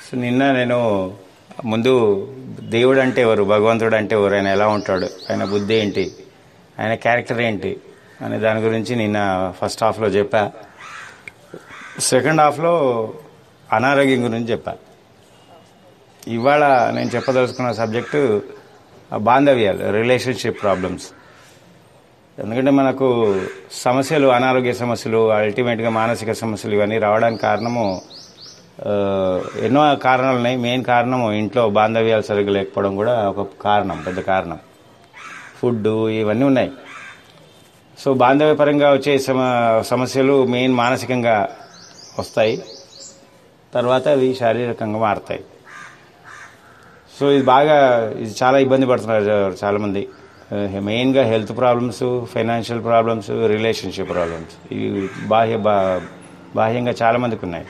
So నిన్న నేను ముందు దేవుడు అంటే ఎవరు భగవంతుడు అంటే ఎవరు ఆయన ఎలా ఉంటాడు ఆయన బుద్ధి ఏంటి ఆయన క్యారెక్టర్ ఏంటి అనే దాని గురించి నిన్న ఫస్ట్ హాఫ్లో చెప్పా సెకండ్ హాఫ్లో అనారోగ్యం గురించి చెప్పా ఇవాళ నేను చెప్పదలుచుకున్న సబ్జెక్టు బాంధవ్యాలు రిలేషన్షిప్ ప్రాబ్లమ్స్ ఎందుకంటే మనకు సమస్యలు అనారోగ్య సమస్యలు అల్టిమేట్గా మానసిక సమస్యలు ఇవన్నీ రావడానికి కారణము ఆ, ఎన్నో కారణాలు ఉన్నాయి మెయిన్ కారణము ఇంట్లో బాంధవ్యాలు సరిగ్గా లేకపోవడం కూడా ఒక కారణం పెద్ద కారణం ఫుడ్ ఇవన్నీ ఉన్నాయి సో బాంధవ్యపరంగా వచ్చే సమ సమస్యలు మెయిన్ మానసికంగా వస్తాయి తర్వాత అవి శారీరకంగా మారుతాయి సో ఇది బాగా ఇది చాలా ఇబ్బంది పడుతున్నారు చాలామంది మెయిన్గా health problems financial problems relationship problems ఇవి బాహ్య బా- బాహ్యంగా చాలామందికి ఉన్నాయి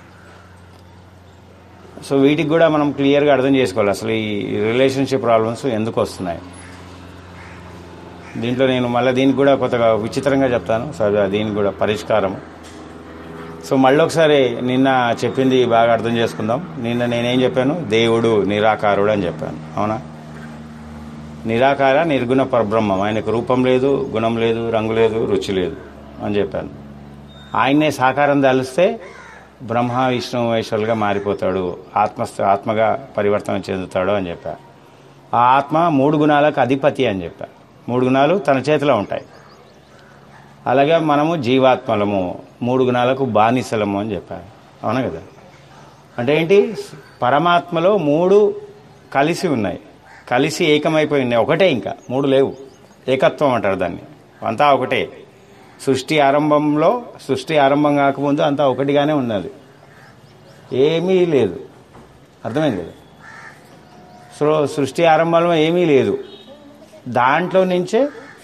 సో వీటికి కూడా మనం క్లియర్గా అర్థం చేసుకోవాలి అసలు ఈ రిలేషన్షిప్ ప్రాబ్లమ్స్ ఎందుకు వస్తున్నాయి దీంట్లో నేను మళ్ళీ దీనికి కూడా కొత్తగా విచిత్రంగా చెప్తాను సో అది- దీనికి కూడా పరిష్కారం సో మళ్ళీ ఒకసారి నిన్న చెప్పింది బాగా అర్థం చేసుకుందాం నిన్న నేనేం చెప్పాను దేవుడు నిరాకారుడు అని చెప్పాను అవునా నిరాకార నిర్గుణ పరబ్రహ్మం ఆయనకు రూపం లేదు గుణం లేదు రంగు లేదు రుచి లేదు అని చెప్పాను ఆయన్నే సాకారం దాలిస్తే బ్రహ్మ విష్ణు మహేశ్వరులుగా మారిపోతాడు ఆత్మ ఆత్మగా పరివర్తన చెందుతాడు అని చెప్పా ఆ ఆత్మ మూడు గుణాలకు అధిపతి అని చెప్పా మూడు గుణాలు తన చేతిలో ఉంటాయి అలాగే మనము జీవాత్మలము మూడు గుణాలకు బానిసలము అని చెప్పారు అవునా కదా అంటే ఏంటి పరమాత్మలో మూడు కలిసి ఉన్నాయి కలిసి ఏకమైపోయి ఉన్నాయి ఒకటే ఇంకా మూడు లేవు ఏకత్వం అంటారు దాన్ని అంతా ఒకటే సృష్టి ఆరంభంలో సృష్టి ఆరంభం కాకముందు అంతా ఒకటిగానే ఉన్నది ఏమీ లేదు అర్థమైంది కదా సో సృష్టి ఆరంభంలో ఏమీ లేదు దాంట్లో నుంచే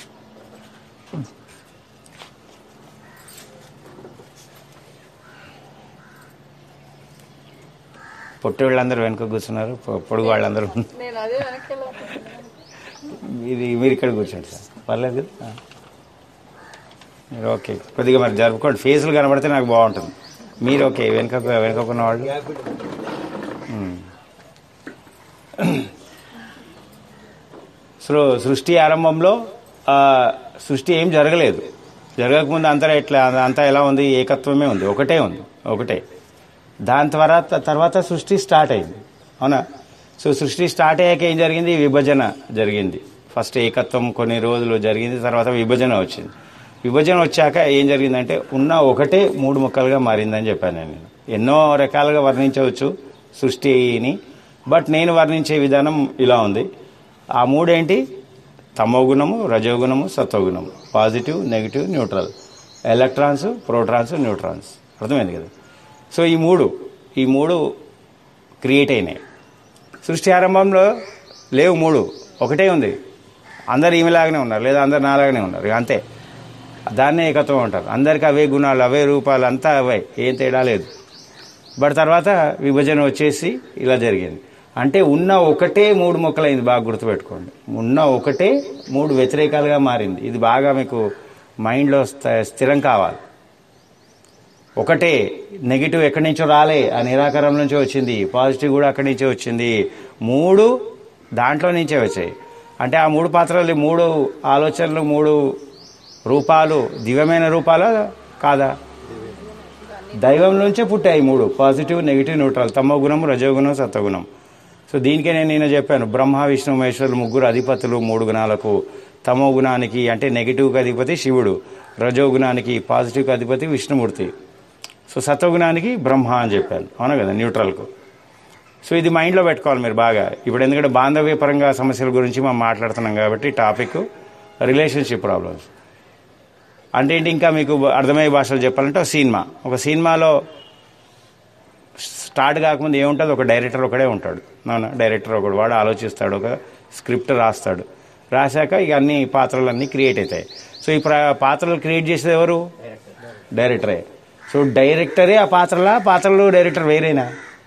పొట్టి వాళ్ళందరూ వెనుక కూర్చున్నారు పొ- పొడుగు వాళ్ళందరూ నేను అదే వెనక్కి ఇది మీరు ఇక్కడ కూర్చోండి సార్ పర్లేదు కదా? ఆ. మీరు ఓకే కొద్దిగా మరి జరుపుకోండి ఫేసులు కనబడితే నాకు బాగుంటుంది మీరు ఓకే వెనుక వెనుకకున్న వాళ్ళు ఉమ్. సో సృష్టి ఆరంభంలో ఆ, సృష్టి ఏం జరగలేదు జరగకముందు అంతా ఎట్లా అంతా ఎలా ఉంది ఏకత్వమే ఉంది ఒకటే ఉంది ఒకటే దాని తర్వాత తర్వాత సృష్టి స్టార్ట్ అయింది అవునా సో సృష్టి స్టార్ట్ అయ్యాక ఏం జరిగింది విభజన జరిగింది ఫస్ట్ ఏకత్వం కొన్ని రోజులు జరిగింది తర్వాత విభజన వచ్చింది విభజన వచ్చాక ఏం జరిగిందంటే ఉన్న ఒకటే మూడు ముక్కలుగా మారిందని చెప్పాను నేను ఎన్నో రకాలుగా వర్ణించవచ్చు సృష్టిని బట్ నేను వర్ణించే విధానం ఇలా ఉంది ఆ మూడేంటి తమోగుణము రజోగుణము సత్వగుణము positive negative neutral electrons protons neutrons అర్థమైంది కదా సో ఈ మూడు ఈ మూడు క్రియేట్ అయినాయి సృష్టి ఆరంభంలో లేవు మూడు ఒకటే ఉంది అందరు ఈమెలాగానే ఉన్నారు లేదా అందరు నాలాగానే ఉన్నారు ఇక అంతే దాన్నే ఏకత్వం అంటారు అందరికి అవే గుణాలు అవే రూపాలు అంతా అవే ఏం తేడా లేదు బట్ తర్వాత విభజన వచ్చేసి ఇలా జరిగింది అంటే ఉన్న ఒకటే మూడు మొక్కలైంది బాగా గుర్తుపెట్టుకోండి ఉన్న ఒకటే మూడు వ్యతిరేకాలుగా మారింది ఇది బాగా మీకు మైండ్లో స్థ- స్థిరం కావాలి ఒకటే నెగిటివ్ ఎక్కడి నుంచో రాలే ఆ నిరాకారం నుంచే వచ్చింది పాజిటివ్ కూడా అక్కడి నుంచే వచ్చింది మూడు దాంట్లో నుంచే వచ్చాయి అంటే ఆ మూడు పాత్రలు మూడు ఆలోచనలు మూడు రూపాలు దివ్యమైన రూపాలా కాదా దైవం నుంచే పుట్టాయి మూడు పాజిటివ్ నెగిటివ్ న్యూట్రల్ తమో గుణం రజోగుణం సత్వగుణం సో దీనికే నేను నిన్న చెప్పాను బ్రహ్మ విష్ణు మహేశ్వరులు ముగ్గురు అధిపతులు మూడు గుణాలకు తమో గుణానికి అంటే నెగిటివ్కి అధిపతి శివుడు రజోగుణానికి పాజిటివ్కి అధిపతి విష్ణుమూర్తి సో సత్వగుణానికి బ్రహ్మ అని చెప్పాను అవునా కదా న్యూట్రల్కు సో ఇది మైండ్లో పెట్టుకోవాలి మీరు బాగా ఇప్పుడు ఎందుకంటే బాంధవ్య పరంగా సమస్యల గురించి మనం మాట్లాడుతున్నాం కాబట్టి టాపిక్ రిలేషన్షిప్ ప్రాబ్లమ్స్ అంటే ఏంటి ఇంకా మీకు అర్థమయ్యే భాషలో చెప్పాలంటే ఒక సినిమా ఒక సినిమాలో స్టార్ట్ కాకముందు ఏముంటుంది ఒక డైరెక్టర్ ఒకడే ఉంటాడు అవునా డైరెక్టర్ ఒకడు వాడు ఆలోచిస్తాడు ఒక స్క్రిప్ట్ రాస్తాడు రాశాక ఇక అన్ని పాత్రలు అన్నీ క్రియేట్ అవుతాయి సో ఈ ప్ర- పాత్రలు క్రియేట్ చేసేది ఎవరు డైరెక్టరే సో డైరెక్టరే ఆ పాత్రలా పాత్రలు డైరెక్టర్ వేరేనా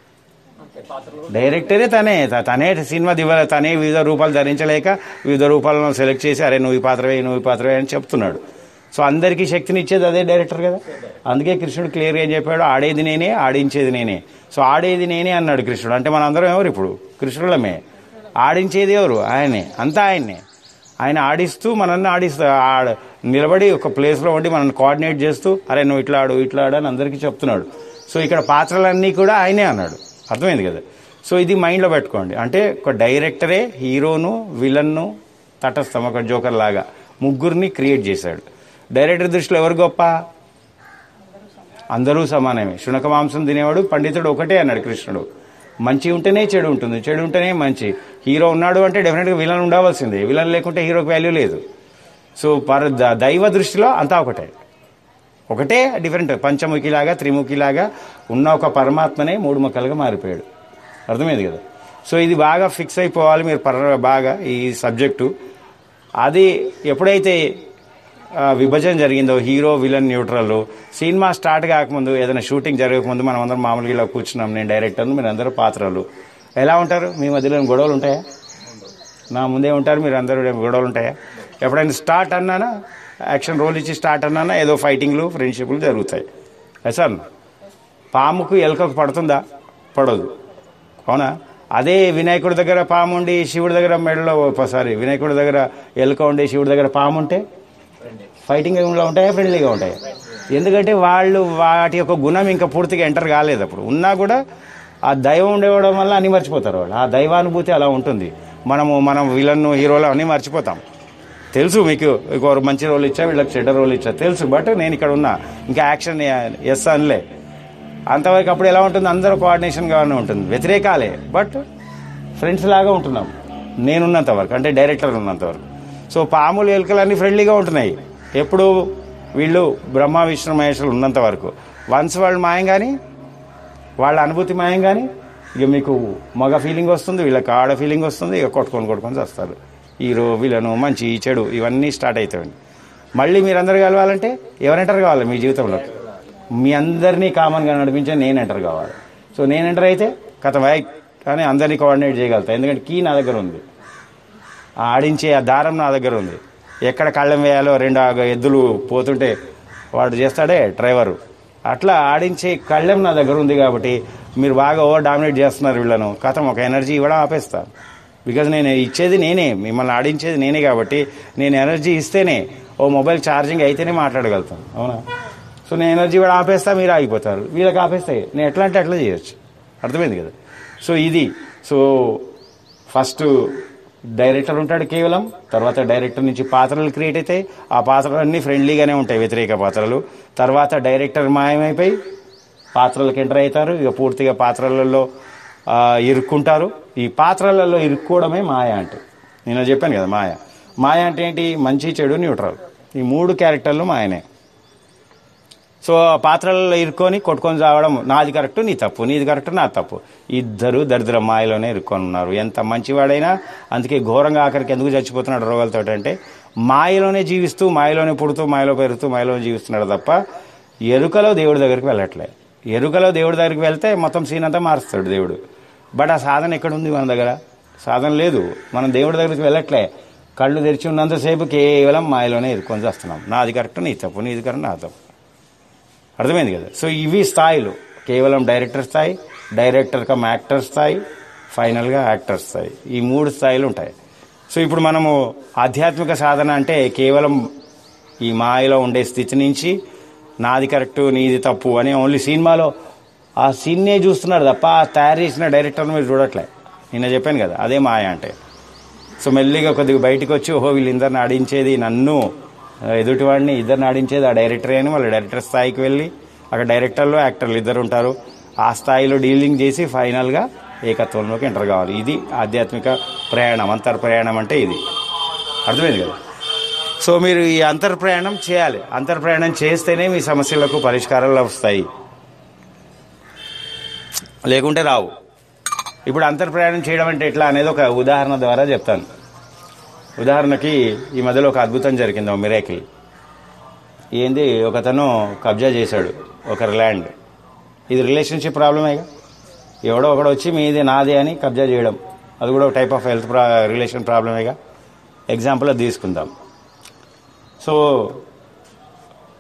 డైరెక్టరే తనే త- తనే సినిమా దివ తనే వివిధ రూపాలు ధరించలేక వివిధ రూపాలను సెలెక్ట్ చేసి అరే నువ్వు ఈ పాత్రవే నువ్వు ఈ పాత్రవే అని చెప్తున్నాడు సో అందరికీ శక్తిని ఇచ్చేది అదే డైరెక్టర్ కదా అందుకే కృష్ణుడు క్లియర్గా ఏం చెప్పాడు ఆడేది నేనే ఆడించేది నేనే సో ఆడేది నేనే అన్నాడు కృష్ణుడు అంటే మన అందరం ఎవరు ఇప్పుడు కృష్ణులమే ఆడించేది ఎవరు ఆయనే అంతా ఆయన్నే ఆయన ఆడిస్తూ మనల్ని ఆడిస్తూ ఆడ నిలబడి ఒక ప్లేస్లో ఉండి మనల్ని కోఆర్డినేట్ చేస్తూ అరే నువ్వు ఇట్లా ఆడు ఇట్లా ఆడు అని అందరికీ చెప్తున్నాడు సో ఇక్కడ పాత్రలన్నీ కూడా ఆయనే అన్నాడు అర్థమైంది కదా సో ఇది మైండ్లో పెట్టుకోండి అంటే ఒక డైరెక్టరే హీరోను విలన్ను తటస్థం ఒక జోకర్ లాగా ముగ్గురిని క్రియేట్ చేశాడు డైరెక్టర్ దృష్టిలో ఎవరు గొప్ప అందరూ సమానమే శునక మాంసం తినేవాడు పండితుడు ఒకటే అన్నాడు కృష్ణుడు మంచి ఉంటేనే చెడు ఉంటుంది చెడు ఉంటేనే మంచి హీరో ఉన్నాడు అంటే డెఫినెట్గా విలన్ ఉండవలసిందే విలన్ లేకుంటే హీరోకి వాల్యూ లేదు సో పర ద- దైవ దృష్టిలో అంతా ఒకటే ఒకటే డిఫరెంట్ పంచముఖిలాగా త్రిముఖిలాగా ఉన్న ఒక పరమాత్మనే మూడు ముక్కలుగా మారిపోయాడు అర్థమైంది కదా సో ఇది బాగా ఫిక్స్ అయిపోవాలి మీరు పర బాగా ఈ సబ్జెక్టు అది ఎప్పుడైతే ఆ, విభజన జరిగిందో hero villain neutral cinema start కాకముందు ఏదైనా షూటింగ్ జరగకముందు మనం అందరం మామూలుగా ఇలా కూర్చున్నాం నేను డైరెక్టర్ను మీరు అందరూ పాత్రలు ఎలా ఉంటారు మీ మధ్యలో ఏమైనా గొడవలు ఉంటాయా నా ముందే ఉంటారు మీరు అందరూ ఏమైనా గొడవలు ఉంటాయా ఎప్పుడైనా స్టార్ట్ అన్నానా యాక్షన్ రోల్ ఇచ్చి స్టార్ట్ అన్నానా ఏదో ఫైటింగ్లు ఫ్రెండ్షిప్లు జరుగుతాయి సార్ పాముకు ఎలుకకు పడుతుందా పడదు అవునా అదే వినాయకుడి దగ్గర పాము ఉండి శివుడి దగ్గర మెడలో సారీ వినాయకుడి దగ్గర ఎలుక ఉండి శివుడి దగ్గర పాము ఉంటే ఫైటింగ్ లో ఉంటాయా ఫ్రెండ్లీగా ఉంటాయా ఎందుకంటే వాళ్ళు వాటి యొక్క గుణం ఇంకా పూర్తిగా ఎంటర్ కాలేదు అప్పుడు ఉన్నా కూడా ఆ దైవం ఉండేవడం వల్ల అన్ని మర్చిపోతారు వాళ్ళు ఆ దైవానుభూతి అలా ఉంటుంది మనము మనం విలన్ హీరోలు అన్నీ మర్చిపోతాం తెలుసు మీకు ఇంకో మంచి రోల్ ఇచ్చా వీళ్ళకి చెడ్డ రోల్ ఇచ్చా తెలుసు బట్ నేను ఇక్కడ ఉన్నా ఇంకా యాక్షన్ ఎస్ అనలే అంతవరకు అప్పుడు ఎలా ఉంటుంది అందరూ కోఆర్డినేషన్గానే ఉంటుంది వ్యతిరేకాలే బట్ ఫ్రెండ్స్ లాగా ఉంటున్నాం నేనున్నంత వరకు అంటే డైరెక్టర్ ఉన్నంత వరకు సో పాములు ఎలుకలన్నీ ఫ్రెండ్లీగా ఉంటున్నాయి ఎప్పుడు వీళ్ళు బ్రహ్మ విష్ణు మహేశ్వరులు ఉన్నంత వరకు వన్స్ వాళ్ళు మాయం కానీ వాళ్ళ అనుభూతి మాయం కానీ ఇక మీకు మగ ఫీలింగ్ వస్తుంది వీళ్ళకి ఆడ ఫీలింగ్ వస్తుంది ఇక కొట్టుకొని కొట్టుకొని వస్తారు హీరో విలను మంచి చెడు ఇవన్నీ స్టార్ట్ అవుతాయండి మళ్ళీ మీరందరూ కలవాలంటే ఎవరు ఎంటర్ కావాలి మీ జీవితంలో మీ అందరినీ కామన్గా నడిపించే నేను ఎంటర్ కావాలి సో నేను ఎంటర్ అయితే కథ వై కానీ అందరినీ కోఆర్డినేట్ చేయగలుగుతా ఎందుకంటే కీ నా దగ్గర ఉంది ఆ ఆడించే ఆ దారం నా దగ్గర ఉంది ఎక్కడ కళ్ళం వేయాలో రెండు ఆ ఎద్దులు పోతుంటే వాడు చేస్తాడే డ్రైవరు అట్లా ఆడించే కళ్ళెం నా దగ్గర ఉంది కాబట్టి మీరు బాగా ఓవర్ డామినేట్ చేస్తున్నారు వీళ్ళను కథం ఒక ఎనర్జీ ఇవ్వడం ఆపేస్తా బికాజ్ నేను ఇచ్చేది నేనే మిమ్మల్ని ఆడించేది నేనే కాబట్టి నేను ఎనర్జీ ఇస్తేనే ఓ మొబైల్ ఛార్జింగ్ అయితేనే మాట్లాడగలుగుతాను అవునా సో నేను ఎనర్జీ కూడా ఆపేస్తా మీరు ఆగిపోతారు వీళ్ళకి ఆపేస్తాయి నేను ఎట్లా అంటే అట్లా చేయొచ్చు అర్థమైంది కదా సో ఇది సో ఫస్ట్ డైరెక్టర్ ఉంటాడు కేవలం తర్వాత డైరెక్టర్ నుంచి పాత్రలు క్రియేట్ అవుతాయి ఆ పాత్రలన్నీ ఫ్రెండ్లీగానే ఉంటాయి వ్యతిరేక పాత్రలు తర్వాత డైరెక్టర్ మాయమైపోయి పాత్రలకు ఎంటర్ అవుతారు ఇక పూర్తిగా పాత్రలలో ఆ, ఇరుక్కుంటారు ఈ పాత్రలలో ఇరుక్కోవడమే మాయ అంటే నేను చెప్పాను కదా మాయ మాయ అంటే ఏంటి మంచి చెడు న్యూట్రల్ ఈ మూడు క్యారెక్టర్లు మాయనే సో ఆ పాత్రలలో ఇరుక్కొని కొట్టుకొని చావడం నాది కరెక్ట్ నీ తప్పు నీది కరెక్ట్ నా తప్పు ఇద్దరు దరిద్ర మాయలోనే ఇరుక్కొని ఉన్నారు ఎంత మంచివాడైనా అందుకే ఘోరంగా ఆఖరికి ఎందుకు చచ్చిపోతున్నాడు రోగాలతో అంటే మాయలోనే జీవిస్తూ మాయలోనే పుడుతూ మాయలో పెరుగుతూ మాయలో జీవిస్తున్నాడు తప్ప ఎరుకలో దేవుడి దగ్గరికి వెళ్ళట్లే ఎరుకలో దేవుడి దగ్గరికి వెళ్తే మొత్తం సీన్ అంతా మారుస్తాడు దేవుడు బట్ ఆ సాధన ఎక్కడ ఉంది మన దగ్గర సాధన లేదు మనం దేవుడి దగ్గరికి వెళ్ళట్లే కళ్ళు తెరిచి ఉన్నంతసేపు కేవలం మాయలోనే ఇరుక్కొని వస్తున్నాం నాది కరెక్ట్ నీ తప్పు నీది కరెక్ట్ నా తప్పు అర్థమైంది కదా సో ఇవి స్థాయిలు కేవలం డైరెక్టర్ స్థాయి డైరెక్టర్ కమ్ యాక్టర్ స్థాయి ఫైనల్గా యాక్టర్ స్థాయి ఈ మూడు స్థాయిలు ఉంటాయి సో ఇప్పుడు మనము ఆధ్యాత్మిక సాధన అంటే కేవలం ఈ మాయలో ఉండే స్థితి నుంచి నాది కరెక్ట్ నీది తప్పు అని ఓన్లీ సినిమాలో ఆ సీన్నే చూస్తున్నారు తప్ప ఆ తయారు చేసిన డైరెక్టర్ని మీరు చూడట్లే నిన్న చెప్పాను కదా అదే మాయ అంటే సో మెల్లిగా కొద్దిగా బయటకు వచ్చి ఓహో వీళ్ళిద్దరిని ఆడించేది నన్ను ఆ, ఎదుటివాడిని ఇద్దరిని ఆడించేది ఆ డైరెక్టరే అని వాళ్ళ డైరెక్టర్ స్థాయికి వెళ్ళి అక్కడ డైరెక్టర్లు యాక్టర్లు ఇద్దరు ఉంటారు ఆ స్థాయిలో డీలింగ్ చేసి ఫైనల్గా ఏకత్వంలోకి ఎంటర్ కావాలి ఇది ఆధ్యాత్మిక ప్రయాణం అంతర్ ప్రయాణం అంటే ఇది అర్థమైంది కదా సో మీరు ఈ అంతర్ ప్రయాణం చేయాలి అంతర్ ప్రయాణం చేస్తేనే మీ సమస్యలకు పరిష్కారాలు వస్తాయి లేకుంటే రావు ఇప్పుడు అంతర్ ప్రయాణం చేయడం అంటే ఎట్లా అనేది ఒక ఉదాహరణ ద్వారా చెప్తాను ఉదాహరణకి ఈ మధ్యలో ఒక అద్భుతం జరిగింది ఒక మిరాకిల్ ఏంది ఒకతను కబ్జా చేశాడు ఒకరి ల్యాండ్ ఇది రిలేషన్షిప్ ప్రాబ్లమేగా ఎవడో ఒకడు వచ్చి మీది నాది అని కబ్జా చేయడం అది కూడా ఒక టైప్ ఆఫ్ హెల్త్ ప్రా రిలేషన్ ప్రాబ్లమేగా ఎగ్జాంపుల్ అది తీసుకుందాం సో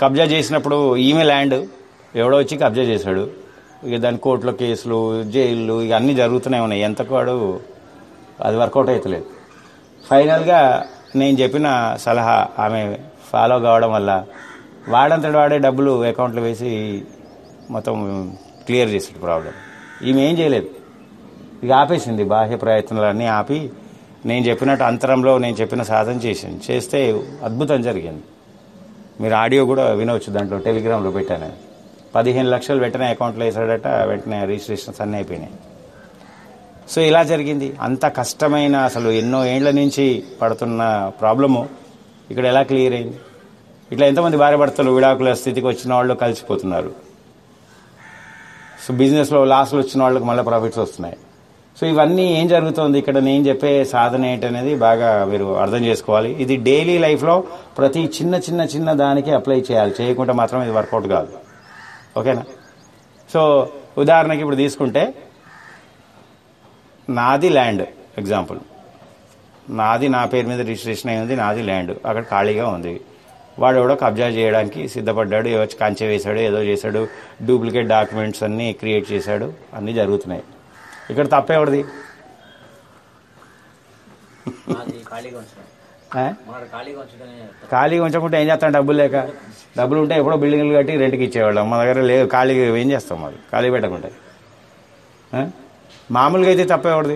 కబ్జా చేసినప్పుడు ఈమె ల్యాండ్ ఎవడో వచ్చి కబ్జా చేశాడు ఇక దాని కోర్టులో కేసులు జైళ్ళు ఇక అన్నీ జరుగుతూనే ఉన్నాయి ఎంతకు వాడు అది వర్కౌట్ అవుతలేదు ఫైనల్గా నేను చెప్పిన సలహా ఆమె ఫాలో కావడం వల్ల వాడంతటి వాడే డబ్బులు అకౌంట్లో వేసి మొత్తం క్లియర్ చేసాడు ప్రాబ్లం ఈమె ఏం చేయలేదు ఇక ఆపేసింది బాహ్య ప్రయత్నాలన్నీ ఆపి నేను చెప్పినట్టు అంతరంలో నేను చెప్పిన సాధన చేసింది చేస్తే అద్భుతం జరిగింది మీరు ఆడియో కూడా వినవచ్చు దాంట్లో టెలిగ్రామ్లో పెట్టాను పదిహేను లక్షలు వెంటనే అకౌంట్లో వేసాడట వెంటనే రిజిస్ట్రేషన్స్ అన్నీ అయిపోయినాయి సో ఇలా జరిగింది అంత కష్టమైన అసలు ఎన్నో ఏండ్ల నుంచి పడుతున్న ప్రాబ్లము ఇక్కడ ఎలా క్లియర్ అయింది ఇట్లా ఎంతమంది భార్య భర్తలు విడాకుల స్థితికి వచ్చిన వాళ్ళు కలిసిపోతున్నారు సో బిజినెస్లో లాస్లు వచ్చిన వాళ్ళకి మళ్ళీ ప్రాఫిట్స్ వస్తున్నాయి సో ఇవన్నీ ఏం జరుగుతుంది ఇక్కడ నేను చెప్పే సాధన ఏంటనేది బాగా మీరు అర్థం చేసుకోవాలి ఇది డైలీ లైఫ్లో ప్రతి చిన్న చిన్న చిన్న దానికి అప్లై చేయాలి చేయకుంటే మాత్రం ఇది వర్కౌట్ కాదు ఓకేనా సో ఉదాహరణకి ఇప్పుడు తీసుకుంటే నాది ల్యాండ్ ఎగ్జాంపుల్ నాది నా పేరు మీద రిజిస్ట్రేషన్ అయింది నాది ల్యాండ్ అక్కడ ఖాళీగా ఉంది వాడు ఎవడో కబ్జా చేయడానికి సిద్ధపడ్డాడు ఏదో వచ్చి కంచె వేశాడు ఏదో చేశాడు డూప్లికేట్ డాక్యుమెంట్స్ అన్నీ క్రియేట్ చేశాడు అన్నీ జరుగుతున్నాయి ఇక్కడ తప్పేవడిది అది ఖాళీగా ఉంచడం ఆ? మన ఖాళీగా ఉంచడమే ఖాళీగా ఉంచకుంటే ఏం చేస్తాం డబ్బులు లేక డబ్బులు ఉంటే ఎప్పుడో బిల్డింగ్లు కట్టి రెంట్కి ఇచ్చేవాళ్ళం మా దగ్గర లేదు ఖాళీగా ఏం చేస్తాం మరి ఖాళీ పెట్టకుంటే ఆ? మామూలుగా అయితే తప్పేవాడిది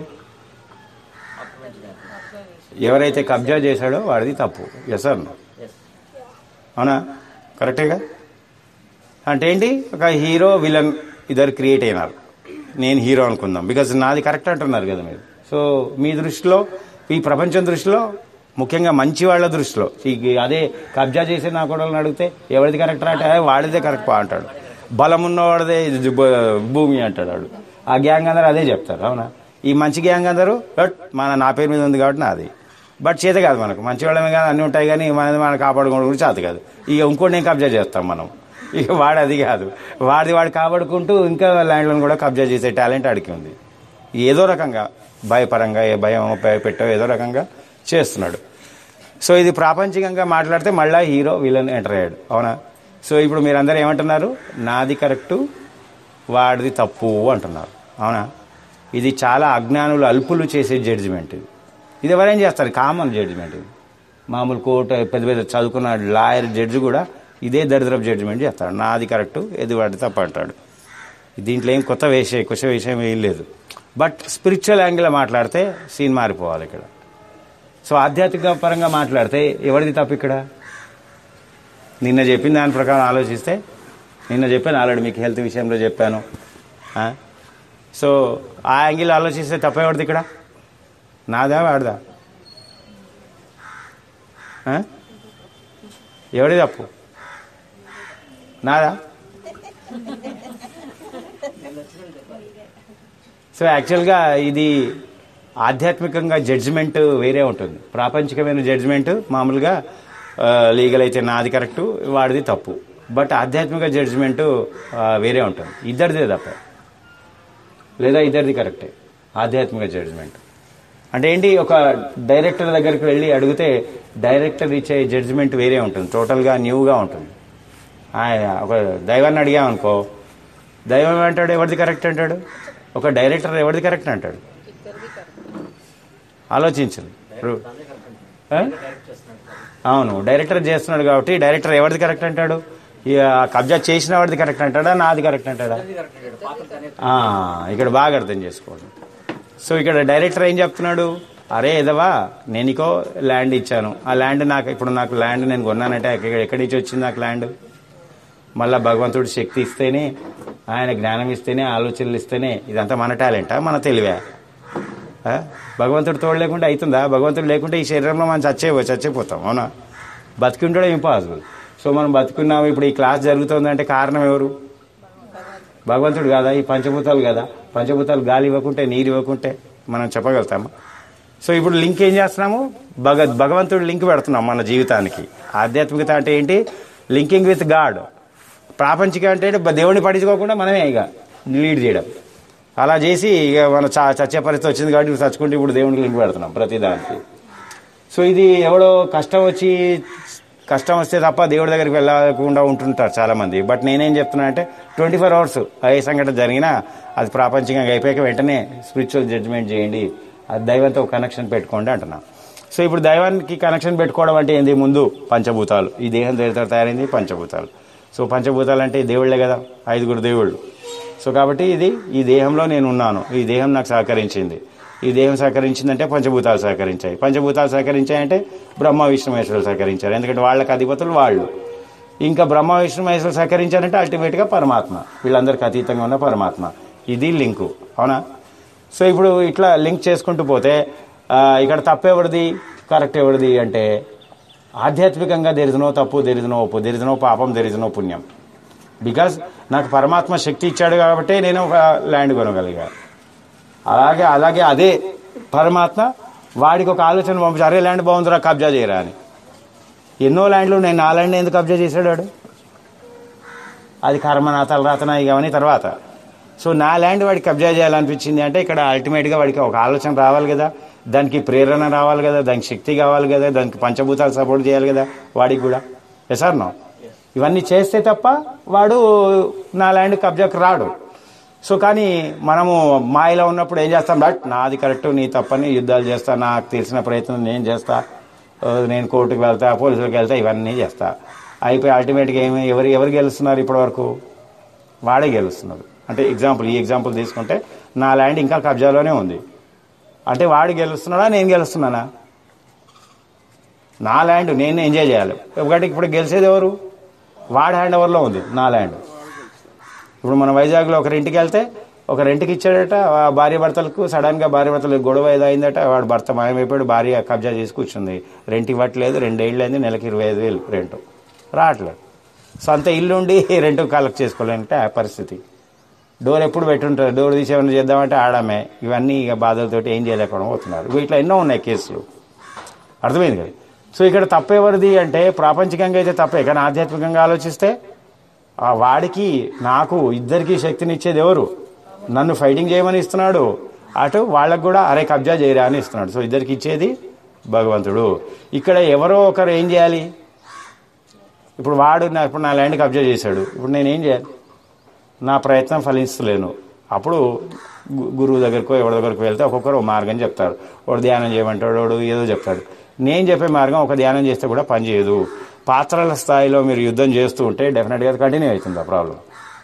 ఎవరైతే కబ్జా చేశాడో వాడిది తప్పు ఎస్ సార్ ఎస్ అవునా కరెక్టేగా అంటే ఏంటి ఒక హీరో విలన్ ఇద్దరు క్రియేట్ అయినారు నేను హీరో అనుకుందాం బికాజ్ నాది కరెక్ట్ అంటున్నారు కదా మీరు సో మీ దృష్టిలో ఈ ప్రపంచం దృష్టిలో ముఖ్యంగా మంచి వాళ్ళ దృష్టిలో ఈ అదే కబ్జా చేసే నా కొడలను అడిగితే ఎవరిది కరెక్ట్ అంటే "ఏ, వాడిదే కరెక్ట్ పా అంటాడు బలం ఉన్నవాడిదే ఇది భూ- భూమి అంటాడు వాడు ఆ గ్యాంగ్ అందరూ అదే చెప్తారు అవునా ఈ మంచి గ్యాంగ్ అందరూ "హట్, మన నా పేరు మీద ఉంది కాబట్టి నాది బట్ చేత కాదు మనకు మంచి వాళ్ళమే కానీ అన్నీ ఉంటాయి కానీ మనది మనం కాపాడుకోవడం కూడా చేత కాదు ఇక ఇంకోటి నేను కబ్జా చేస్తాం మనం ఇక వాడు అది కాదు వాడిది వాడు కాపాడుకుంటూ ఇంకా ల్యాండ్లను కూడా కబ్జా చేసే టాలెంట్ ఆడికి ఉంది ఏదో రకంగా భయపరంగా ఏ భయం భయపెట్టో ఏదో రకంగా చేస్తున్నాడు సో ఇది ప్రాపంచికంగా మాట్లాడితే మళ్ళా హీరో విలన్ ఎంటర్ అయ్యాడు అవునా సో ఇప్పుడు మీరందరూ ఏమంటున్నారు నాది కరెక్టు వాడిది తప్పు అంటున్నారు అవునా ఇది చాలా అజ్ఞానులు అల్పులు చేసే జడ్జిమెంట్ ఇది ఇది ఎవరేం చేస్తారు కామన్ జడ్జిమెంట్ ఇది మామూలు కోర్టు పెద్ద పెద్ద చదువుకున్న లాయర్ జడ్జి కూడా ఇదే దరిద్రపు జడ్జిమెంట్ చేస్తాడు నాది కరెక్టు ఇది వాడి తప్పు అంటాడు దీంట్లో ఏం కొత్త విషయం కొత్త విషయం ఏం లేదు బట్ స్పిరిచువల్ యాంగిల్ మాట్లాడితే సీన్ మారిపోవాలి ఇక్కడ సో ఆధ్యాత్మిక పరంగా మాట్లాడితే ఎవరిది తప్పు ఇక్కడ నిన్న చెప్పిన దాని ప్రకారం ఆలోచిస్తే నిన్న చెప్పాను ఆల్రెడీ మీకు హెల్త్ విషయంలో చెప్పాను ఆ? సో ఆ యాంగిల్ ఆలోచిస్తే తప్పేవాడిది ఇక్కడ నాదా వాడిదా ఆ? ఎవడిది తప్పు నాదా సో యాక్చువల్గా ఇది ఆధ్యాత్మికంగా జడ్జిమెంట్ వేరే ఉంటుంది ప్రాపంచికమైన జడ్జిమెంట్ మామూలుగా లీగల్ అయితే నాది కరెక్టు వాడిది తప్పు బట్ ఆధ్యాత్మిక జడ్జిమెంట్ వేరే ఉంటుంది ఇద్దరిదే తప్ప లేదా ఇద్దరిది కరెక్టే ఆధ్యాత్మిక జడ్జిమెంట్ అంటే ఏంటి ఒక డైరెక్టర్ దగ్గరికి వెళ్ళి అడిగితే డైరెక్టర్ ఇచ్చే జడ్జిమెంట్ వేరే ఉంటుంది టోటల్గా న్యూగా ఉంటుంది ఆయన ఒక దైవాన్ని అడిగామనుకో దైవం అంటాడు ఎవరిది కరెక్ట్ అంటాడు ఒక డైరెక్టర్ ఎవరిది కరెక్ట్ అంటాడు ఆలోచించండి ఇప్పుడు, ఆ? అవును డైరెక్టర్ చేస్తున్నాడు కాబట్టి డైరెక్టర్ ఎవరిది కరెక్ట్ అంటాడు ఇక కబ్జా చేసిన వాడిది కరెక్ట్ అంటాడా నాది కరెక్ట్ అంటాడా ఆ, ఇక్కడ బాగా అర్థం చేసుకోండి సో ఇక్కడ డైరెక్టర్ ఏం చెప్తున్నాడు అరే ఎదవా నేను నీకో ల్యాండ్ ఇచ్చాను ఆ ల్యాండ్ నాకు ఇప్పుడు నాకు ల్యాండ్ నేను కొన్నానంటే ఎక్కడ- ఎక్కడి నుంచి వచ్చింది నాకు ల్యాండ్ మళ్ళా భగవంతుడు శక్తి ఇస్తేనే ఆయన జ్ఞానం ఇస్తేనే ఆలోచనలు ఇస్తేనే ఇదంతా మన టాలెంటా మన తెలివా ఆ? భగవంతుడు తోడు లేకుండా అవుతుందా భగవంతుడు లేకుంటే ఈ శరీరంలో మనం చచ్చే చచ్చిపోతాం అవునా బతికి ఉండడం ఇంపాసిబుల్ సో మనం బతుకున్నాం ఇప్పుడు ఈ క్లాస్ జరుగుతుందంటే కారణం ఎవరు భగవంతుడు కదా ఈ పంచభూతాలు కదా పంచభూతాలు గాలి ఇవ్వకుంటే నీరు ఇవ్వకుంటే మనం చెప్పగలుగుతామా సో ఇప్పుడు లింక్ ఏం చేస్తున్నాము భగ భగవంతుడు లింక్ పెడుతున్నాం మన జీవితానికి ఆధ్యాత్మికత అంటే ఏంటి లింకింగ్ విత్ గాడ్ ప్రాపంచిక అంటే ఏంటి? దేవుడిని పట్టించుకోకుండా మనమే ఇక లీడ్ చేయడం అలా చేసి ఇక మన చ- చచ్చే పరిస్థితి వచ్చింది కాబట్టి ఇప్పుడు చచ్చుకుంటే ఇప్పుడు దేవునికి లింక్ పెడుతున్నాం ప్రతి దానికి సో ఇది ఎవడో కష్టం వచ్చి కష్టం వస్తే తప్ప దేవుడి దగ్గరికి వెళ్ళకుండా ఉంటుంటారు చాలా మంది బట్ నేనేం చెప్తున్నా అంటే ట్వంటీ ఫోర్ అవర్స్ ఏ సంఘటన జరిగినా అది ప్రాపంచికంగా అయిపోయాక వెంటనే స్పిరిచువల్ జడ్జ్మెంట్ చేయండి అది దైవంతో కనెక్షన్ పెట్టుకోండి అంటున్నా సో ఇప్పుడు దైవానికి కనెక్షన్ పెట్టుకోవడం అంటే ఏంది ముందు పంచభూతాలు ఈ దేహం దేనితో తయారైంది పంచభూతాలు సో పంచభూతాలు అంటే దేవుళ్ళే కదా ఐదుగురు దేవుళ్ళు సో కాబట్టి ఇది ఈ దేహంలో నేను ఉన్నాను ఈ దేహం నాకు సహకరించింది ఈ దేహం సహకరించిందంటే పంచభూతాలు సహకరించాయి పంచభూతాలు సహకరించాయంటే బ్రహ్మ విష్ణు మహేశ్వరులు సహకరించారు ఎందుకంటే వాళ్ళకి అధిపతులు వాళ్ళు ఇంకా బ్రహ్మ విష్ణు మహేశ్వరులు సహకరించారంటే అల్టిమేట్గా పరమాత్మ వీళ్ళందరికీ అతీతంగా ఉన్న పరమాత్మ ఇది లింకు అవునా సో ఇప్పుడు ఇట్లా లింక్ చేసుకుంటూ పోతే ఆ, ఇక్కడ తప్పెవరిది కరెక్ట్ ఎవరిది అంటే ఆధ్యాత్మికంగా దెరిజినో తప్పు దెరిజినో ఒప్పు దెరిజినో పాపం దెరిజినో పుణ్యం బికాజ్ నాకు పరమాత్మ శక్తి ఇచ్చాడు కాబట్టి నేను ఒక ల్యాండ్ కొనగలిగా అలాగే అలాగే అదే పరమాత్మ వాడికి ఒక ఆలోచన పంపించి అరే ల్యాండ్ బాగుందిరా కబ్జా చేయరా అని ఎన్నో ల్యాండ్లు నేను నా ల్యాండ్ ఎందుకు కబ్జా చేశాడు వాడు అది కర్మ నా తలరాతన ఇవన్నీ తర్వాత సో నా ల్యాండ్ వాడికి కబ్జా చేయాలనిపించింది అంటే ఇక్కడ అల్టిమేట్గా వాడికి ఒక ఆలోచన రావాలి కదా దానికి ప్రేరణ రావాలి కదా దానికి శక్తి కావాలి కదా దానికి పంచభూతాలు సపోర్ట్ చేయాలి కదా వాడికి కూడా ఎస్ ఆర్ నో ఇవన్నీ చేస్తే తప్ప వాడు నా ల్యాండ్ కబ్జాకు రాడు సో కానీ మనము మాయలో ఉన్నప్పుడు ఏం చేస్తాం బట్ నాది కరెక్ట్ నీ తప్పని యుద్ధాలు చేస్తా నాకు తెలిసిన ప్రయత్నం నేను చేస్తా ఆ, నేను కోర్టుకు వెళ్తా పోలీసులకు వెళ్తా ఇవన్నీ చేస్తా అయిపోయి అల్టిమేట్గా ఏమి ఎవరు ఎవరు గెలుస్తున్నారు ఇప్పటి వరకు వాడే గెలుస్తున్నాడు అంటే ఎగ్జాంపుల్ ఈ ఎగ్జాంపుల్ తీసుకుంటే నా ల్యాండ్ ఇంకా కబ్జాలోనే ఉంది అంటే వాడు గెలుస్తున్నాడా నేను గెలుస్తున్నానా నా ల్యాండ్ నేను ఎంజాయ్ చేయాలి ఒకటి ఇప్పుడు గెలిచేది ఎవరు వాడి హ్యాండ్ ఓవర్లో ఉంది నా ల్యాండ్ ఇప్పుడు మన వైజాగ్లో ఒక రెంట్కి వెళ్తే ఒక రెంట్కి ఇచ్చాడట ఆ భార్య భర్తలకు సడన్గా భార్య భర్తలకు గొడవ ఏదో అయిందట వాడు భర్త మాయమైపోయాడు భార్య కబ్జా చేసి కూర్చుంది రెంట్ ఇవ్వట్లేదు రెండేళ్ళు అయింది నెలకి ఇరవై ఐదు వేలు రెంట్ రావట్లేదు సొంత ఇల్లు ఉండి రెంట్ కలెక్ట్ చేసుకోవాలంటే ఆ పరిస్థితి డోర్ ఎప్పుడు పెట్టుంటారు డోర్ తీసి ఏమైనా చేద్దామంటే ఆడమే ఇవన్నీ ఇక బాధలతోటి ఏం చేయలేకుండా పోతున్నారు ఇగో ఇట్లా ఎన్నో ఉన్నాయి కేసులు అర్థమైంది కదా సో ఇక్కడ తప్పెవరిది అంటే ప్రాపంచికంగా అయితే తప్పే కానీ ఆధ్యాత్మికంగా ఆలోచిస్తే ఆ వాడికి నాకు ఇద్దరికి శక్తినిచ్చేది ఎవరు నన్ను ఫైటింగ్ చేయమని ఇస్తున్నాడు అటు వాళ్ళకు కూడా అరే కబ్జా చేయరా అని ఇస్తున్నాడు సో ఇద్దరికి ఇచ్చేది భగవంతుడు ఇక్కడ ఎవరో ఒకరు ఏం చేయాలి ఇప్పుడు వాడు నా ఇప్పుడు నా ల్యాండ్ కబ్జా చేశాడు ఇప్పుడు నేనేం చేయాలి నా ప్రయత్నం ఫలించలేను అప్పుడు గు- గురువు దగ్గరకో ఎవరి దగ్గరకు వెళ్తే ఒక్కొక్కరు ఒక మార్గం చెప్తారు వాడు ధ్యానం చేయమంటాడు వాడు ఏదో చెప్తాడు నేను చెప్పే మార్గం ఒక ధ్యానం చేస్తే కూడా పనిచేయదు పాత్రల స్థాయిలో మీరు యుద్ధం చేస్తూ ఉంటే డెఫినెట్గా అది కంటిన్యూ అవుతుంది ఆ ప్రాబ్లం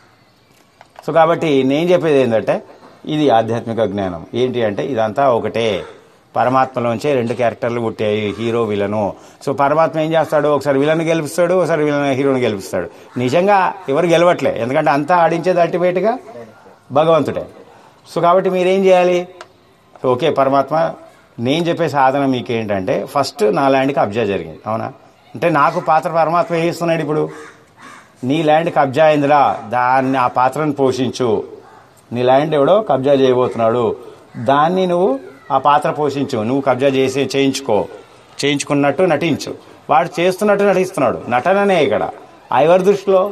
సో కాబట్టి నేను చెప్పేది ఏంటంటే ఇది ఆధ్యాత్మిక జ్ఞానం ఏంటి అంటే ఇదంతా ఒకటే పరమాత్మలోంచే రెండు క్యారెక్టర్లు పుట్టాయి హీరో విలను సో పరమాత్మ ఏం చేస్తాడు ఒకసారి విలన్ గెలిపిస్తాడు ఒకసారి విలన్ హీరోని గెలిపిస్తాడు నిజంగా ఎవరు గెలవట్లే ఎందుకంటే అంతా ఆడించేది అల్టిమేట్గా భగవంతుడే సో కాబట్టి మీరేం చేయాలి ఓకే పరమాత్మ నేను చెప్పే సాధన మీకు ఏంటంటే ఫస్ట్ నా ల్యాండ్కి అబ్జా జరిగింది అవునా అంటే నాకు పాత్ర పరమాత్మ ఏం ఇస్తున్నాడు ఇప్పుడు నీ ల్యాండ్ కబ్జా అయిందిరా దాన్ని ఆ పాత్రను పోషించు నీ ల్యాండ్ ఎవడో కబ్జా చేయబోతున్నాడు దాన్ని నువ్వు ఆ పాత్ర పోషించు నువ్వు కబ్జా చేసి చేయించుకో చేయించుకున్నట్టు నటించు వాడు చేస్తున్నట్టు నటిస్తున్నాడు నటననే ఇక్కడ ఆ ఎవరి దృష్టిలో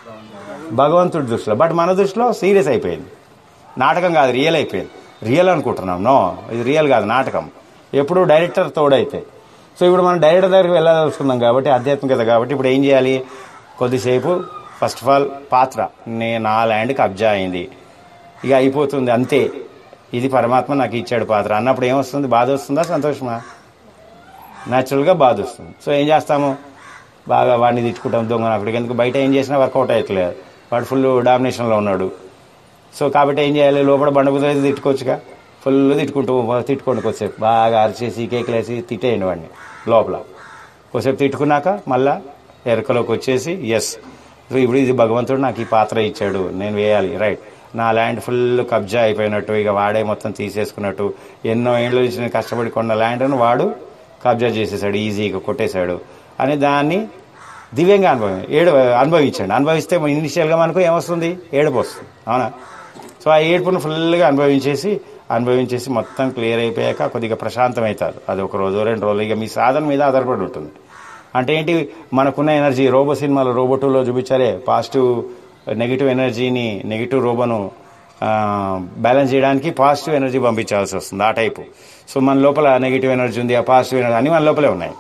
భగవంతుడి దృష్టిలో బట్ మన దృష్టిలో సీరియస్ అయిపోయింది నాటకం కాదు రియల్ అయిపోయింది రియల్ అనుకుంటున్నాం నో ఇది రియల్ కాదు నాటకం ఎప్పుడు డైరెక్టర్ తోడైతే సో ఇప్పుడు మనం డైరెక్టర్ దగ్గరికి వెళ్ళదలుచుకున్నాం కాబట్టి ఆధ్యాత్మికత కాబట్టి ఇప్పుడు ఏం చేయాలి కొద్దిసేపు ఫస్ట్ ఆఫ్ ఆల్ పాత్ర నేను నా ల్యాండ్ కబ్జా అయింది ఇక అయిపోతుంది అంతే ఇది పరమాత్మ నాకు ఇచ్చాడు పాత్ర అన్నప్పుడు ఏమొస్తుంది బాధ వస్తుందా సంతోషమా న్యాచురల్గా బాధ వస్తుంది సో ఏం చేస్తాము బాగా వాడిని తిట్టుకుంటాం దొంగ అక్కడికి ఎందుకు బయట ఏం చేసినా వర్కౌట్ అయ్యట్లేదు వాడు ఫుల్ డామినేషన్లో ఉన్నాడు సో కాబట్టి ఏం చేయాలి లోపల బండబుద్ధి తిట్టుకోవచ్చుగా ఫుల్ తిట్టుకుంటూ తిట్టుకోండి కొద్దిసేపు బాగా అరిచేసి కేకులేసి తిట్టేయండి వాడిని లోపల కొద్దిసేపు తిట్టుకున్నాక మళ్ళా ఎరకలోకి వచ్చేసి ఎస్ సో ఇప్పుడు ఇది భగవంతుడు నాకు ఈ పాత్ర ఇచ్చాడు నేను వేయాలి రైట్ నా ల్యాండ్ ఫుల్ కబ్జా అయిపోయినట్టు ఇక వాడే మొత్తం తీసేసుకున్నట్టు ఎన్నో ఏళ్ళ నుంచి నేను కష్టపడి కొన్న ల్యాండ్ను వాడు కబ్జా చేసేసాడు ఈజీగా కొట్టేశాడు అని దాన్ని దివ్యంగా అనుభవం ఏడు అనుభవించండి అనుభవిస్తే ఇనిషియల్గా మనకు ఏమొస్తుంది ఏడుపు వస్తుంది అవునా సో ఆ ఏడుపును ఫుల్గా అనుభవించేసి అనుభవించేసి మొత్తం క్లియర్ అయిపోయాక కొద్దిగా ప్రశాంతం అవుతారు అది ఒక రోజు రెండు రోజులు ఇక మీ సాధన మీద ఆధారపడి ఉంటుంది అంటే ఏంటి మనకున్న ఎనర్జీ రోబో సినిమాలో రోబో టూలో చూపించారే పాజిటివ్ నెగిటివ్ ఎనర్జీని నెగిటివ్ రోబోను బ్యాలెన్స్ చేయడానికి పాజిటివ్ ఎనర్జీ పంపించాల్సి వస్తుంది ఆ టైపు సో మన లోపల నెగిటివ్ ఎనర్జీ ఉంది ఆ పాజిటివ్ ఎనర్జీ అన్ని మన లోపలే ఉన్నాయి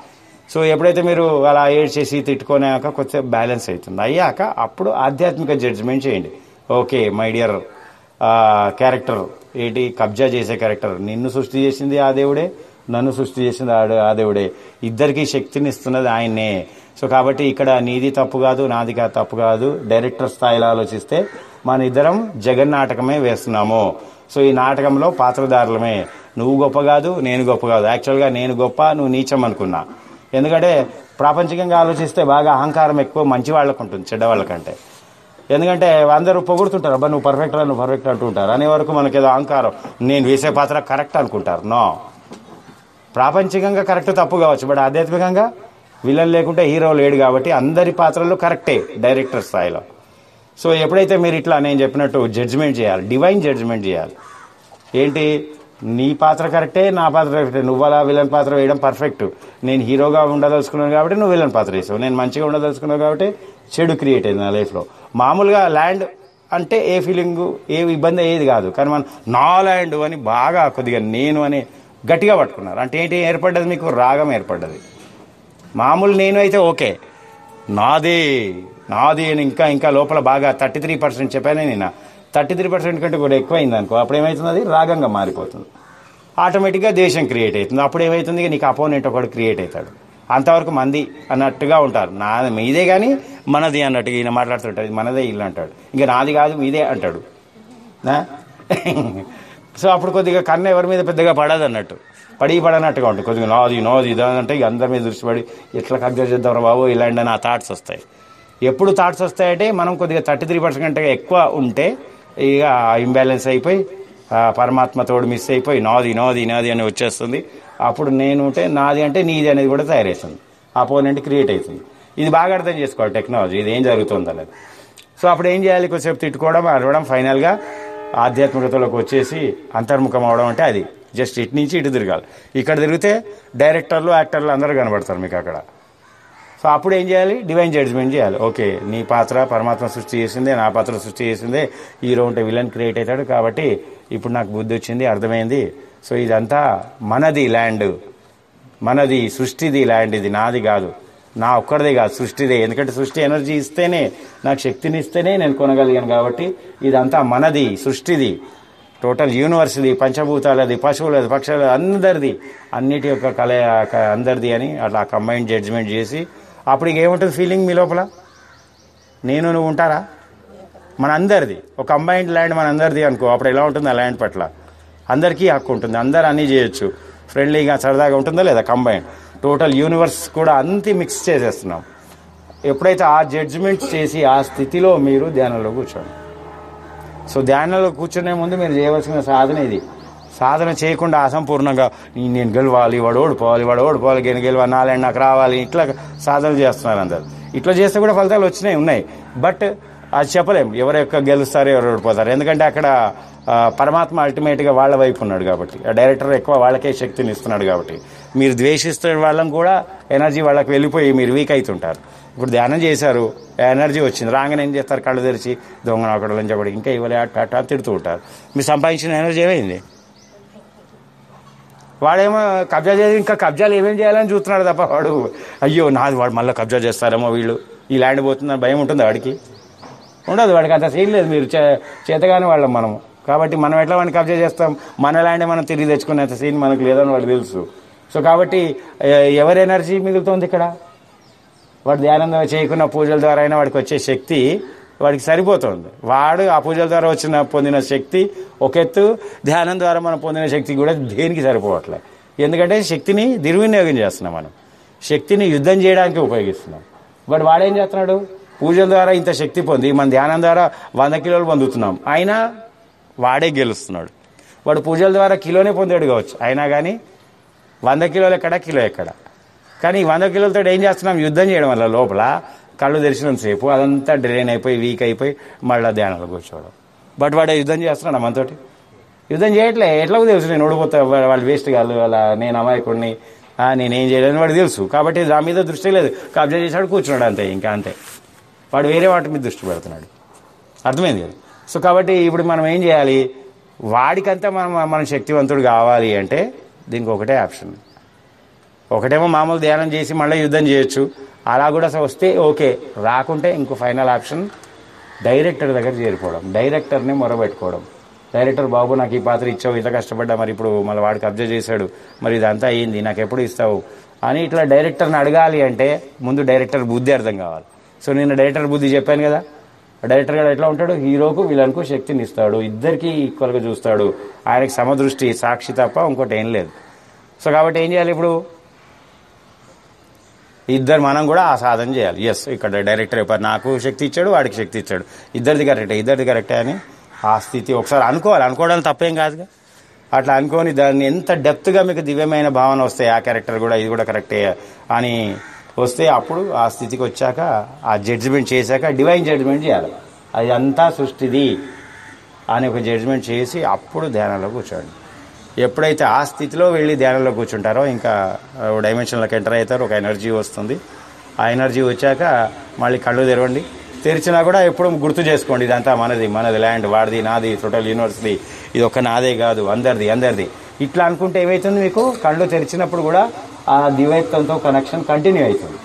సో ఎప్పుడైతే మీరు అలా ఏడ్చేసి తిట్టుకున్నాక కొంచెం బ్యాలెన్స్ అవుతుంది అయ్యాక అప్పుడు ఆధ్యాత్మిక జడ్జిమెంట్ చేయండి ఓకే మై డియర్ క్యారెక్టర్ ఏంటి కబ్జా చేసే క్యారెక్టర్ నిన్ను సృష్టి చేసింది ఆ దేవుడే నన్ను సృష్టి చేసింది ఆ- ఆ దేవుడే ఇద్దరికి శక్తిని ఇస్తున్నది ఆయన్నే సో కాబట్టి ఇక్కడ నీది తప్పు కాదు నాది కా- తప్పు కాదు డైరెక్టర్ స్థాయిలో ఆలోచిస్తే మన ఇద్దరం జగన్ నాటకమే వేస్తున్నాము సో ఈ నాటకంలో పాత్రధారులమే నువ్వు గొప్ప కాదు నేను గొప్ప కాదు యాక్చువల్గా నేను గొప్ప నువ్వు నీచం అనుకున్నా ఎందుకంటే ప్రాపంచికంగా ఆలోచిస్తే బాగా అహంకారం ఎక్కువ మంచి వాళ్ళకు ఉంటుంది చెడ్డ వాళ్ళకంటే ఎందుకంటే అందరూ పొగుడుతుంటారు అబ్బా నువ్వు పర్ఫెక్ట్ రా నువ్వు పర్ఫెక్ట్ అంటుంటారు అనే వరకు మనకి ఏదో అహంకారం నేను వేసే పాత్ర కరెక్ట్ అనుకుంటారు నో ప్రాపంచికంగా కరెక్ట్ తప్పు కావచ్చు బట్ ఆధ్యాత్మికంగా విలన్ లేకుంటే హీరో లేడు కాబట్టి అందరి పాత్రలు కరెక్టే డైరెక్టర్ స్థాయిలో సో ఎప్పుడైతే మీరు ఇట్లా నేను చెప్పినట్టు జడ్జిమెంట్ చేయాలి డివైన్ జడ్జిమెంట్ చేయాలి ఏంటి నీ పాత్ర కరెక్టే నా పాత్ర కరెక్టే నువ్వు అలా విలన్ పాత్ర వేయడం పర్ఫెక్ట్ నేను హీరోగా ఉండదలుచుకున్నాను కాబట్టి నువ్వు విలన్ పాత్ర వేసావు నేను మంచిగా ఉండదలుచుకున్నావు కాబట్టి చెడు క్రియేట్ అయింది నా లైఫ్లో మామూలుగా ల్యాండ్ అంటే ఏ ఫీలింగ్ ఏ ఇబ్బంది అయ్యేది కాదు కానీ మనం నా ల్యాండ్ అని బాగా కొద్దిగా నేను అని గట్టిగా పట్టుకున్నారు అంటే ఏంటి ఏర్పడ్డది మీకు రాగం ఏర్పడ్డది మామూలు నేను అయితే ఓకే నాది నాది అని ఇంకా ఇంకా లోపల బాగా థర్టీ త్రీ పర్సెంట్ చెప్పానే నేను థర్టీ త్రీ పర్సెంట్ కంటే కూడా ఎక్కువైంది అనుకో అప్పుడు ఏమవుతుంది అది రాగంగా మారిపోతుంది ఆటోమేటిక్గా దేశం క్రియేట్ అవుతుంది అప్పుడు ఏమవుతుంది ఇక నీకు అపోనెంట్ ఒకడు క్రియేట్ అవుతాడు అంతవరకు మంది అన్నట్టుగా ఉంటారు నా మీదే కానీ మనది అన్నట్టుగా ఈయన మాట్లాడుతుంటాడు ఇది మనదే ఇల్లు అంటాడు ఇంకా నాది కాదు మీదే అంటాడు నా? సో అప్పుడు కొద్దిగా కన్ను ఎవరి మీద పెద్దగా పడదు అన్నట్టు పడి పడనట్టుగా ఉంటుంది కొద్దిగా నాది నోది ఇది అంటే ఇక అందరి మీద దృష్టి పడి ఎట్లా కబ్జా చేద్దాం బాబు ఇలాంటి నా థాట్స్ వస్తాయి ఎప్పుడు థాట్స్ వస్తాయంటే మనం కొద్దిగా థర్టీ త్రీ పర్సెంట్ కంటే ఎక్కువ ఉంటే ఇక ఇంబ్యాలెన్స్ అయిపోయి ఆ పరమాత్మతోడు మిస్ అయిపోయి నాది నాది నాది అని వచ్చేస్తుంది అప్పుడు నేను ఉంటే నాది అంటే నీది అనేది కూడా తయారవుతుంది అపోనెంట్ క్రియేట్ అవుతుంది ఇది బాగా అర్థం చేసుకోవాలి టెక్నాలజీ ఇది ఏం జరుగుతుంది అనేది సో అప్పుడు ఏం చేయాలి కొద్దిసేపు తిట్టుకోవడం అరవడం ఫైనల్గా ఆధ్యాత్మికతలోకి వచ్చేసి అంతర్ముఖం అవడం అంటే అది జస్ట్ ఇటు నుంచి ఇటు తిరగాలి ఇక్కడ తిరిగితే డైరెక్టర్లు యాక్టర్లు అందరూ కనబడతారు మీకు అక్కడ సో అప్పుడు ఏం చేయాలి డివైన్ జడ్జ్మెంట్ చేయాలి ఓకే నీ పాత్ర పరమాత్మ సృష్టి చేసిందే నా పాత్ర సృష్టి చేసిందే హీరో ఉంటే విలన్ క్రియేట్ అవుతాడు కాబట్టి ఇప్పుడు నాకు బుద్ధి వచ్చింది అర్థమైంది సో ఇదంతా మనది ల్యాండ్ మనది సృష్టిది ల్యాండ్ ఇది నాది కాదు నా ఒక్కడిదే కాదు సృష్టిదే ఎందుకంటే సృష్టి ఎనర్జీ ఇస్తేనే నాకు శక్తిని ఇస్తేనే నేను కొనగలిగాను కాబట్టి ఇదంతా మనది సృష్టిది టోటల్ యూనివర్స్ది పంచభూతాలది పశువులది పక్షులది అందరిది అన్నిటి యొక్క కల క- అందరిది అని అట్లా కంబైన్ జడ్జిమెంట్ చేసి అప్పుడు ఇక ఏముంటుంది ఫీలింగ్ మీ లోపల నేను నువ్వు ఉంటారా మన అందరిది ఒక కంబైన్డ్ ల్యాండ్ మన అందరిది అనుకో అప్పుడు ఎలా ఉంటుంది ఆ ల్యాండ్ పట్ల అందరికీ హక్కు ఉంటుంది అందరు అన్నీ చేయొచ్చు ఫ్రెండ్లీగా సరదాగా ఉంటుందా లేదా కంబైన్ టోటల్ యూనివర్స్ కూడా అంతే మిక్స్ చేసేస్తున్నాం ఎప్పుడైతే ఆ జడ్జిమెంట్ చేసి ఆ స్థితిలో మీరు ధ్యానంలో కూర్చోండి సో ధ్యానంలో కూర్చునే ముందు మీరు చేయవలసిన సాధన ఇది సాధన చేయకుండా అసంపూర్ణంగా "ఈ- నేను గెలవాలి వాడు ఓడిపోవాలి వాడు ఓడిపోవాలి నేను గెలవాలి నాలుగు నాకు రావాలి ఇట్లా సాధన చేస్తున్నారు అందరు ఇట్లా చేస్తే కూడా ఫలితాలు వచ్చినాయి ఉన్నాయి బట్ అది చెప్పలేం ఎవరు యొక్క గెలుస్తారు ఎవరు ఓడిపోతారు ఎందుకంటే అక్కడ ఆ, పరమాత్మ అల్టిమేట్గా వాళ్ళ వైపు ఉన్నాడు కాబట్టి ఆ డైరెక్టర్ ఎక్కువ వాళ్ళకే శక్తిని ఇస్తున్నాడు కాబట్టి మీరు ద్వేషిస్తున్న వాళ్ళని కూడా ఎనర్జీ వాళ్ళకి వెళ్ళిపోయి మీరు వీక్ అవుతుంటారు ఇప్పుడు ధ్యానం చేశారు ఎనర్జీ వచ్చింది రాగానే ఏం చేస్తారు కళ్ళు తెరిచి దొంగ ఒకటి లంచబడి ఇంకా ఇవ్వలే అట్ట అట్ట అని తిడుతూ ఉంటారు మీరు సంపాదించిన ఎనర్జీ ఏమైంది వాడేమో కబ్జా చేసి ఇంకా కబ్జాలు ఏమేం చేయాలని చూస్తున్నాడు తప్ప వాడు అయ్యో నాది వాడు మళ్ళీ కబ్జా చేస్తారేమో వీళ్ళు ఈ ల్యాండ్ పోతుందని భయం ఉంటుంది వాడికి ఉండదు వాడికి అంత సీన్ లేదు మీరు చే చేతగానే వాళ్ళం మనము కాబట్టి మనం ఎట్లా వాడిని కబ్జా చేస్తాం మన ల్యాండ్ మనం తిరిగి తెచ్చుకునేంత సీన్ మనకు లేదని వాడికి తెలుసు సో కాబట్టి ఎ- ఎవరి ఎనర్జీ మిగులుతోంది ఇక్కడ వాడు ధ్యానం చేయకున్న పూజల ద్వారా అయినా వాడికి వచ్చే శక్తి వాడికి సరిపోతుంది వాడు ఆ పూజల ద్వారా వచ్చిన పొందిన శక్తి ఒక ఎత్తు ధ్యానం ద్వారా మనం పొందిన శక్తి కూడా దేనికి సరిపోవట్లే ఎందుకంటే శక్తిని దుర్వినియోగం చేస్తున్నాం మనం శక్తిని యుద్ధం చేయడానికి ఉపయోగిస్తున్నాం బట్ వాడేం చేస్తున్నాడు పూజల ద్వారా ఇంత శక్తి పొంది మన ధ్యానం ద్వారా వంద కిలోలు పొందుతున్నాం అయినా వాడే గెలుస్తున్నాడు వాడు పూజల ద్వారా కిలోనే పొందాడు కావచ్చు అయినా కానీ వంద కిలోలు ఎక్కడ కిలో ఎక్కడ కానీ ఈ వంద కిలోలతో ఏం చేస్తున్నాం యుద్ధం చేయడం వల్ల లోపల కళ్ళు తెరిచినంతసేపు అదంతా డ్రైన్ అయిపోయి వీక్ అయిపోయి మళ్ళీ ధ్యానంలో కూర్చోవడం బట్ వాడు యుద్ధం చేస్తున్నాడు మనతోటి యుద్ధం చేయట్లే ఎట్లా తెలుసు నేను ఓడిపోతా వా- వాళ్ళు వేస్ట్ కాదు వాళ్ళ నేను అమాయకుడిని ఆ, నేనేం చేయలేని వాడు తెలుసు కాబట్టి దాని మీద దృష్టి లేదు కబ్జా చేశాడు కూర్చున్నాడు అంతే ఇంకా అంతే వాడు వేరే వాటి మీద దృష్టి పెడుతున్నాడు అర్థమైంది కదా సో కాబట్టి ఇప్పుడు మనం ఏం చేయాలి వాడికంతా మనం మనం శక్తివంతుడు కావాలి అంటే దీనికి ఒకటే ఆప్షన్ ఒకటేమో మామూలు ధ్యానం చేసి మళ్ళీ యుద్ధం చేయొచ్చు అలా కూడా వస్తే ఓకే రాకుంటే ఇంకో ఫైనల్ ఆప్షన్ డైరెక్టర్ దగ్గర చేరిపోవడం డైరెక్టర్ని మొరబెట్టుకోవడం డైరెక్టర్ బాబు నాకు ఈ పాత్ర ఇచ్చావు ఇంత కష్టపడ్డా మరి ఇప్పుడు మళ్ళీ వాడికి అబ్జర్వ్ చేశాడు మరి ఇదంతా అయ్యింది నాకు ఎప్పుడు ఇస్తావు అని ఇట్లా డైరెక్టర్ని అడగాలి అంటే ముందు డైరెక్టర్ బుద్ధి అర్థం కావాలి సో నేను డైరెక్టర్ బుద్ధి చెప్పాను కదా డైరెక్టర్ గారు ఎట్లా ఉంటాడు హీరోకు విలన్కు శక్తిని ఇస్తాడు ఇద్దరికి ఈక్వల్గా చూస్తాడు ఆయనకి సమదృష్టి సాక్షి తప్ప ఇంకోటి ఏం లేదు సో కాబట్టి ఏం చేయాలి ఇప్పుడు ఇద్దరు మనం కూడా ఆ సాధన చేయాలి ఎస్ ఇక్కడ డైరెక్టర్ చెప్పారు నాకు శక్తి ఇచ్చాడు వాడికి శక్తి ఇచ్చాడు ఇద్దరిది కరెక్టే ఇద్దరిది కరెక్టే అని ఆ స్థితి ఒకసారి అనుకోవాలి అనుకోవడం తప్పేం కాదుగా అట్లా అనుకొని దాన్ని ఎంత డెప్త్గా మీకు దివ్యమైన భావన వస్తాయి ఆ క్యారెక్టర్ కూడా ఇది కూడా కరెక్టే అని వస్తే అప్పుడు ఆ స్థితికి వచ్చాక ఆ జడ్జిమెంట్ చేశాక డివైన్ జడ్జిమెంట్ చేయాలి అది అంతా సృష్టిది అని ఒక జడ్జిమెంట్ చేసి అప్పుడు ధ్యానంలో కూర్చోండి ఎప్పుడైతే ఆ స్థితిలో వెళ్ళి ధ్యానంలో కూర్చుంటారో ఇంకా డైమెన్షన్లోకి ఎంటర్ అవుతారు ఒక ఎనర్జీ వస్తుంది ఆ ఎనర్జీ వచ్చాక మళ్ళీ కళ్ళు తెరవండి తెరిచినా కూడా ఎప్పుడు గుర్తు చేసుకోండి ఇదంతా మనది మనది ల్యాండ్ వాడిది నాది టోటల్ యూనివర్సిటీ ఇది ఒక్క నాదే కాదు అందరిది అందరిది ఇట్లా అనుకుంటే ఏమవుతుంది మీకు కళ్ళు తెరిచినప్పుడు కూడా ఆ దివైత్వంతో కనెక్షన్ కంటిన్యూ అవుతుంది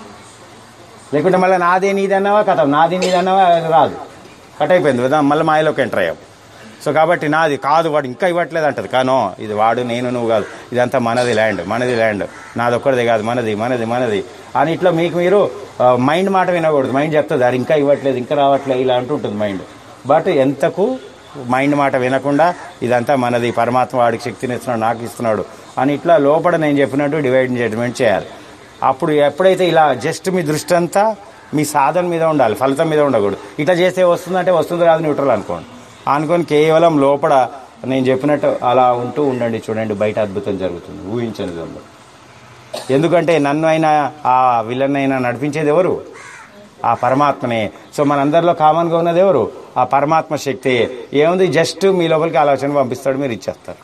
లేకుంటే మళ్ళీ నాదే నీది అన్నావా కథ నాది నీది అన్నావా అది రాదు కట్ అయిపోయింది కదా మళ్ళీ మాయలోకి ఎంటర్ అయ్యాం సో కాబట్టి నాది కాదు వాడు ఇంకా ఇవ్వట్లేదు అంటది కానో ఇది వాడు నేను నువ్వు కాదు ఇదంతా మనది ల్యాండ్ మనది ల్యాండ్ నాది ఒక్కడిది కాదు మనది మనది మనది అని ఇట్లా మీకు మీరు ఆ, మైండ్ మాట వినకూడదు మైండ్ చెప్తుంది అది ఇంకా ఇవ్వట్లేదు ఇంకా రావట్లేదు ఇలా అంటుంటుంది మైండ్ బట్ ఎంతకు మైండ్ మాట వినకుండా ఇదంతా మనది పరమాత్మ వాడికి శక్తిని ఇస్తున్నాడు నాకు ఇస్తున్నాడు అని ఇట్లా లోపల నేను చెప్పినట్టు డివైడ్ జడ్జ్మెంట్ చేయాలి అప్పుడు ఎప్పుడైతే ఇలా జస్ట్ మీ దృష్టి అంతా మీ సాధన మీద ఉండాలి ఫలితం మీద ఉండకూడదు ఇట్లా చేస్తే వస్తుందంటే వస్తుంది కాదు న్యూట్రల్ అనుకోండి అనుకొని కేవలం లోపల నేను చెప్పినట్టు అలా ఉంటూ ఉండండి చూడండి బయట అద్భుతం జరుగుతుంది ఊహించని విధంలో ఎందుకంటే నన్ను అయినా ఆ విలన్ అయినా నడిపించేది ఎవరు ఆ పరమాత్మనే సో మనందరిలో కామన్గా ఉన్నది ఎవరు ఆ పరమాత్మ శక్తి ఏముంది జస్ట్ మీ లోపలికి ఆలోచన పంపిస్తాడు మీరు ఇచ్చేస్తారు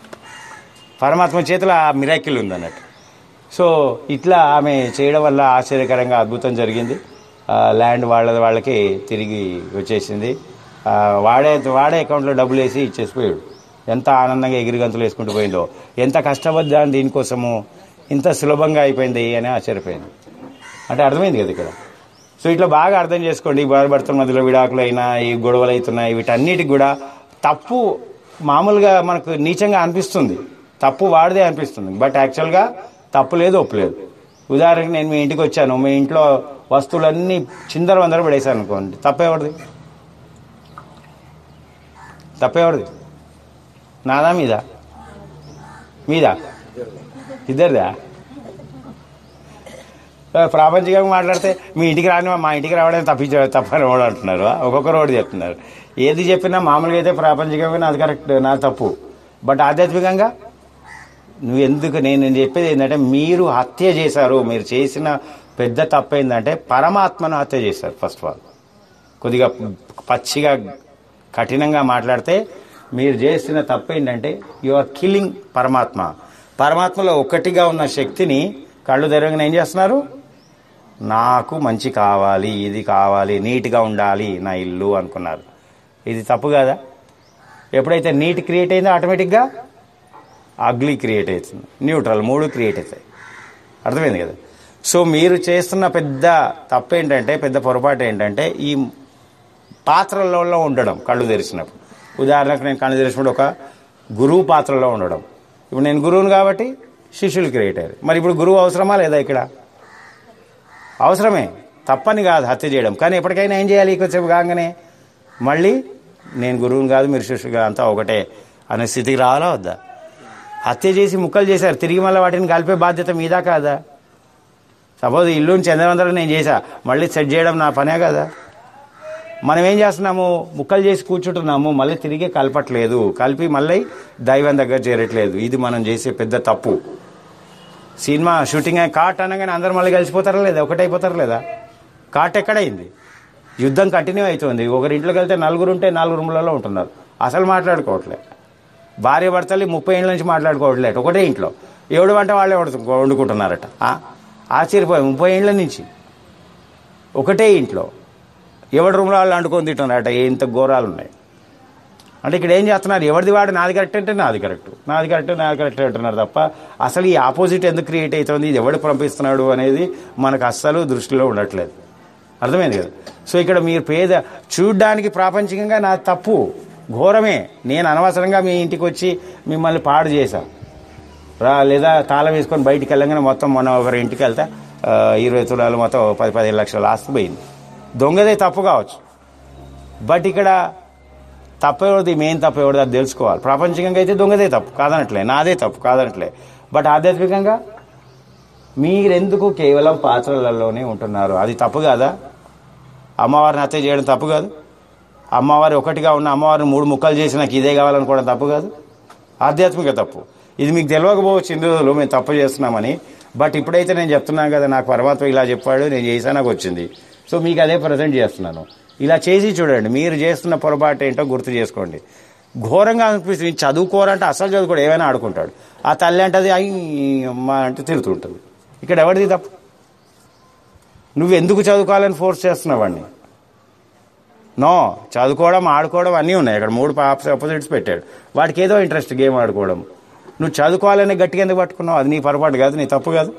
పరమాత్మ చేతిలో ఆ మిరాకిల్ ఉంది అన్నట్టు సో ఇట్లా ఆమె చేయడం వల్ల ఆశ్చర్యకరంగా అద్భుతం జరిగింది ఆ, ల్యాండ్ వాళ్ళ వాళ్ళకి తిరిగి వచ్చేసింది ఆ, వాడే వాడే అకౌంట్లో డబ్బులు వేసి ఇచ్చేసిపోయాడు ఎంత ఆనందంగా ఎగిరిగంతులు వేసుకుంటూ పోయిందో ఎంత కష్టపడ్డాను దీనికోసము ఇంత సులభంగా అయిపోయింది అని ఆశ్చర్యపోయింది అంటే అర్థమైంది కదా ఇక్కడ సో ఇట్లా బాగా అర్థం చేసుకోండి ఈ భార్యభర్తల మధ్యలో విడాకులు అయినా ఈ గొడవలు అవుతున్నాయి వీటన్నిటికి కూడా తప్పు మామూలుగా మనకు నీచంగా అనిపిస్తుంది తప్పు వాడిదే అనిపిస్తుంది బట్ యాక్చువల్గా తప్పు లేదు ఒప్పు లేదు ఉదాహరణకి నేను మీ ఇంటికి వచ్చాను మీ ఇంట్లో వస్తువులన్నీ చిందర వందర పడేశాను అనుకోండి తప్పేవాడిది తప్పేవాడిది నాదా మీదా మీదా ఇద్దరిదా ప్రాపంచికంగా మాట్లాడితే మీ ఇంటికి రాని మా ఇంటికి రావడం తప్పించ తప్పని వాడు అంటున్నారు ఒక్కొక్కరు ఒకటి చెప్తున్నారు ఏది చెప్పినా మామూలుగా అయితే ప్రాపంచికంగా నాది కరెక్ట్ నా తప్పు బట్ ఆధ్యాత్మికంగా నువ్వు ఎందుకు నేను నేను చెప్పేది ఏంటంటే మీరు హత్య చేశారు మీరు చేసిన పెద్ద తప్పు ఏంటంటే పరమాత్మను హత్య చేశారు ఫస్ట్ ఆఫ్ ఆల్ కొద్దిగా పచ్చిగా కఠినంగా మాట్లాడితే మీరు చేసిన తప్పు ఏంటంటే యు ఆర్ కిల్లింగ్ పరమాత్మ పరమాత్మలో ఒకటిగా ఉన్న శక్తిని కళ్ళు తెరవగానే ఏం చేస్తున్నారు నాకు మంచి కావాలి ఇది కావాలి నీట్గా ఉండాలి నా ఇల్లు అనుకున్నారు ఇది తప్పు కదా ఎప్పుడైతే నీట్ క్రియేట్ అయిందో ఆటోమేటిక్గా అగ్లీ క్రియేట్ అవుతుంది న్యూట్రల్ మూడు క్రియేట్ అవుతాయి అర్థమైంది కదా సో మీరు చేస్తున్న పెద్ద తప్పు ఏంటంటే పెద్ద పొరపాటు ఏంటంటే ఈ పాత్రలలో ఉండడం కళ్ళు తెరిచినప్పుడు ఉదాహరణకు నేను కళ్ళు తెరిచినప్పుడు ఒక గురువు పాత్రలో ఉండడం ఇప్పుడు నేను గురువును కాబట్టి శిష్యులు క్రియేట్ అయ్యారు మరి ఇప్పుడు గురువు అవసరమా లేదా ఇక్కడ అవసరమే తప్పని కాదు హత్య చేయడం కానీ ఎప్పటికైనా ఏం చేయాలి కొంచెం కాగానే మళ్ళీ నేను గురువుని కాదు మీరు శిష్యుగా అంతా ఒకటే అనే స్థితికి రావాలా వద్దా హత్య చేసి ముక్కలు చేశారు తిరిగి మళ్ళీ వాటిని కలిపే బాధ్యత మీదా కాదా సపోజ్ ఇల్లుని చంద్రవందరం నేను చేశా మళ్ళీ సెట్ చేయడం నా పనే కదా మనం ఏం చేస్తున్నాము ముక్కలు చేసి కూర్చుంటున్నాము మళ్ళీ తిరిగి కలపట్లేదు కలిపి మళ్ళీ దైవం దగ్గర చేరట్లేదు ఇది మనం చేసే పెద్ద తప్పు సినిమా షూటింగ్ అయ్యి కాట్ అనగానే అందరు మళ్ళీ కలిసిపోతారా లేదా ఒకటైపోతారా లేదా కాట్ ఎక్కడైంది యుద్ధం కంటిన్యూ అవుతుంది ఒకరి ఇంట్లోకి వెళ్తే నలుగురు ఉంటే నాలుగు రూమ్లలో ఉంటున్నారు అసలు మాట్లాడుకోవట్లే భార్య భర్తలు ముప్పై ఏళ్ళ నుంచి మాట్లాడుకోవట్లేదు ఒకటే ఇంట్లో ఎవడు వంట వాళ్ళే వండు- వండుకుంటున్నారట ఆ? ఆశ్చర్యపోయి ముప్పై ఏళ్ళ నుంచి ఒకటే ఇంట్లో ఎవడి రూమ్లో వాళ్ళు వండుకొని తింటున్నారట ఇంత ఘోరాలు ఉన్నాయి అంటే ఇక్కడ ఏం చేస్తున్నారు ఎవరిది వాడు నాది కరెక్ట్ అంటే నాది కరెక్ట్ నాది కరెక్ట్ నాది కరెక్ట్ అంటున్నారు తప్ప అసలు ఈ ఆపోజిట్ ఎందుకు క్రియేట్ అవుతుంది ఇది ఎవడు పంపిస్తున్నాడు అనేది మనకు అస్సలు దృష్టిలో ఉండట్లేదు అర్థమైంది కదా సో ఇక్కడ మీరు పేద చూడ్డానికి ప్రాపంచికంగా నా తప్పు ఘోరమే నేను అనవసరంగా మీ ఇంటికి వచ్చి మిమ్మల్ని పాడు చేశాను రా లేదా తాళం వేసుకొని బయటికి వెళ్ళగానే మొత్తం మొన్న ఒకరి ఇంటికి వెళ్తే ఆ, ఇరవై తులాలు మొత్తం పది పదిహేను లక్షల ఆస్తి పోయింది దొంగదే తప్పు కావచ్చు బట్ ఇక్కడ తప్పు ఎవరిది మెయిన్ తప్పు ఎవరిది అది తెలుసుకోవాలి ప్రాపంచికంగా అయితే దొంగదే తప్పు కాదనట్లే నాదే తప్పు కాదనట్లే బట్ ఆధ్యాత్మికంగా మీరెందుకు కేవలం పాత్రలలోనే ఉంటున్నారు అది తప్పు కాదా అమ్మవారిని హత్య చేయడం తప్పు కాదు అమ్మవారి ఒకటిగా ఉన్న అమ్మవారిని మూడు ముక్కలు చేసి నాకు ఇదే కావాలనుకోవడం తప్పు కాదు ఆధ్యాత్మిక తప్పు ఇది మీకు తెలియకపోవచ్చు ఇన్ని రోజులు మేము తప్పు చేస్తున్నామని బట్ ఇప్పుడైతే నేను చెప్తున్నాను కదా నాకు పరమాత్మ ఇలా చెప్పాడు నేను చేసా నాకు వచ్చింది సో మీకు అదే ప్రజెంట్ చేస్తున్నాను ఇలా చేసి చూడండి మీరు చేస్తున్న పొరపాటు ఏంటో గుర్తు చేసుకోండి ఘోరంగా అనిపిస్తుంది చదువుకోరంటే అసలు చదువుకోడు ఏమైనా ఆడుకుంటాడు ఆ తల్లి అంటది అయ్యి అమ్మ అంటే తిరుగుతుంటుంది ఇక్కడ ఎవరిది తప్పు నువ్వు ఎందుకు చదువుకోవాలని ఫోర్స్ చేస్తున్నావు వాడిని నో చదువుకోవడం ఆడుకోవడం అన్నీ ఉన్నాయి అక్కడ మూడు ఆపోజిట్స్ పెట్టాడు వాడికి ఏదో ఇంట్రెస్ట్ గేమ్ ఆడుకోవడం నువ్వు చదువుకోవాలని గట్టిగా ఎందుకు పట్టుకున్నావు అది నీ పొరపాటు కాదు నీ తప్పు కాదు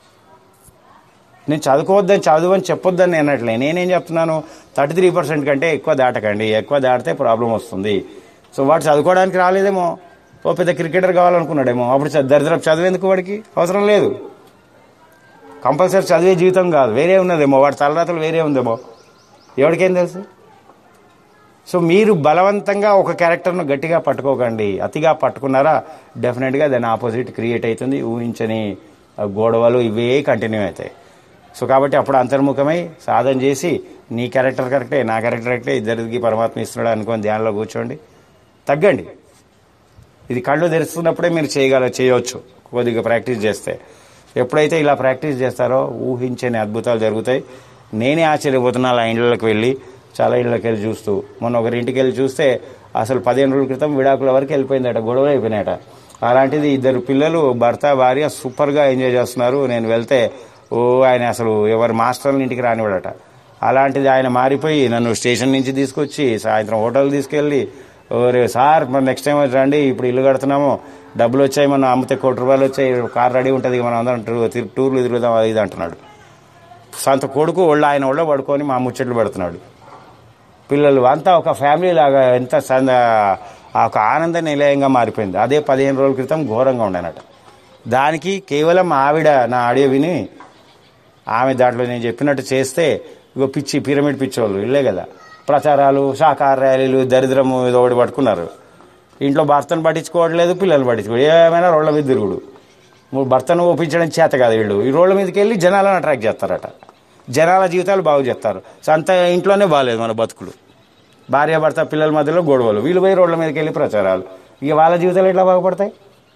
నేను చదువుకోవద్దని చదువు అని చెప్పొద్దని నేను అనట్లే నేనేం చెప్తున్నాను థర్టీ త్రీ పర్సెంట్ కంటే ఎక్కువ దాటకండి ఎక్కువ దాటితే ప్రాబ్లం వస్తుంది సో వాడు చదువుకోవడానికి రాలేదేమో ఓ పెద్ద క్రికెటర్ కావాలనుకున్నాడేమో అప్పుడు చ- దరిద్రపు చదివేందుకు వాడికి అవసరం లేదు కంపల్సరీ చదివే జీవితం కాదు వేరే ఉన్నదేమో వాడి తలరాతలు వేరే ఉందేమో ఎవరికేం తెలుసు సో మీరు బలవంతంగా ఒక క్యారెక్టర్ను గట్టిగా పట్టుకోకండి అతిగా పట్టుకున్నారా డెఫినెట్గా దాని ఆపోజిట్ క్రియేట్ అవుతుంది ఊహించని ఆ, గొడవలు ఇవే కంటిన్యూ అవుతాయి సో కాబట్టి అప్పుడు అంతర్ముఖమై సాధన చేసి నీ క్యారెక్టర్ కరెక్టే నా క్యారెక్టర్ కరెక్టే ఇద్దరికి పరమాత్మ ఇస్తున్నాడు అనుకొని ధ్యానంలో కూర్చోండి తగ్గండి ఇది కళ్ళు తెరుస్తున్నప్పుడే మీరు చేయగల చేయవచ్చు కొద్దిగా ప్రాక్టీస్ చేస్తే ఎప్పుడైతే ఇలా ప్రాక్టీస్ చేస్తారో ఊహించని అద్భుతాలు జరుగుతాయి నేనే ఆశ్చర్యపోతున్నా అలా ఇండ్లకి వెళ్ళి చాలా ఇళ్ళకి వెళ్ళి చూస్తూ మొన్న ఒకరి ఇంటికి వెళ్ళి చూస్తే అసలు పదిహేను రోజుల క్రితం విడాకుల వరకు వెళ్ళిపోయిందట గొడవలు అయిపోయినాయట అలాంటిది ఇద్దరు పిల్లలు భర్త భార్య సూపర్గా ఎంజాయ్ చేస్తున్నారు నేను వెళ్తే ఓ ఆయన అసలు ఎవరి మాస్టర్ల ఇంటికి రానివాడట అలాంటిది ఆయన మారిపోయి నన్ను స్టేషన్ నుంచి తీసుకొచ్చి సాయంత్రం హోటల్ తీసుకెళ్ళి ఓరే సార్ మరి నెక్స్ట్ టైం వచ్చి రండి ఇప్పుడు ఇల్లు కడుతున్నాము డబ్బులు వచ్చాయి మనం అమ్మితే కోటి రూపాయలు వచ్చాయి కార్ రెడీ ఉంటుంది మనం అందరం టూర్ తిరు- టూర్లు తిరుగుదాం అది ఇది అంటున్నాడు సొంత కొడుకు ఒళ్ళు ఆయన ఒళ్ళో పడుకొని మా ముచ్చట్లు పెడుతున్నాడు పిల్లలు అంతా ఒక ఫ్యామిలీ లాగా ఎంత సంద ఆ ఒక ఆనంద నిలయంగా మారిపోయింది అదే పదిహేను రోజుల క్రితం ఘోరంగా ఉండేనట దానికి కేవలం ఆవిడ నా ఆడియో విని ఆమె దాంట్లో నేను చెప్పినట్టు చేస్తే ఇగో పిచ్చి పిరమిడ్ పిచ్చోళ్ళు ఇల్లే కదా ప్రచారాలు శాకాహార ర్యాలీలు దరిద్రము ఏదో ఒకటి పట్టుకున్నారు ఇంట్లో భర్తను పట్టించుకోవట్లేదు పిల్లలు పట్టించుకోవడం ఏమైనా రోడ్ల మీద తిరుగుడు నువ్వు భర్తను ఒప్పించడం చేత కాదు వీళ్ళు ఈ రోడ్ల మీదకి వెళ్ళి జనాలను అట్రాక్ట్ చేస్తారట జనాల జీవితాలు బాగు చేస్తారు సో అంత ఇంట్లోనే బాగాలేదు మన బతుకులు భార్య భర్త పిల్లల మధ్యలో గొడవలు వీళ్ళు పోయి రోడ్ల మీదకి వెళ్ళి ప్రచారాలు ఇక వాళ్ళ జీవితాలు ఎట్లా బాగుపడతాయి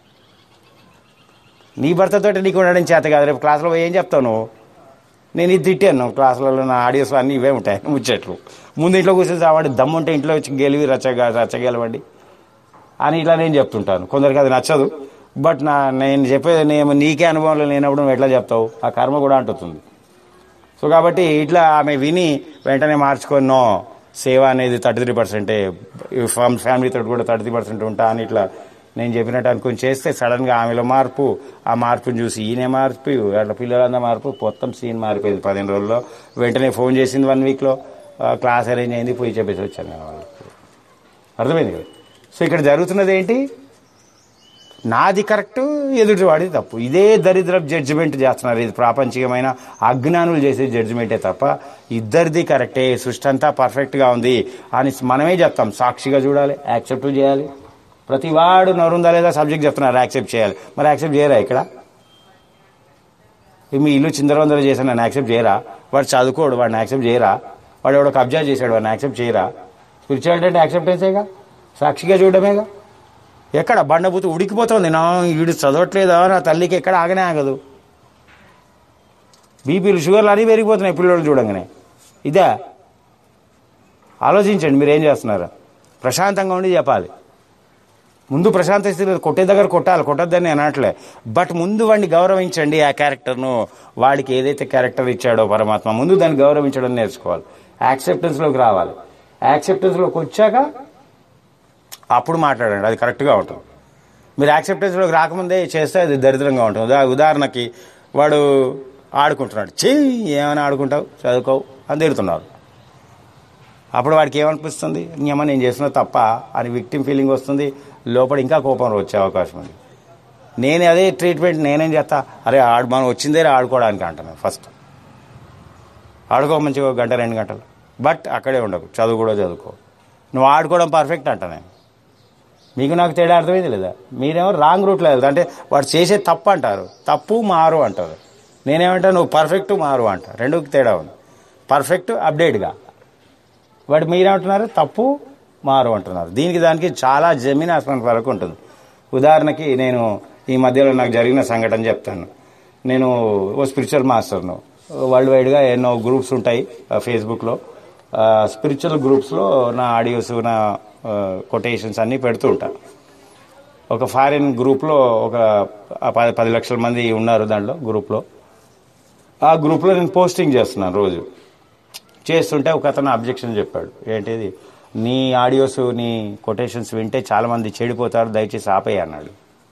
నీ భర్తతోటి నీకు ఉండడం చేత కాదు రేపు క్లాస్లో పోయి ఏం చెప్తావు నువ్వు నేను ఇది తిట్టాను క్లాసులలో నా ఆడియోస్ అన్నీ ఇవే ఉంటాయి ముచ్చట్లు ముందు ఇంట్లో కూర్చొని చావండి దమ్ము ఉంటే ఇంట్లో వచ్చి గెలివి రచ్చగా రచ్చగెలవండి అని ఇట్లా నేను చెప్తుంటాను కొందరికి అది నచ్చదు బట్ నా నేను చెప్పేది నేను నీకే అనుభవంలో లేనప్పుడు నువ్వు ఎట్లా చెప్తావు ఆ కర్మ కూడా అంటుతుంది సో కాబట్టి ఇట్లా ఆమె విని వెంటనే మార్చుకొని నో సేవ అనేది థర్టీ త్రీ పర్సెంటే ఫ్యామిలీతో కూడా థర్టీ త్రీ పర్సెంట్ ఉంటా అని ఇట్లా నేను చెప్పినట్టు అనుకుని చేస్తే సడన్గా ఆమెలో మార్పు ఆ మార్పుని చూసి ఈయనే మార్పు అట్లా పిల్లలంతా మార్పు మొత్తం సీన్ మారిపోయింది పదిహేను రోజుల్లో వెంటనే ఫోన్ చేసింది వన్ వీక్లో క్లాస్ అరేంజ్ అయింది పోయి చెప్పేసి వచ్చాను నేను వాళ్ళకి అర్థమైంది కదా సో ఇక్కడ జరుగుతున్నది ఏంటి నాది కరెక్ట్ ఎదుటివాడిది తప్పు ఇదే దరిద్ర జడ్జిమెంట్ చేస్తున్నారు ఇది ప్రాపంచికమైన అజ్ఞానులు చేసే జడ్జిమెంటే తప్ప ఇద్దరిది కరెక్టే సృష్టి అంతా పర్ఫెక్ట్గా ఉంది అని మనమే చెప్తాం సాక్షిగా చూడాలి యాక్సెప్ట్ చేయాలి ప్రతి వాడు నరుందా లేదా సబ్జెక్ట్ చెప్తున్నారు యాక్సెప్ట్ చేయాలి మరి యాక్సెప్ట్ చేయరా ఇక్కడ ఈ మీ ఇల్లు చిందరవందర చేశాను నన్ను యాక్సెప్ట్ చేయరా వాడు చదువుకోడు వాడిని యాక్సెప్ట్ చేయరా వాడు ఎవడో కబ్జా చేశాడు వాడిని యాక్సెప్ట్ చేయరా స్పిరిచువాలిటీ అంటే యాక్సెప్టెన్సేగా సాక్షిగా చూడడమేగా ఎక్కడ బండబూతు ఉడికిపోతుంది నా వీడు చదవట్లేదా నా తల్లికి ఎక్కడ ఆగనే ఆగదు బీపీలు షుగర్లు అన్నీ పెరిగిపోతున్నాయి పిల్లలు చూడంగానే ఇదే ఆలోచించండి మీరు ఏం చేస్తున్నారు ప్రశాంతంగా ఉండి చెప్పాలి ముందు ప్రశాంత స్థితిలో కొట్టే దగ్గర కొట్టాలి కొట్టద్దని నేను అనట్లే బట్ ముందు వాడిని గౌరవించండి ఆ క్యారెక్టర్ను వాడికి ఏదైతే క్యారెక్టర్ ఇచ్చాడో పరమాత్మ ముందు దాన్ని గౌరవించడం నేర్చుకోవాలి యాక్సెప్టెన్స్లోకి రావాలి యాక్సెప్టెన్స్లోకి వచ్చాక అప్పుడు మాట్లాడండి అది కరెక్ట్గా ఉంటుంది మీరు యాక్సెప్టెన్స్లోకి రాకముందే చేస్తే అది దరిద్రంగా ఉంటుంది ఉదా ఉదాహరణకి వాడు ఆడుకుంటున్నాడు చెయ్యి ఏమైనా ఆడుకుంటావు చదువుకోవు అని తిడుతున్నారు అప్పుడు వాడికి ఏమనిపిస్తుంది ఇంకేమో నేను చేసిన తప్ప అని విక్టిమ్ ఫీలింగ్ వస్తుంది లోపల ఇంకా కోపం వచ్చే అవకాశం ఉంది నేను అదే ట్రీట్మెంట్ నేనేం చేస్తా అరే ఆడు మనం వచ్చిందే ఆడుకోవడానికి అంటున్నాను ఫస్ట్ ఆడుకో మంచిగా ఒక గంట రెండు గంటలు బట్ అక్కడే ఉండకు చదువు కూడా చదువుకో నువ్వు ఆడుకోవడం పర్ఫెక్ట్ అంట నేను మీకు నాకు తేడా అర్థమైంది లేదా మీరేమో రాంగ్ రూట్లో వెళ్తా అంటే వాడు చేసే తప్పు అంటారు తప్పు మారు అంటారు నేనేమంటా నువ్వు పర్ఫెక్ట్ మారు అంట రెండుకి తేడా ఉంది పర్ఫెక్ట్ అప్డేట్గా వాడు మీరేమంటున్నారు తప్పు మారు అంటున్నారు దీనికి దానికి చాలా జమీన్ ఆస్మాన్ వరకు ఉంటుంది ఉదాహరణకి నేను ఈ మధ్యలో నాకు జరిగిన సంఘటన చెప్తాను నేను ఓ స్పిరిచువల్ మాస్టర్ను వరల్డ్ వైడ్గా ఎన్నో గ్రూప్స్ ఉంటాయి ఆ, ఫేస్బుక్లో ఆ, స్పిరిచువల్ గ్రూప్స్లో నా ఆడియోస్ నా కొటేషన్స్ అన్నీ పెడుతూ ఉంటాను ఒక ఫారిన్ గ్రూప్లో ఒక ఆ పది పది లక్షల మంది ఉన్నారు దాంట్లో గ్రూప్లో ఆ గ్రూప్లో నేను పోస్టింగ్ చేస్తున్నాను రోజు చేస్తుంటే ఒక అతను అబ్జెక్షన్ చెప్పాడు ఏంటిది నీ ఆడియోస్ నీ కొటేషన్స్ వింటే చాలా మంది చెడిపోతారు దయచేసి ఆపేయి అన్నాడు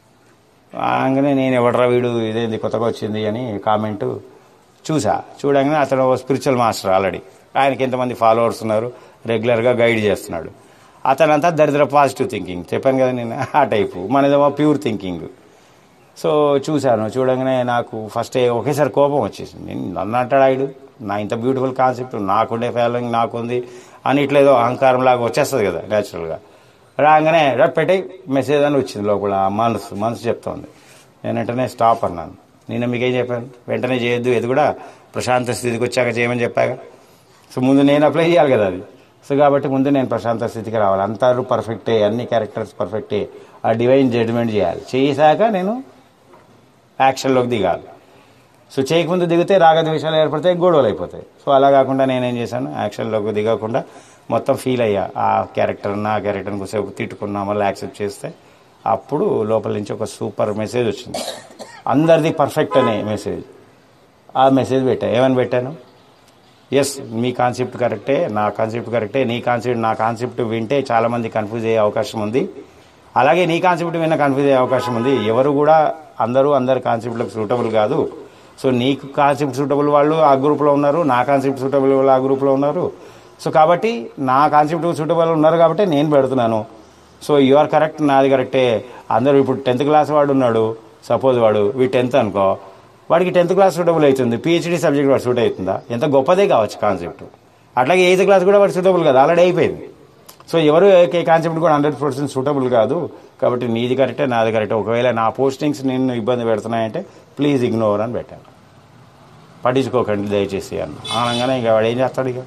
అనగానే నేను ఎవడరా వీడు ఇదేంది కొత్తగా వచ్చింది అని కామెంట్ చూసా చూడంగానే అతను స్పిరిచువల్ మాస్టర్ ఆల్రెడీ ఆయనకి ఎంతమంది ఫాలోవర్స్ ఉన్నారు రెగ్యులర్గా గైడ్ చేస్తున్నాడు అతనంతా దరిద్ర పాజిటివ్ థింకింగ్ చెప్పాను కదా నేను ఆ టైపు మనదేమో ప్యూర్ థింకింగ్ సో చూశాను చూడంగానే నాకు ఫస్ట్ ఒకేసారి కోపం వచ్చేసింది నేను నన్ను అంటాడు ఆయుడు నా ఇంత బ్యూటిఫుల్ కాన్సెప్ట్ నాకుండే ఫాలోయింగ్ నాకుంది అని ఇట్లా ఏదో అహంకారం లాగా వచ్చేస్తుంది కదా న్యాచురల్గా రాగానే రా పెట్టే మెసేజ్ అని వచ్చింది లోపల ఆ మనసు మనసు చెప్తోంది నేను వెంటనే స్టాప్ అన్నాను నేను మీకేం చెప్పాను వెంటనే చేయొద్దు ఇది కూడా ప్రశాంత స్థితికి వచ్చాక చేయమని చెప్పాక సో ముందు నేను అప్లై చేయాలి కదా అది సో కాబట్టి ముందు నేను ప్రశాంత స్థితికి రావాలి అంతారు పర్ఫెక్టే అన్ని క్యారెక్టర్స్ పర్ఫెక్టే ఆ డివైన్ జడ్జ్మెంట్ చేయాలి చేసాక నేను యాక్షన్లోకి దిగాలి సో చేయకముందు దిగితే రాగద్వేషాలు ఏర్పడతాయి గొడవలు అయిపోతాయి సో అలా కాకుండా నేనేం చేశాను యాక్షన్లోకి దిగకుండా మొత్తం ఫీల్ అయ్యా ఆ క్యారెక్టర్ నా క్యారెక్టర్ని కొద్దిసేపు తిట్టుకున్నా మళ్ళీ యాక్సెప్ట్ చేస్తే అప్పుడు లోపల నుంచి ఒక సూపర్ మెసేజ్ వచ్చింది అందరిది పర్ఫెక్ట్ అనే మెసేజ్ ఆ మెసేజ్ పెట్టా ఏమని పెట్టాను ఎస్ మీ కాన్సెప్ట్ కరెక్టే నా కాన్సెప్ట్ కరెక్టే నీ కాన్సెప్ట్ నా కాన్సెప్ట్ వింటే చాలా మంది కన్ఫ్యూజ్ అయ్యే అవకాశం ఉంది అలాగే నీ కాన్సెప్ట్ విన్న కన్ఫ్యూజ్ అయ్యే అవకాశం ఉంది ఎవరు కూడా అందరూ అందరి కాన్సెప్ట్లకు సూటబుల్ కాదు సో నీకు కాన్సెప్ట్ సూటబుల్ వాళ్ళు ఆ గ్రూప్లో ఉన్నారు నా కాన్సెప్ట్ సూటబుల్ వాళ్ళు ఆ గ్రూప్లో ఉన్నారు సో కాబట్టి నా కాన్సెప్ట్ సూటబుల్ ఉన్నారు కాబట్టి నేను పెడుతున్నాను సో యు ఆర్ కరెక్ట్ నాది కరెక్టే అందరూ ఇప్పుడు టెన్త్ క్లాస్ వాడు ఉన్నాడు సపోజ్ వాడు వీ టెన్త్ అనుకో వాడికి టెన్త్ క్లాస్ సూటబుల్ అవుతుంది పిహెచ్డీ సబ్జెక్ట్ వాడు సూట్ అవుతుందా ఎంత గొప్పదే కావచ్చు కాన్సెప్ట్ అట్లాగే ఎయిత్ క్లాస్ కూడా వాడు సూటబుల్ కాదు ఆల్రెడీ అయిపోయింది సో ఎవరు ఏ కాన్సెప్ట్ కూడా హండ్రెడ్ పర్సెంట్ సూటబుల్ కాదు కాబట్టి నీది కరెక్టే నాది కరెక్టే ఒకవేళ నా పోస్టింగ్స్ నిన్ను ఇబ్బంది పెడుతున్నాయంటే ప్లీజ్ ఇగ్నోర్ అని పెట్టాను పట్టించుకోకండి దయచేసి అన్న అనగానే ఇక వాడు ఏం చేస్తాడు ఇక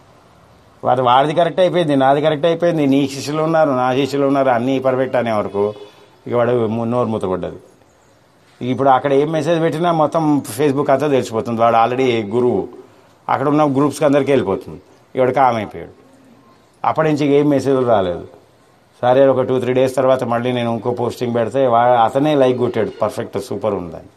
వాడు వాడిది కరెక్ట్ అయిపోయింది నాది కరెక్ట్ అయిపోయింది నీ శిష్యులు ఉన్నారు నా శిష్యులు ఉన్నారు అన్నీ పర్ఫెక్ట్ అనే వరకు ఇక వాడు ము- నోరు మూతపడ్డది ఇప్పుడు అక్కడ ఏం మెసేజ్ పెట్టినా మొత్తం ఫేస్బుక్ అంతా తెలిసిపోతుంది వాడు ఆల్రెడీ గురువు అక్కడ ఉన్న గ్రూప్స్కి అందరికీ వెళ్ళిపోతుంది ఇవాడు కామ్ అయిపోయాడు అప్పటి నుంచి ఏం మెసేజ్లు రాలేదు సరే ఒక టూ త్రీ డేస్ తర్వాత మళ్ళీ నేను ఇంకో పోస్టింగ్ పెడితే వా అతనే లైక్ కొట్టాడు పర్ఫెక్ట్ సూపర్ ఉందని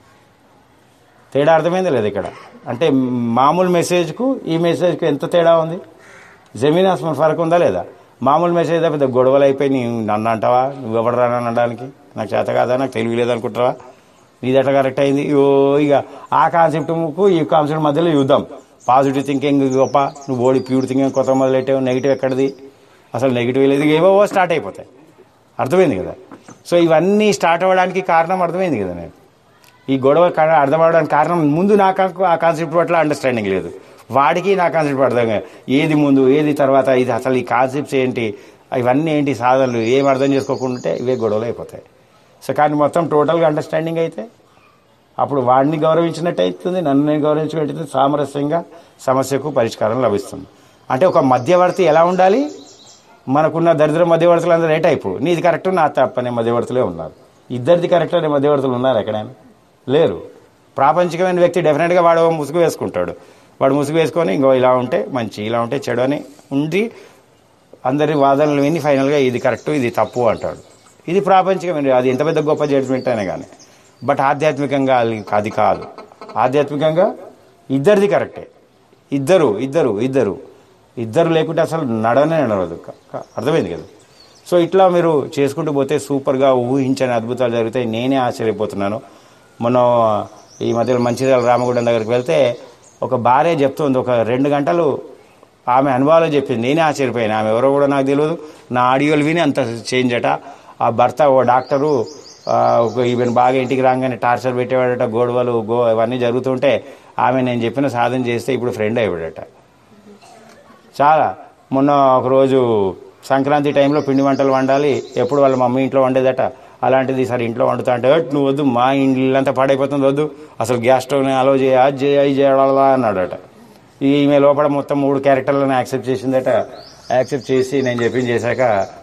తేడా అర్థమైంది లేదు ఇక్కడ అంటే మామూలు మెసేజ్కు ఈ మెసేజ్కు ఎంత తేడా ఉంది జమీన్ ఆస్మాన్ ఫరక్ ఉందా లేదా మామూలు మెసేజ్ పెద్ద గొడవలు అయిపోయి నీ నన్ను అంటావా నువ్వు ఎవడరా నన్ను అనడానికి నాకు చేత కాదా నాకు తెలివి లేదనుకుంటావా నీదట కరెక్ట్ అయింది ఓ ఇక ఆ కాన్సెప్ట్కు ఈ కాన్సెప్ట్ మధ్యలో యుద్ధం పాజిటివ్ థింకింగ్ గొప్ప నువ్వు ఓడి ప్యూర్ థింకింగ్ కొత్త మొదలెట్టావు నెగిటివ్ ఎక్కడిది అసలు నెగిటివ్ లేదు ఏవో స్టార్ట్ అయిపోతాయి అర్థమైంది కదా సో ఇవన్నీ స్టార్ట్ అవ్వడానికి కారణం అర్థమైంది కదా నేను ఈ గొడవ కా- అర్థం అవడానికి కారణం ముందు నాకు ఆ కాన్సెప్ట్ పట్ల అండర్స్టాండింగ్ లేదు వాడికి నా కాన్సెప్ట్ అర్థం కాదు ఏది ముందు ఏది తర్వాత ఇది అసలు ఈ కాన్సెప్ట్స్ ఏంటి ఇవన్నీ ఏంటి సాధనలు ఏం అర్థం చేసుకోకుంటే ఇవే గొడవలు అయిపోతాయి సో కానీ మొత్తం టోటల్గా అండర్స్టాండింగ్ అయితే అప్పుడు వాడిని గౌరవించినట్టు అవుతుంది నన్ను నేను గౌరవించినట్టు సామరస్యంగా సమస్యకు పరిష్కారం లభిస్తుంది అంటే ఒక మధ్యవర్తి ఎలా ఉండాలి మనకున్న దరిద్ర మధ్యవర్తులు అందరూ ఏ టైపు నీది కరెక్ట్ నా తప్పు అనే మధ్యవర్తులే ఉన్నారు ఇద్దరిది కరెక్ట్ అనే మధ్యవర్తులు ఉన్నారు ఎక్కడైనా లేరు ప్రాపంచికమైన వ్యక్తి డెఫినెట్గా వాడు ఓ ముసుగు వేసుకుంటాడు వాడు ముసుగు వేసుకొని ఇంకో ఇలా ఉంటే మంచి ఇలా ఉంటే చెడు అని ఉండి అందరి వాదనలు విని ఫైనల్గా ఇది కరెక్ట్ ఇది తప్పు అంటాడు ఇది ప్రాపంచికమైన అది ఎంత పెద్ద గొప్ప జడ్జ్మెంట్ అయినా కానీ బట్ ఆధ్యాత్మికంగా అది- అది కాదు ఆధ్యాత్మికంగా ఇద్దరిది కరెక్టే ఇద్దరు ఇద్దరు ఇద్దరు ఇద్దరు లేకుంటే అసలు నడవనే నడవదు క- క- అర్థమైంది కదా సో ఇట్లా మీరు చేసుకుంటూ పోతే సూపర్గా ఊహించని అద్భుతాలు జరుగుతాయి నేనే ఆశ్చర్యపోతున్నాను మొన్న ఈ మధ్యలో మంచిర్యాల రామగుండం దగ్గరికి వెళ్తే ఒక భార్య చెప్తుంది ఒక రెండు గంటలు ఆమె అనుభవాలు చెప్పింది నేనే ఆశ్చర్యపోయాను ఆమె ఎవరో కూడా నాకు తెలియదు నా ఆడియోలు విని అంత చేంజ్ అట ఆ భర్త ఓ డాక్టరు ఆ, ఒక ఈవెన్ బాగా ఇంటికి రాగానే టార్చర్ పెట్టేవాడట గొడవలు గో అవన్నీ జరుగుతుంటే ఆమె నేను చెప్పిన సాధన చేస్తే ఇప్పుడు ఫ్రెండ్ అయ్యాడట చాలా మొన్న ఒకరోజు సంక్రాంతి టైంలో పిండి వంటలు వండాలి ఎప్పుడు వాళ్ళ మమ్మీ ఇంట్లో వండేదట అలాంటిది సరే ఇంట్లో వండుతా అంటే "ఏట్ నువ్వు వద్దు మా ఇల్లంతా పాడైపోతుంది వద్దు అసలు గ్యాస్ స్టవ్ని అలో చేయ అది చేయ ఇది చేయాలా అన్నాడట ఈమె లోపల మొత్తం మూడు క్యారెక్టర్లను యాక్సెప్ట్ చేసిందట యాక్సెప్ట్ చేసి నేను చెప్పింది చేశాక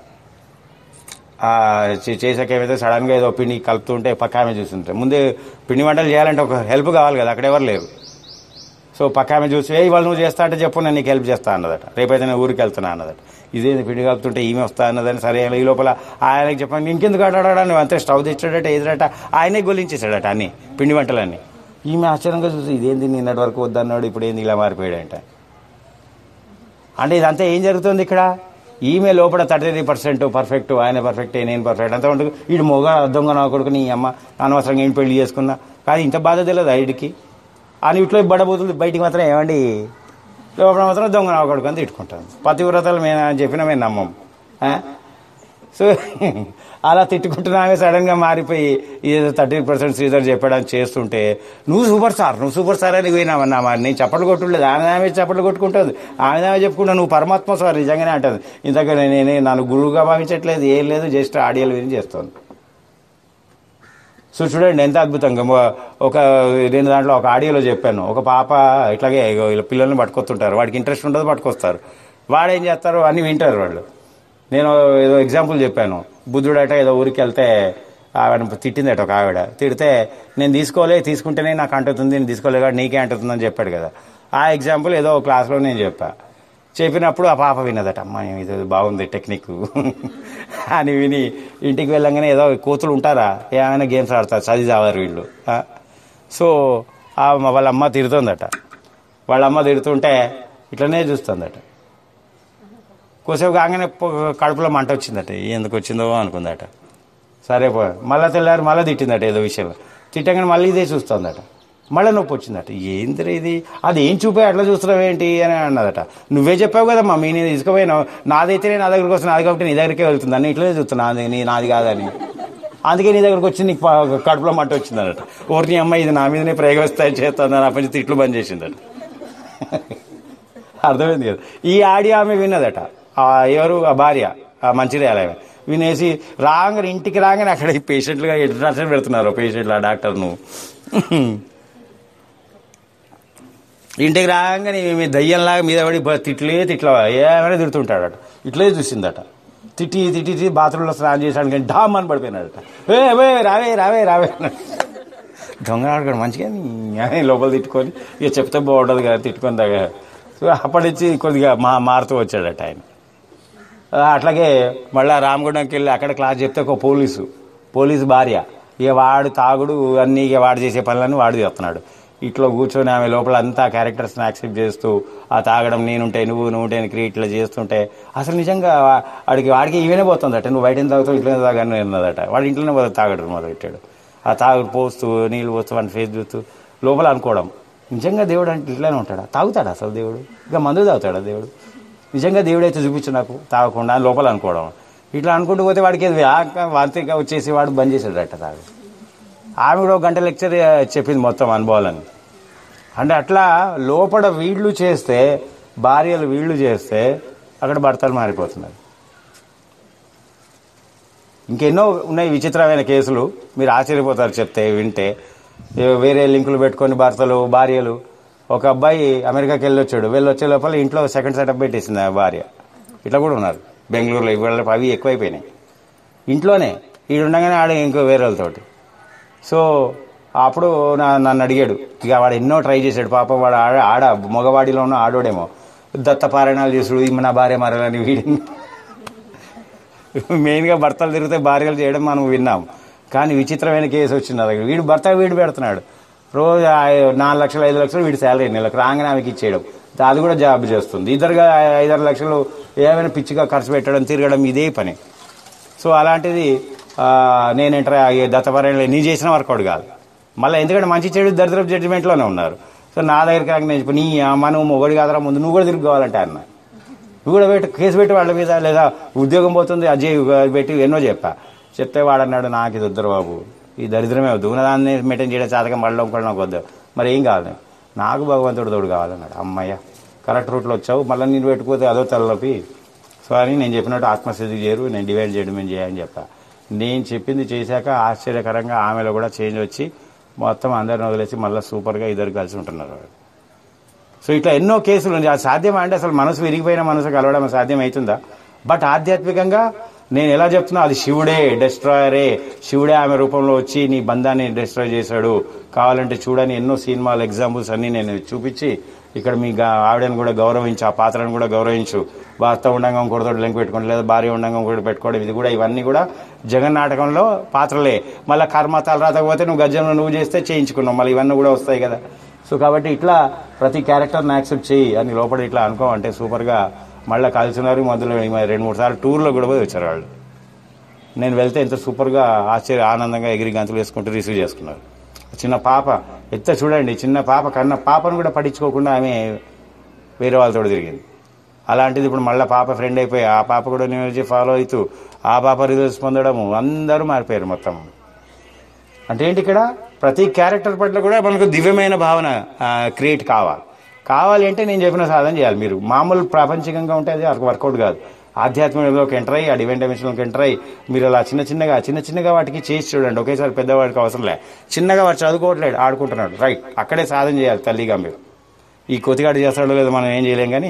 ఆ చే- చేశాక ఏమైతే సడన్ గా ఏదో పిండి కలుపుతుంటే పక్క ఆమె చూస్తుంటే ముందే పిండి వంటలు చేయాలంటే ఒక హెల్ప్ కావాలి కదా అక్కడ ఎవరు లేరు సో పక్క ఆమె చూసి ఏ ఇవాళ నువ్వు చేస్తా అంటే చెప్పు నేను నీకు హెల్ప్ చేస్తా అన్నదట రేపైతే నేను ఊరికి వెళ్తున్నా అన్నదట ఇదేంది పిండి కలుపుతుంటే ఈమె వస్తా అన్నదని సరే ఈ లోపల ఆయనకి చెప్పండి ఇంకెందుకు ఆడాడా నువ్వు అంతే స్టవ్ తెచ్చాడట ఎదురట ఆయనే గొలించేసాడట అన్ని పిండి వంటలన్నీ ఈమె ఆశ్చర్యంగా చూసి ఇదేంది నిన్నటి వరకు వద్దన్నాడు ఇప్పుడు ఏంది ఇలా మారిపోయాడంట అంటే ఇదంతా ఏం జరుగుతుంది ఇక్కడ ఈమె లోపల థర్టీ త్రీ పర్సెంట్ పర్ఫెక్ట్ ఆయన పర్ఫెక్ట్ నేను పర్ఫెక్ట్ అంతా ఉంటుంది వీడు మొగ దొంగ నా కొడుకు నీ అమ్మ అనవసరంగా ఏం పెళ్లి చేసుకున్నా కానీ ఇంత బాధ తెలియదు ఐడికి అని ఇట్లో బడబోతుంది బయటికి మాత్రం ఏమండి లోపల మాత్రం దొంగ నా కొడుకు అని తిట్టుకుంటాను పతివ్రతలు మేము చెప్పినా మేము నమ్మం ఆ? సో అలా తిట్టుకుంటున్నామే సడన్ గా మారిపోయి ఏదో థర్టీ పర్సెంట్ శ్రీధర్ చెప్పడానికి చేస్తుంటే నువ్వు సూపర్ స్టార్ నువ్వు సూపర్ స్టార్ అని పోయినావన్నా మరి నేను చప్పట్లు కొట్టులేదు ఆమె ఆమె చప్పట్లు కొట్టుకుంటుంది ఆమె ఆమె చెప్పుకుంటా నువ్వు పరమాత్మ స్వామి నిజంగానే అంటుంది ఇంతగా నేనే నన్ను గురువుగా భావించట్లేదు ఏం లేదు జస్ట్ ఆడియోలు విని చేస్తాను సో చూడండి ఎంత అద్భుతంగా మొ- ఒక నేను దాంట్లో ఒక ఆడియోలో చెప్పాను ఒక పాప ఇట్లాగే ఇగో ఇలా పిల్లల్ని పట్టుకొస్తుంటారు వాడికి ఇంట్రెస్ట్ ఉండదు పట్టుకొస్తారు వాడు ఏం చేస్తారు అన్ని వింటారు వాళ్ళు నేను ఏదో ఎగ్జాంపుల్ చెప్పాను బుద్ధుడట ఏదో ఊరికి వెళ్తే ఆవిడ తిట్టిందట ఒక ఆవిడ తిడితే నేను తీసుకోలే తీసుకుంటేనే నాకు అంటుతుంది నేను తీసుకోలే కాబట్టి నీకే అంటుతుందని చెప్పాడు కదా ఆ ఎగ్జాంపుల్ ఏదో క్లాస్లో నేను చెప్పా చెప్పినప్పుడు ఆ పాప విన్నదట అమ్మా ఇది బాగుంది టెక్నిక్ అని విని ఇంటికి వెళ్ళంగానే ఏదో కోతులు ఉంటారా ఏమైనా గేమ్స్ ఆడతారు చదివి చావారు వీళ్ళు ఆ? సో ఆ వాళ్ళ అమ్మ తిడుతుందట వాళ్ళ అమ్మ తిడుతుంటే ఇట్లనే చూస్తుందట కొద్దిసేపు కాగానే పొ- కడుపులో మంట వచ్చిందట ఎందుకు వచ్చిందో అనుకుందట సరే పో మళ్ళీ తెల్లారి మళ్ళీ తిట్టిందట ఏదో విషయంలో తిట్టగానే మళ్ళీ ఇదే చూస్తుందట మళ్ళీ నొప్పి వచ్చిందట ఏందిరా ఇది అది ఏం చూపే అట్లా చూస్తున్నావు ఏంటి అని అన్నదట నువ్వే చెప్పావు కదా మమ్మీ నేను తీసుకుపోయినావు నాదైతేనే నా దగ్గరికి వస్తుంది నాది కాబట్టి నీ దగ్గరికే వెళ్తుంది అని ఇట్లనే చూస్తున్నా అది నీ నాది కాదని అందుకే నీ దగ్గరకు వచ్చి నీకు ప- కడుపులో మంట వచ్చిందట ఓర్ని అమ్మ ఇది నా మీదనే ప్రయోగస్తాయి చేస్తుంది అని అప్పటి తిట్లు బంద్ చేసిందట అర్థమైంది కదా ఈ ఆడియో ఆమె విన్నదట ఆ ఎవరు ఆ భార్య ఆ మంచిర్యాల ఆమె వినేసి రాగానే ఇంటికి రాగానే అక్కడ ఈ పేషెంట్లుగా ఇంట్రడక్షన్ పెడుతున్నారు పేషెంట్లు ఆ డాక్టర్ను ఇంటికి రాగానే మీ దయ్యంలాగా మీద పడి బ- తిట్లే తిట్ల ఏమైనా తిడుతుంటాడట ఇట్లే చూసిందట తిట్టి తిట్టి తిట్టి బాత్రూంలో స్నానం చేశాడు కానీ డామ్ అని పడిపోయినాడట ఏ వే రావే రావే రావే అన్నాడు. దొంగ ఆడుకోడు మంచిగా అని లోపల తిట్టుకొని ఇక చెప్తే బాగుంటుంది కదా తిట్టుకొని దగ్గర సో అప్పటి నుంచి కొద్దిగా మా మారుతూ వచ్చాడట ఆయన ఆ, అట్లాగే మళ్ళా రామగుండంకి వెళ్ళి అక్కడ క్లాస్ చెప్తే ఒక పోలీసు పోలీసు భార్య ఇక వాడు తాగుడు అన్ని ఇక వాడు చేసే పనులన్నీ వాడు చేస్తున్నాడు ఇట్లా కూర్చొని ఆమె లోపల అంతా క్యారెక్టర్స్ని యాక్సెప్ట్ చేస్తూ ఆ తాగడం నేనుంటే నువ్వు నువ్వు ఉంటే క్రియేట్ ఇట్లా చేస్తుంటే అసలు నిజంగా వా- వాడికి వాడికి ఈవెనే పోతుందట నువ్వు బయట తాగుతావు ఇట్లనే తాగని అన్నదట వాడు ఇంట్లోనే పోతే తాగడు మొదలెట్టాడు ఆ తాగుడు పోస్తూ నీళ్ళు పోస్తూ వాడిని ఫేస్ చూస్తూ లోపల అనుకోవడం నిజంగా దేవుడు అంటే ఇట్లానే ఉంటాడా తాగుతాడా అసలు దేవుడు ఇంకా మందు తాగుతాడా దేవుడు నిజంగా దేవుడు అయితే చూపించు నాకు తాగకుండా అని లోపల అనుకోవడం ఇట్లా అనుకుంటూ పోతే వాడికి ఏది వ్యాక- వాంతిగా వచ్చేసి వాడు బంద్ చేశాడట తాగు ఆమె కూడా ఒక గంట లెక్చర్ చెప్పింది మొత్తం అనుభవాలని అంటే అట్లా లోపల వీళ్ళు చేస్తే భార్యలు వీళ్ళు చేస్తే అక్కడ భర్తలు మారిపోతున్నారు ఇంకెన్నో ఉన్నాయి విచిత్రమైన కేసులు మీరు ఆశ్చర్యపోతారు చెప్తే వింటే ఏ వేరే లింకులు పెట్టుకొని భర్తలు భార్యలు ఒక అబ్బాయి అమెరికాకి వెళ్ళొచ్చాడు వెళ్ళొచ్చే లోపల ఇంట్లో సెకండ్ సెటప్ పెట్టేసింది ఆ భార్య ఇట్లా కూడా ఉన్నారు బెంగళూరులో ఇవాళ అవి ఎక్కువైపోయినాయి ఇంట్లోనే ఈడుండగానే ఆడ ఇంకో వేరే వాళ్ళతోటి సో అప్పుడు నా నన్ను అడిగాడు ఇక వాడు ఎన్నో ట్రై చేశాడు పాపం వాడు ఆడ ఆడ మగవాడిలో ఉన్న ఆడోడేమో దత్తపారాయణాలు చేసుడు ఈమె నా భార్య మరలని వీడిని మెయిన్గా భర్తలు తిరిగితే భార్యలు చేయడం మనం విన్నాం కానీ విచిత్రమైన కేసు వచ్చింది నా దగ్గర వీడు భర్త వీడు పెడుతున్నాడు రోజు ఆ- నాలుగు లక్షలు ఐదు లక్షలు వీడి శాలరీ నెలకు రాగానే ఆమెకి ఇచ్చేయడం అది కూడా జాబ్ చేస్తుంది ఇద్దరుగా ఐదారు లక్షలు ఏమైనా పిచ్చిగా ఖర్చు పెట్టడం తిరగడం ఇదే పని సో అలాంటిది ఆ, నేను ఎంటర్ అయ్యే దత్తపర్యంలో నీ చేసిన వర్కౌట్ కాదు మళ్ళీ ఎందుకంటే మంచి చెడు దరిద్రపు జడ్జిమెంట్లోనే ఉన్నారు సో నా దగ్గరికి రాక నేను చెప్పి నీ అమ్మ నువ్వు మొగడు కాదరా ముందు నువ్వు కూడా తిరుగుకోవాలంటే అన్న నువ్వు కూడా పెట్టి కేసు పెట్టి వాళ్ళ మీద లేదా ఉద్యోగం పోతుంది అజయ్ పెట్టి ఎన్నో చెప్పా చెప్తే వాడన్నాడు నాకు ఇది వద్దరు బాబు ఈ దరిద్రమే వద్దు ఉన్నదాన్ని మెయింటైన్ చేయడం చాతకం మళ్ళీ ఇంకోటి నాకు వద్దు మరి ఏం కావాలి నాకు భగవంతుడు తోడు కావాలన్నాడు అమ్మయ్య కరెక్ట్ రూట్లో వచ్చావు మళ్ళీ నేను పెట్టుకోతే అదో తలలోపి సో అని నేను చెప్పినట్టు ఆత్మస్థితికి చేరు నేను డివైడ్ చేయడం ఏం చేయని చెప్పా నేను చెప్పింది చేశాక ఆశ్చర్యకరంగా ఆమెలో కూడా చేంజ్ వచ్చి మొత్తం అందరిని వదిలేసి మళ్ళీ సూపర్గా ఇద్దరు కలిసి ఉంటున్నారు సో ఇట్లా ఎన్నో కేసులు ఉన్నాయి అది సాధ్యమా అంటే అసలు మనసు విరిగిపోయిన మనసు కలవడం సాధ్యం అవుతుందా బట్ ఆధ్యాత్మికంగా నేను ఎలా చెప్తున్నా అది శివుడే డెస్ట్రాయరే శివుడే ఆమె రూపంలో వచ్చి నీ బంధాన్ని డిస్ట్రాయ్ చేశాడు కావాలంటే చూడని ఎన్నో సినిమాలు ఎగ్జాంపుల్స్ అన్ని నేను చూపించి ఇక్కడ మీ గా- ఆవిడని కూడా గౌరవించు ఆ పాత్రను కూడా గౌరవించు భర్త ఉండంగా ఇంకోటితో లింక్ పెట్టుకోండి లేదా భార్య ఉండంగా ఇంకోటి పెట్టుకోవడం ఇది కూడా ఇవన్నీ కూడా జగన్ నాటకంలో పాత్రలే మళ్ళీ కర్మ తలరాత పోతే నువ్వు గజ్జంలో నువ్వు చేస్తే చేయించుకున్నావు మళ్ళీ ఇవన్నీ కూడా వస్తాయి కదా సో కాబట్టి ఇట్లా ప్రతి క్యారెక్టర్ని యాక్సెప్ట్ చేయి అని లోపల ఇట్లా అనుకో అంటే సూపర్గా మళ్ళీ కలిసినారు మొదలు రెండు మూడు సార్లు టూర్లో కూడా పోయి వచ్చారు వాళ్ళు నేను వెళ్తే ఎంత సూపర్గా ఆశ్చర్య ఆనందంగా ఎగిరి గంతులు వేసుకుంటూ రిసీవ్ చేసుకున్నారు చిన్న పాప ఎత్త చూడండి చిన్న పాప కన్న పాపను కూడా పట్టించుకోకుండా ఆమె వేరే వాళ్ళతో తిరిగింది అలాంటిది ఇప్పుడు మళ్ళీ పాప ఫ్రెండ్ అయిపోయి ఆ పాప కూడా నేను వచ్చి ఫాలో అవుతూ ఆ పాప రిజల్ట్స్ పొందడము అందరూ మారిపోయారు మొత్తం అంటే ఏంటి ఇక్కడ ప్రతి క్యారెక్టర్ పట్ల కూడా మనకు దివ్యమైన భావన క్రియేట్ కావాలి కావాలి అంటే నేను చెప్పిన సాధన చేయాలి మీరు మామూలు ప్రాపంచికంగా ఉంటే అది వర్కౌట్ కాదు ఆధ్యాత్మికంలోకి ఎంటర్ అయ్యి ఆ డివైన్ డైమెన్షన్లోకి ఎంటర్ అయ్యి మీరు అలా చిన్న చిన్నగా చిన్న చిన్నగా వాటికి చేసి చూడండి ఒకేసారి పెద్దవాడికి అవసరం లే చిన్నగా వాడు చదువుకోవట్లేడు ఆడుకుంటున్నాడు రైట్ అక్కడే సాధన చేయాలి తల్లిగా మీరు ఈ కొతిగాడు చేస్తాడో లేదో మనం ఏం చేయలేం కానీ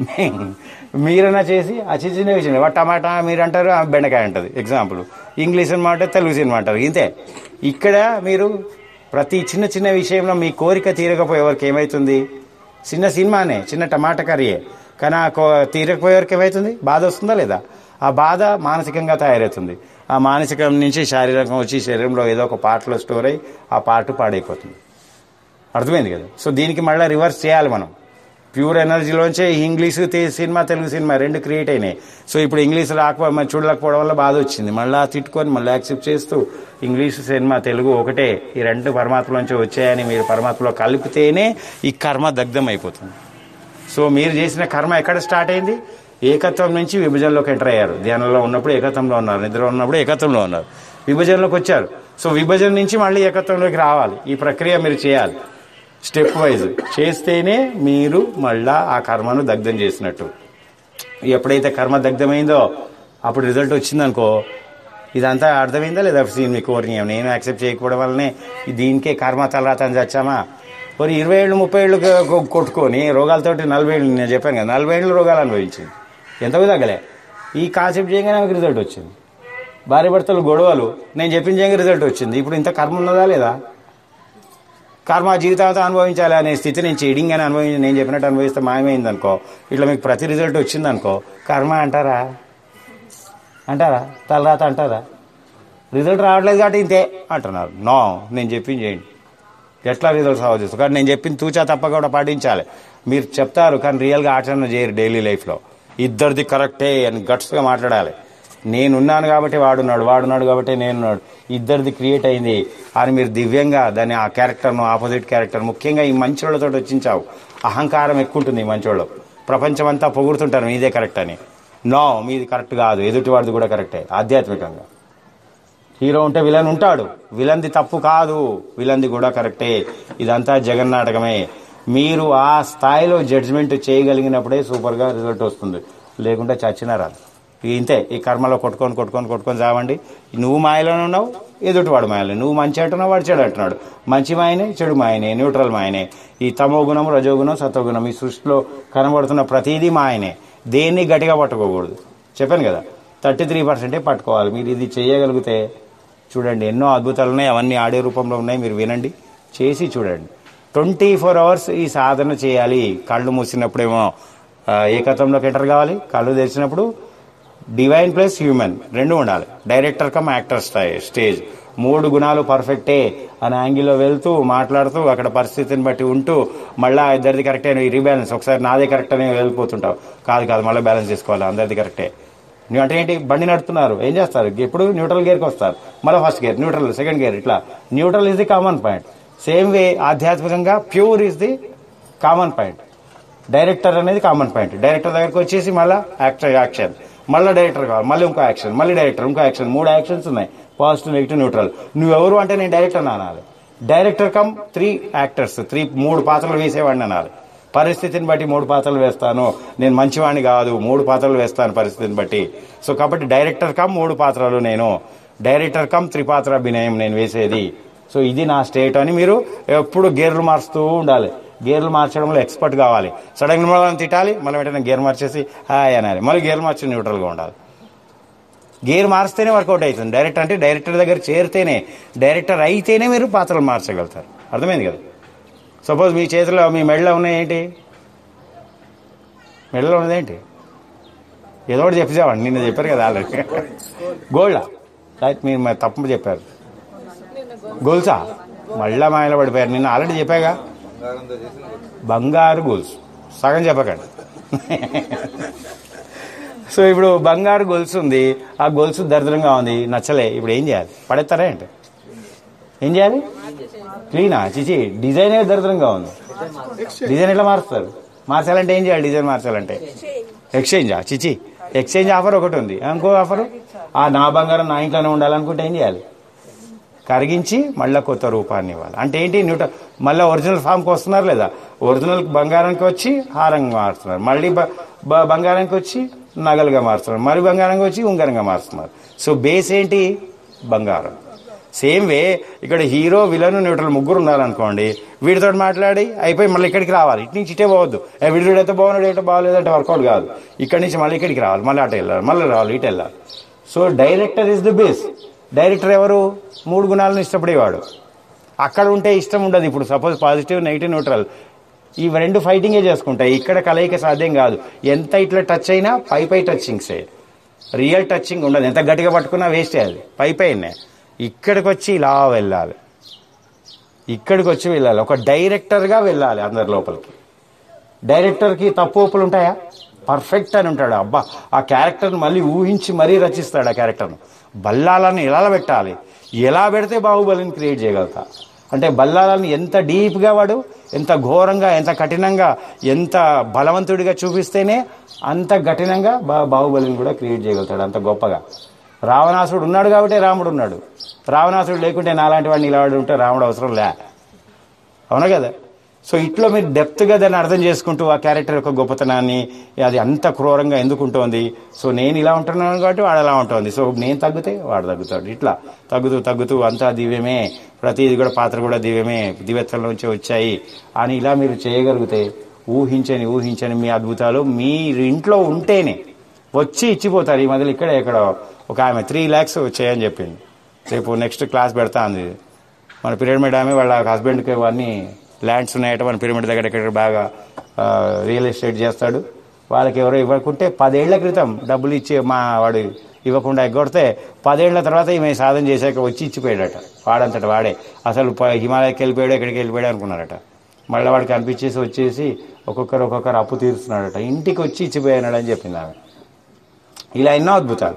మీరైనా చేసి ఆ చిన్న చిన్న విషయం వాడు టమాటా మీరు అంటారు ఆమె బెండకాయ అంటది ఎగ్జాంపుల్ ఇంగ్లీష్ సినిమా అంటే తెలుగు సినిమా అంటారు ఇంతే ఇక్కడ మీరు ప్రతి చిన్న చిన్న విషయంలో మీ కోరిక తీరకపోయేవారికి ఏమవుతుంది చిన్న సినిమానే చిన్న టమాటా కర్రీయే కానీ ఆ కో- తీరకపోయేవారికి ఏమవుతుంది బాధ వస్తుందా లేదా ఆ బాధ మానసికంగా తయారవుతుంది ఆ మానసికం నుంచి శారీరకం వచ్చి శరీరంలో ఏదో ఒక పాటలో స్టోర్ అయ్యి ఆ పాట పాడైపోతుంది అర్థమైంది కదా సో దీనికి మళ్ళీ రివర్స్ చేయాలి మనం ప్యూర్ ఎనర్జీలోంచే ఇంగ్లీష్ తే- సినిమా తెలుగు సినిమా రెండు క్రియేట్ అయినాయి సో ఇప్పుడు ఇంగ్లీష్ రాకపో మరి చూడలేకపోవడం వల్ల బాధ వచ్చింది మళ్ళీ తిట్టుకొని మళ్ళీ యాక్సెప్ట్ చేస్తూ ఇంగ్లీష్ సినిమా తెలుగు ఒకటే ఈ రెండు పరమాత్మలోంచి వచ్చాయని మీరు పరమాత్మలో కలిపితేనే ఈ కర్మ దగ్ధం అయిపోతుంది సో మీరు చేసిన కర్మ ఎక్కడ స్టార్ట్ అయింది ఏకత్వం నుంచి విభజనలోకి ఎంటర్ అయ్యారు ధ్యానంలో ఉన్నప్పుడు ఏకత్వంలో ఉన్నారు నిద్ర ఉన్నప్పుడు ఏకత్వంలో ఉన్నారు విభజనలోకి వచ్చారు సో విభజన నుంచి మళ్ళీ ఏకత్వంలోకి రావాలి ఈ ప్రక్రియ మీరు చేయాలి స్టెప్ వైజ్ చేస్తేనే మీరు మళ్ళా ఆ కర్మను దగ్ధం చేసినట్టు ఎప్పుడైతే కర్మ దగ్ధమైందో అప్పుడు రిజల్ట్ వచ్చిందనుకో ఇదంతా అర్థమైందా లేదా సీన్ మీ కోరిక నేను యాక్సెప్ట్ చేయకపోవడం వల్లనే దీనికే కర్మ తలరాత అని చచ్చామా మరి ఇరవై ఏళ్ళు ముప్పై ఏళ్ళు కొ- కొట్టుకొని రోగాలతోటి నలభై ఏళ్ళు నేను చెప్పాను కదా నలభై ఏళ్ళు రోగాలు అనుభవించింది ఎంతకు తగ్గలే ఈ కాన్సెప్ట్ చేయగానే ఆమెకు రిజల్ట్ వచ్చింది భార్య భర్తలు గొడవలు నేను చెప్పిన చేయగా రిజల్ట్ వచ్చింది ఇప్పుడు ఇంత కర్మ ఉన్నదా లేదా కర్మ జీవితాంతం అనుభవించాలి అనే స్థితి నేను చీడింగ్ అని అనుభవించి నేను చెప్పినట్టు అనుభవిస్తే మాయమైంది అనుకో ఇట్లా మీకు ప్రతి రిజల్ట్ వచ్చింది అనుకో కర్మ అంటారా అంటారా తలరాత అంటారా రిజల్ట్ రావట్లేదు కాబట్టి ఇంతే అంటున్నారు నో నేను చెప్పింది చేయండి ఎట్లా రిజల్ట్ సాల్వ్ చేస్తారు కానీ నేను చెప్పిన తూచా తప్ప కూడా పాటించాలి మీరు చెప్తారు కానీ రియల్గా ఆచరణ చేయరు డైలీ లైఫ్లో ఇద్దరిది కరెక్టే అని గట్స్గా మాట్లాడాలి నేనున్నాను కాబట్టి వాడున్నాడు వాడున్నాడు కాబట్టి నేనున్నాడు ఇద్దరిది క్రియేట్ అయింది అని మీరు దివ్యంగా దాన్ని ఆ క్యారెక్టర్ను ఆపోజిట్ క్యారెక్టర్ ముఖ్యంగా ఈ మంచోళ్ళతో వచ్చించావు అహంకారం ఎక్కువ ఉంటుంది ఈ మంచోళ్ళు ప్రపంచం అంతా పొగుడుతుంటారు మీదే కరెక్ట్ అని నో మీది కరెక్ట్ కాదు ఎదుటివాడిది కూడా కరెక్టే ఆధ్యాత్మికంగా హీరో ఉంటే విలన్ ఉంటాడు విలన్ది తప్పు కాదు విలన్ది కూడా కరెక్టే ఇదంతా జగన్నాటకమే మీరు ఆ స్థాయిలో జడ్జిమెంట్ చేయగలిగినప్పుడే సూపర్గా రిజల్ట్ వస్తుంది లేకుంటే చచ్చినా రాదు ఇక ఇంతే ఈ కర్మలో కొట్టుకొని కొట్టుకొని కొట్టుకొని చావండి నువ్వు మాయలోనే ఉన్నావు ఎదుటివాడు మాయలో నువ్వు మంచి అంటున్నావు వాడు చెడు అంటున్నాడు మంచి మాయనే చెడు మాయనే న్యూట్రల్ మాయనే ఈ తమో గుణం రజోగుణం సత్వగుణం ఈ సృష్టిలో కనబడుతున్న ప్రతిదీ మాయనే దేన్ని గట్టిగా పట్టుకోకూడదు చెప్పాను కదా థర్టీ త్రీ పర్సెంటే పట్టుకోవాలి మీరు ఇది చేయగలిగితే చూడండి ఎన్నో అద్భుతాలు ఉన్నాయి అవన్నీ ఆడియో రూపంలో ఉన్నాయి మీరు వినండి చేసి చూడండి ట్వంటీ ఫోర్ అవర్స్ ఈ సాధన చేయాలి కళ్ళు మూసినప్పుడేమో ఆ, ఏకత్వంలోకి ఎంటర్ కావాలి కళ్ళు తెరిచినప్పుడు డివైన్ ప్లస్ హ్యూమన్ రెండు ఉండాలి డైరెక్టర్ కమ్ యాక్టర్ స్థాయి స్టేజ్ మూడు గుణాలు పర్ఫెక్టే అనే యాంగిల్లో వెళ్తూ మాట్లాడుతూ అక్కడ పరిస్థితిని బట్టి ఉంటూ మళ్ళీ ఇద్దరిది కరెక్టే రీబ్యాలెన్స్ ఒకసారి నాదే కరెక్ట్ అని వెళ్ళిపోతుంటావు కాదు కాదు మళ్ళీ బ్యాలెన్స్ చేసుకోవాలి అందరిది కరెక్టే న్యూ- అంటే ఏంటి బండి నడుపుతున్నారు ఏం చేస్తారు ఇప్పుడు న్యూట్రల్ గేర్కి వస్తారు మళ్ళీ first gear neutral second gear ఇట్లా neutral is the common point same way ఆధ్యాత్మికంగా pure is the common point director అనేది కామన్ పాయింట్ డైరెక్టర్ దగ్గరకు వచ్చేసి మళ్ళీ యాక్టర్ యాక్షన్ మళ్ళీ డైరెక్టర్ కావాలి మళ్ళీ ఇంకో యాక్షన్ మళ్ళీ డైరెక్టర్ ఇంకో యాక్షన్ మూడు యాక్షన్స్ ఉన్నాయి పాజిటివ్ నెగిటివ్ న్యూట్రల్ నువ్వెవరు అంటే నేను డైరెక్టర్ అనాలి director cum three actors three మూడు పాత్రలు వేసేవాడిని అనాలి పరిస్థితిని బట్టి మూడు పాత్రలు వేస్తాను నేను మంచివాడిని కాదు మూడు పాత్రలు వేస్తాను పరిస్థితిని బట్టి సో కాబట్టి డైరెక్టర్ కమ్ మూడు పాత్రలు నేను డైరెక్టర్ కమ్ త్రిపాత్ర అభినయం నేను వేసేది సో ఇది నా స్టేట్ అని మీరు ఎప్పుడు గేర్లు మారుస్తూ ఉండాలి గేర్లు మార్చడంలో ఎక్స్పర్ట్ కావాలి సడన్ గా మనం తిట్టాలి మళ్ళీ వెంటనే గేర్ మార్చేసి హాయ్ అనాలి మళ్ళీ గేర్ మార్చి న్యూట్రల్ గా ఉండాలి గేర్ మార్స్తేనే వర్కౌట్ అవుతుంది డైరెక్ట్ అంటే డైరెక్టర్ దగ్గర చేరితేనే డైరెక్టర్ అయితేనే మీరు పాత్రలు మార్చగలుగుతారు అర్థమైంది కదా సపోజ్ మీ చేతిలో మీ మెడలో ఉన్నాయి ఏంటి మెడలో ఉన్నది ఏంటి ఏదో ఒకటి చెప్పేవాడి నిన్న చెప్పారు కదా ఆల్రెడీ గోల్డా రైట్ మీరు మరి తప్పు చెప్పారు గోల్సా మళ్ళా మాయలో పడిపోయారు నిన్న ఆల్రెడీ చెప్పాగా బంగారు గొలుసు సగం చెప్పకండి సో ఇప్పుడు బంగారు గొలుసు ఉంది ఆ గొలుసు దరిద్రంగా ఉంది నచ్చలే ఇప్పుడు ఏం చేయాలి పడేస్తారా ఏంటి ఏం చేయాలి క్లీనా చిచి డిజైనే దరిద్రంగా ఉంది డిజైన్ ఎట్లా మారుస్తారు మార్చాలంటే ఏం చేయాలి డిజైన్ మార్చాలంటే ఎక్స్చేంజా చిచి ఎక్స్చేంజ్ ఆఫర్ ఒకటి ఉంది ఇంకో ఆఫర్ ఆ నా బంగారం నా ఇంట్లోనే ఉండాలనుకుంటే ఏం చేయాలి కరిగించి మళ్ళీ కొత్త రూపాన్ని ఇవ్వాలి అంటే ఏంటి న్యూట మళ్ళీ ఒరిజినల్ ఫామ్కి వస్తున్నారు లేదా ఒరిజినల్ బంగారానికి వచ్చి హారంగా మారుతున్నారు మళ్ళీ బ- బ- బంగారానికి వచ్చి నగలుగా మారుతున్నారు మరి బంగారంగా వచ్చి ఉంగరంగా మారుతున్నారు సో బేస్ ఏంటి బంగారం సేమ్ వే ఇక్కడ హీరో విలన్ న్యూట్రల్ ముగ్గురు ఉన్నారనుకోండి వీడితో మాట్లాడి అయిపోయి మళ్ళీ ఇక్కడికి రావాలి ఇటు నుంచి ఇటే పోవద్దు ఏ వీడు అయితే బాగున్నాడు అయితే బాగాలేదు అంటే వర్కౌట్ కాదు ఇక్కడి నుంచి మళ్ళీ ఇక్కడికి రావాలి మళ్ళీ అటు వెళ్ళాలి మళ్ళీ రావాలి ఇటు వెళ్ళాలి so director is the base director ఎవరు మూడు గుణాలను ఇష్టపడేవాడు అక్కడ ఉంటే ఇష్టం ఉండదు ఇప్పుడు సపోజ్ పాజిటివ్ నెగిటివ్ న్యూట్రల్ ఇవి రెండు ఫైటింగే చేసుకుంటాయి ఇక్కడ కలయిక సాధ్యం కాదు ఎంత ఇట్లా టచ్ అయినా పై పై టచింగ్సే రియల్ టచింగ్ ఉండదు ఎంత గట్టిగా పట్టుకున్నా వేస్ట్ అది పై పైనే ఇక్కడికి వచ్చి ఇలా వెళ్ళాలి ఇక్కడికి వచ్చి వెళ్ళాలి ఒక డైరెక్టర్గా వెళ్ళాలి అందరి లోపలికి డైరెక్టర్కి తప్పు ఒప్పులు ఉంటాయా పర్ఫెక్ట్ అని ఉంటాడు అబ్బా ఆ క్యారెక్టర్ని మళ్ళీ ఊహించి మరీ రచిస్తాడు ఆ క్యారెక్టర్ను బల్లాలను ఎలా పెట్టాలి ఎలా పెడితే బాహుబలిని క్రియేట్ చేయగలుగుతా అంటే బల్లాలను ఎంత డీప్గా వాడు ఎంత ఘోరంగా ఎంత కఠినంగా ఎంత బలవంతుడిగా చూపిస్తేనే అంత కఠినంగా బా బాహుబలిని కూడా క్రియేట్ చేయగలుగుతాడు అంత గొప్పగా రావణాసుడు ఉన్నాడు కాబట్టి రాముడు ఉన్నాడు రావణాసుడు లేకుంటే నాలాంటి వాడిని ఇలా వాడు ఉంటే రాముడు అవసరం లే అవునా కదా సో ఇట్లా మీరు డెప్త్గా దాన్ని అర్థం చేసుకుంటూ ఆ క్యారెక్టర్ యొక్క గొప్పతనాన్ని అది అంత క్రూరంగా ఎందుకు ఉంటుంది సో నేను ఇలా ఉంటున్నాను కాబట్టి వాడు అలా ఉంటుంది సో నేను తగ్గితే వాడు తగ్గుతాడు ఇట్లా తగ్గుతూ తగ్గుతూ అంతా దివ్యమే ప్రతిది కూడా పాత్ర కూడా దివ్యమే దివ్యత్వంలో నుంచి వచ్చాయి అని ఇలా మీరు చేయగలిగితే ఊహించని ఊహించని మీ అద్భుతాలు మీరు ఇంట్లో ఉంటేనే వచ్చి ఇచ్చిపోతారు ఈ మధ్యలో ఇక్కడ ఇక్కడ ఒక ఆమె త్రీ ల్యాక్స్ వచ్చాయని చెప్పింది రేపు నెక్స్ట్ క్లాస్ పెడతా అంది మన పిరమిడ్ ఆమె వాళ్ళ హస్బెండ్కి అవన్నీ ల్యాండ్స్ ఉన్నాయట మన పిరమిడ్ దగ్గర ఇక్కడ బాగా ఆ, రియల్ ఎస్టేట్ చేస్తాడు వాళ్ళకి ఎవరో ఇవ్వకుంటే పదేళ్ల క్రితం డబ్బులు ఇచ్చి మా వాడు ఇవ్వకుండా ఎగ్గొడితే పదేళ్ల తర్వాత ఈమె సాధన చేశాక వచ్చి ఇచ్చిపోయాడట వాడంతట వాడే అసలు ప- హిమాలయకి వెళ్ళిపోయాడు ఎక్కడికి వెళ్ళిపోయాడు అనుకున్నారట మళ్ళీ వాడికి అనిపించేసి వచ్చేసి ఒక్కొక్కరు ఒక్కొక్కరు అప్పు తీరుస్తున్నాడట ఇంటికి వచ్చి ఇచ్చిపోయాడు అని చెప్పింది ఆమె ఇలా ఎన్నో అద్భుతాలు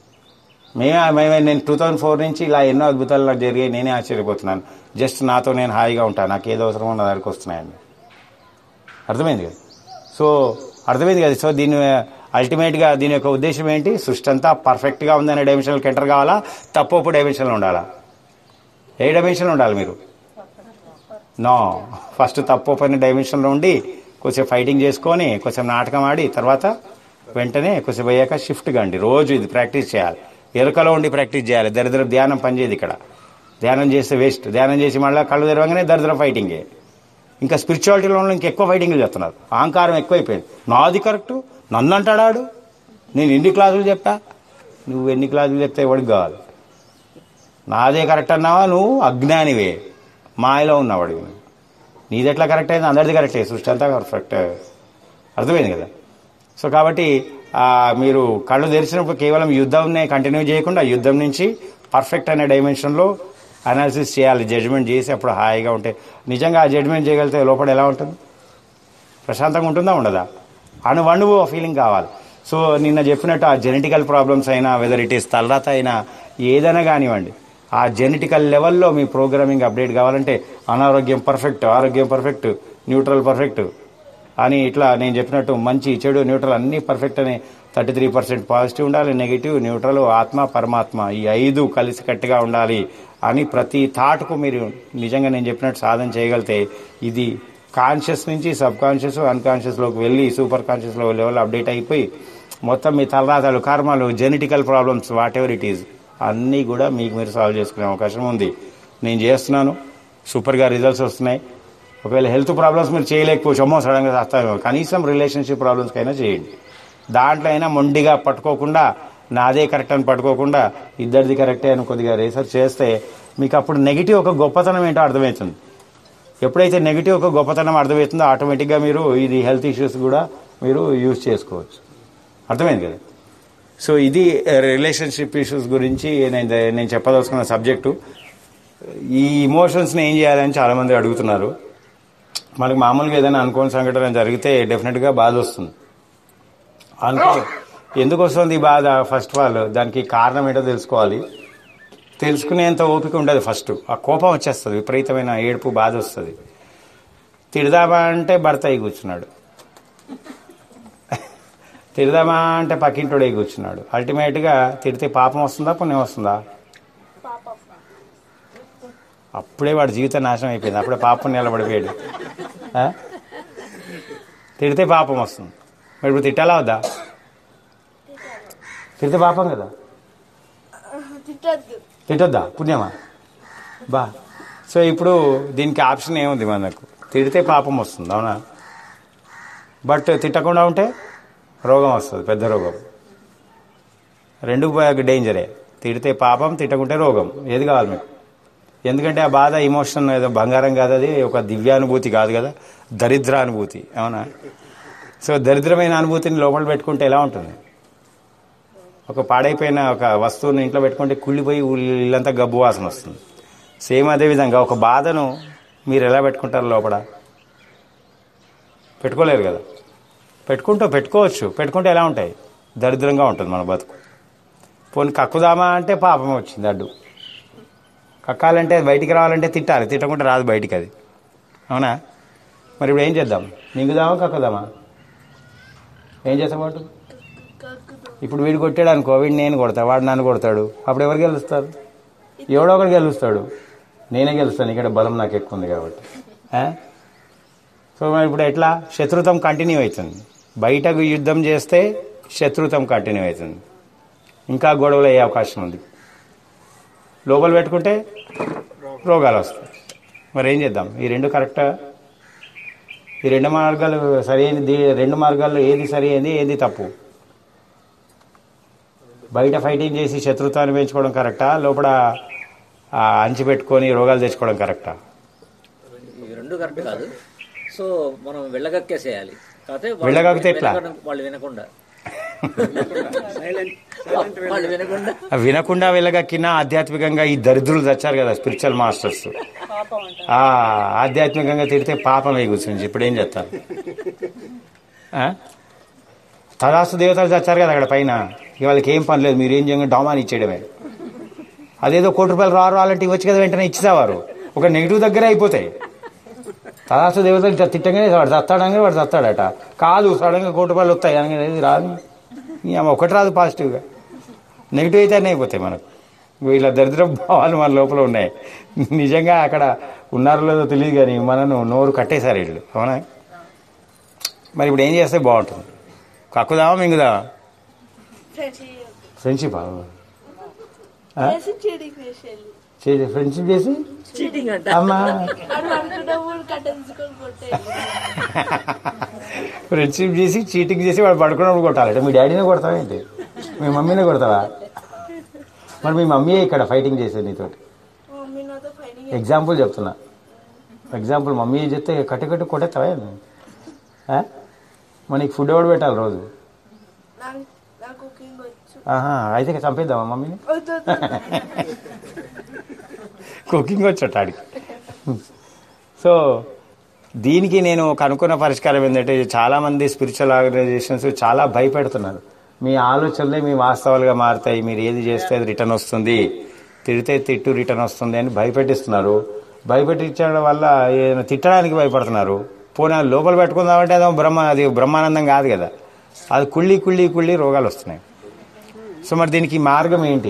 మేమే మేమే నేను టూ థౌజండ్ ఫోర్ నుంచి ఇలా ఎన్నో అద్భుతాలు నాకు జరిగాయి నేనే ఆశ్చర్యపోతున్నాను జస్ట్ నాతో నేను హాయిగా ఉంటాను నాకు ఏదో అవసరమో నా దగ్గరికి వస్తున్నాయండి అర్థమైంది కదా సో అర్థమైంది కదా సో దీని అల్టిమేట్గా దీని యొక్క ఉద్దేశం ఏంటి సృష్టి అంతా పర్ఫెక్ట్గా ఉందనే డైమెన్షన్కి ఎంటర్ కావాలా తప్పు డైమెన్షన్లో ఉండాలా ఏ డైమెన్షన్లో ఉండాలి మీరు నో ఫస్ట్ తప్పు పని డైమెన్షన్లో ఉండి కొంచెం ఫైటింగ్ చేసుకొని కొంచెం నాటకం ఆడి తర్వాత వెంటనే కొంచెం అయ్యాక షిఫ్ట్ కండి రోజు ఇది ప్రాక్టీస్ చేయాలి ఎరుకలో ఉండి ప్రాక్టీస్ చేయాలి దరిద్ర ధ్యానం పనిచేయదు ఇక్కడ ధ్యానం చేస్తే వేస్ట్ ధ్యానం చేసి మళ్ళీ కళ్ళు తెరవగానే దరిద్ర ఫైటింగే ఇంకా స్పిరిచువాలిటీలో ఉన్న ఇంకా ఎక్కువ ఫైటింగ్లు చేస్తున్నారు అహంకారం ఎక్కువైపోయింది నాది కరెక్ట్ నన్ను అంటాడాడు నేను ఎన్ని క్లాసులు చెప్పా నువ్వు ఎన్ని క్లాసులు చెప్తే ఎవడికి కావాలి నాదే కరెక్ట్ అన్నావా నువ్వు అజ్ఞానివే మాయలో ఉన్నవాడివి నువ్వు. నీది ఎట్లా కరెక్ట్ అయింది అందరిది కరెక్టే సృష్టి అంతా పర్ఫెక్ట్ అర్థమైంది కదా సో కాబట్టి ఆ, మీరు కళ్ళు తెరిచినప్పుడు కేవలం యుద్ధంనే కంటిన్యూ చేయకుండా యుద్ధం నుంచి పర్ఫెక్ట్ అనే డైమెన్షన్లో అనాలిసిస్ చేయాలి జడ్జ్మెంట్ చేసి అప్పుడు హాయిగా ఉంటే నిజంగా ఆ జడ్జ్మెంట్ చేయగలిగితే లోపల ఎలా ఉంటుంది ప్రశాంతంగా ఉంటుందా ఉండదా అణువణువు ఆ ఫీలింగ్ కావాలి సో నిన్న చెప్పినట్టు ఆ జెనెటికల్ ప్రాబ్లమ్స్ అయినా వెదర్ ఇట్ ఈస్ తలరాత అయినా ఏదైనా కానివ్వండి ఆ జెనెటికల్ లెవెల్లో మీ ప్రోగ్రామింగ్ అప్డేట్ కావాలంటే అనారోగ్యం పర్ఫెక్ట్ ఆరోగ్యం పర్ఫెక్ట్ న్యూట్రల్ పర్ఫెక్ట్ అని ఇట్లా నేను చెప్పినట్టు మంచి చెడు న్యూట్రల్ అన్ని పర్ఫెక్ట్ అని థర్టీ త్రీ పర్సెంట్ పాజిటివ్ ఉండాలి నెగిటివ్ న్యూట్రల్ ఆత్మ పరమాత్మ ఈ ఐదు కలిసి కట్టుగా ఉండాలి అని ప్రతి థాట్కు మీరు నిజంగా నేను చెప్పినట్టు సాధన చేయగలిగితే ఇది కాన్షియస్ నుంచి సబ్ కాన్షియస్ అన్కాన్షియస్లోకి వెళ్ళి సూపర్ కాన్షియస్లో లెవెల్ అప్డేట్ అయిపోయి మొత్తం మీ తలరాతలు కర్మలు genetical problems whatever it is అన్నీ కూడా మీకు మీరు సాల్వ్ చేసుకునే అవకాశం ఉంది నేను చేస్తున్నాను సూపర్గా రిజల్ట్స్ వస్తున్నాయి ఒకవేళ హెల్త్ ప్రాబ్లమ్స్ మీరు చేయలేకపోవచ్చు అమ్మో సడన్గా వస్తామేమో కనీసం రిలేషన్షిప్ ప్రాబ్లమ్స్కి అయినా చేయండి దాంట్లో అయినా మొండిగా పట్టుకోకుండా నాదే కరెక్ట్ అని పట్టుకోకుండా ఇద్దరిది కరెక్టే అని కొద్దిగా రీసెర్చ్ చేస్తే మీకు అప్పుడు నెగిటివ్ ఒక గొప్పతనం ఏంటో అర్థమవుతుంది ఎప్పుడైతే నెగిటివ్ ఒక గొప్పతనం అర్థమవుతుందో ఆటోమేటిక్గా మీరు ఇది హెల్త్ ఇష్యూస్ కూడా మీరు యూజ్ చేసుకోవచ్చు అర్థమైంది కదా సో ఇది రిలేషన్షిప్ ఇష్యూస్ గురించి నేను నేను చెప్పదలుచుకున్న సబ్జెక్టు ఈ ఇమోషన్స్ని ఏం చేయాలని చాలామంది అడుగుతున్నారు మనకి మామూలుగా ఏదైనా అనుకోని సంఘటన జరిగితే డెఫినెట్గా బాధ వస్తుంది అనుకో ఎందుకు వస్తుంది ఈ బాధ ఫస్ట్ ఆఫ్ ఆల్ దానికి కారణం ఏంటో తెలుసుకోవాలి తెలుసుకునేంత ఓపిక ఉండదు ఫస్ట్ ఆ కోపం వచ్చేస్తుంది విపరీతమైన ఏడుపు బాధ వస్తుంది తిడదామా అంటే భర్త అయి కూర్చున్నాడు తిడదామా అంటే పక్కింటోడు అయి కూర్చున్నాడు అల్టిమేట్గా తిడితే పాపం వస్తుందా పుణ్యం వస్తుందా అప్పుడే వాడి జీవితం నాశనం అయిపోయింది అప్పుడే పాపం నిలబడిపోయాడు ఆ? తిడితే పాపం వస్తుంది మరి ఇప్పుడు తిట్టాలా వద్దా తిడితే పాపం కదా తిట్టద్దు తిట్టొద్దా పుణ్యమా బా సో ఇప్పుడు దీనికి ఆప్షన్ ఏముంది మనకు తిడితే పాపం వస్తుంది అవునా బట్ తిట్టకుండా ఉంటే రోగం వస్తుంది పెద్ద రోగం రెండు డేంజరే తిడితే పాపం తిట్టకుంటే రోగం ఏది కావాలి మీకు ఎందుకంటే ఆ బాధ ఇమోషన్ ఏదో బంగారం కాదు అది ఒక దివ్యానుభూతి కాదు కదా దరిద్రానుభూతి అవునా సో దరిద్రమైన అనుభూతిని లోపల పెట్టుకుంటే ఎలా ఉంటుంది ఒక పాడైపోయిన ఒక వస్తువుని ఇంట్లో పెట్టుకుంటే కుళ్ళిపోయి ఊ- ఇల్లంతా గబ్బు వాసన వస్తుంది సేమ్ అదే విధంగా ఒక బాధను మీరు ఎలా పెట్టుకుంటారు లోపల పెట్టుకోలేరు కదా పెట్టుకుంటూ పెట్టుకోవచ్చు పెట్టుకుంటే ఎలా ఉంటాయి దరిద్రంగా ఉంటుంది మన బతుకు పోనీ కక్కుదామా అంటే పాపం వచ్చింది అడ్డు కక్కాలంటే బయటికి రావాలంటే తిట్టాలి తిట్టకుంటే రాదు బయటికి అది అవునా మరి ఇప్పుడు ఏం చేద్దాం మింగుదామా కక్కుదామా ఏం చేస్తాం వాడు కక్కుదు ఇప్పుడు వీడు కొట్టాడు అనుకో వీడు నేను కొడతా వాడు నన్ను కొడతాడు అప్పుడు ఎవరు గెలుస్తారు ఎవడో ఒకడు గెలుస్తాడు నేనే గెలుస్తాను ఇక్కడ బలం నాకు ఎక్కువ ఉంది కాబట్టి ఆ? సో మరి ఇప్పుడు ఎట్లా శత్రుత్వం కంటిన్యూ అవుతుంది బయటకు యుద్ధం చేస్తే శత్రుత్వం కంటిన్యూ అవుతుంది ఇంకా గొడవలు అయ్యే అవకాశం ఉంది లోపల పెట్టుకుంటే రోగాలు వస్తాయి మరి ఏం చేద్దాం ఈ రెండు కరెక్టా ఈ రెండు మార్గాలు సరి అయింది రెండు మార్గాల్లో ఏది సరి అయింది ఏది తప్పు బయట ఫైటింగ్ చేసి శత్రుత్వాన్ని పెంచుకోవడం కరెక్టా లోపల ఆ, అంచి పెట్టుకొని రోగాలు తెచ్చుకోవడం కరెక్టా ఇవి రెండు కరెక్ట్ కాదు సో మనం వెళ్ళగక్కేసేయాలి కాకపోతే వాళ్ళు వెళ్ళగక్కితే ఎట్లా? వినకుండా- వాళ్ళు వినకుండా వాళ్ళు వినకుండా ఆ వినకుండా వెళ్ళగక్కినా ఆధ్యాత్మికంగా ఈ దరిద్రులు తెచ్చారు కదా స్పిరిచువల్ మాస్టర్స్ పాపం అంట ఆ ఆధ్యాత్మికంగా తిడితే పాపం కూర్చుంది ఇప్పుడు ఏం చేస్తారు ఆ? తదాస్తు దేవతలు చచ్చారు కదా అక్కడ పైన ఇక వాళ్ళకి ఏం పని లేదు మీరు ఏం చేయంగా డామాని ఇచ్చేయడమే అదేదో కోటి రూపాయలు రారు రావాలంటే ఇవ్వచ్చు కదా వెంటనే ఇచ్చేవారు ఒక నెగిటివ్ దగ్గర అయిపోతాయి తదాస్తు దేవతలు ఇట్లా తిట్టంగానే వాడు చస్తాడని వాడు చస్తాడట కాదు సడన్గా కోటి రూపాయలు వస్తాయి అనగానే ఇది రాదు ఈ అమ్మ ఒకటి రాదు పాజిటివ్గా నెగిటివ్ అయితేనే అయిపోతాయి మనకు వీళ్ళ దరిద్ర భావాలు మన లోపల ఉన్నాయి నిజంగా అక్కడ ఉన్నారో లేదో తెలియదు కానీ మనను నోరు కట్టేశారు వీళ్ళు అవునా మరి ఇప్పుడు ఏం చేస్తే బాగుంటుంది కక్కుదామా మింగుదామా ఫ్రెండ్స్ చేయొద్దు. ఫ్రెండ్షిప్ చేసి చీటింగ్ చేసేయాలి ఫ్రెండ్షిప్ చేసి చీటింగ్ అంట అమ్మా అడు అనుకున్నప్పుడు కట్టెంచుకొని కొట్టే ఫ్రెండ్షిప్ చేసి చీటింగ్ చేసి వాడు పడుకున్నప్పుడు కొట్టాలి అంటే మీ డాడీనే కొడతావా ఏంటి మీ మమ్మీనే కొడతావా మరి మీ మమ్మీయే ఇక్కడ ఫైటింగ్ చేసేది నీతోటి మమ్మీ నాతో ఫైటింగ్ ఎగ్జాంపుల్ చెప్తున్నా ఎగ్జాంపుల్ మమ్మీ చెప్తే కట్టు కట్టు కొట్టేస్తావా ఏంది? ఆ? మరి నీకు ఫుడ్ ఎవడు పెట్టాలి రోజు నాకు నాకు కుకింగ్ వచ్చు ఆహా అయితే చంపేద్దామా మమ్మీని వద్దు, వద్దు. కుకింగ్ వచ్చట ఆడికి సో దీనికి నేను కనుక్కున్న పరిష్కారం ఏంటంటే చాలా మంది స్పిరిచువల్ ఆర్గనైజేషన్స్ చాలా భయపెడుతున్నారు మీ ఆలోచనలే మీ వాస్తవాలుగా మారుతాయి మీరు ఏది చేస్తే అది రిటర్న్ వస్తుంది తిడితే తిట్టు రిటర్న్ వస్తుంది అని భయపెట్టిస్తున్నారు భయపెట్టించడం వల్ల ఏదైనా తిట్టడానికి భయపడుతున్నారు పోనీ అది లోపల పెట్టుకుందామంటే అదో బ్రహ్మ అది బ్రహ్మానందం కాదు కదా అది కుళ్ళి కుళ్ళి కుళ్ళి రోగాలు వస్తున్నాయి సో మరి దీనికి మార్గం ఏంటి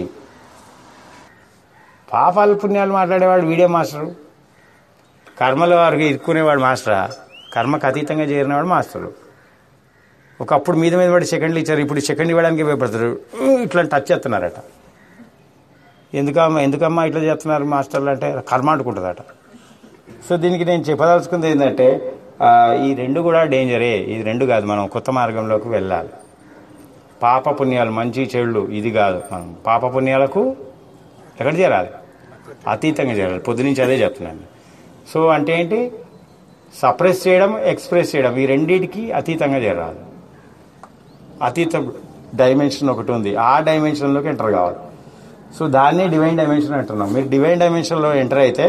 పాపాలు పుణ్యాలు మాట్లాడేవాడు వీడియో మాస్టరు కర్మల వారికి ఇరుక్కునేవాడు మాస్టరా కర్మకు అతీతంగా చేరినవాడు మాస్టరు ఒకప్పుడు మీద మీద పడి సెకండ్లు ఇచ్చారు ఇప్పుడు సెకండ్ ఇవ్వడానికి భయపడతారు ఊ, ఇట్లా టచ్ చేస్తున్నారట ఎందుకమ్మా ఎందుకమ్మా ఇట్లా చేస్తున్నారు మాస్టర్లు అంటే కర్మ అంటుకుంటుందట సో దీనికి నేను చెప్పదలుచుకుంది ఏంటంటే ఆ, ఈ రెండు కూడా డేంజరే ఇది రెండు కాదు మనం కొత్త మార్గంలోకి వెళ్ళాలి పాప పుణ్యాలు మంచి చెడులు ఇది కాదు మనం పాప పుణ్యాలకు ఎక్కడ చేరాలి అతీతంగా చేరాలి పొద్దునుంచి అదే చెప్తున్నాను సో అంటే ఏంటి సప్రెస్ చేయడం ఎక్స్ప్రెస్ చేయడం ఈ రెండింటికి అతీతంగా చేరాలి అతీత డైమెన్షన్ ఒకటి ఉంది ఆ డైమెన్షన్లోకి ఎంటర్ కావాలి సో దాన్ని డివైన్ డైమెన్షన్ అంటున్నాం మీరు డివైన్ డైమెన్షన్లో ఎంటర్ అయితే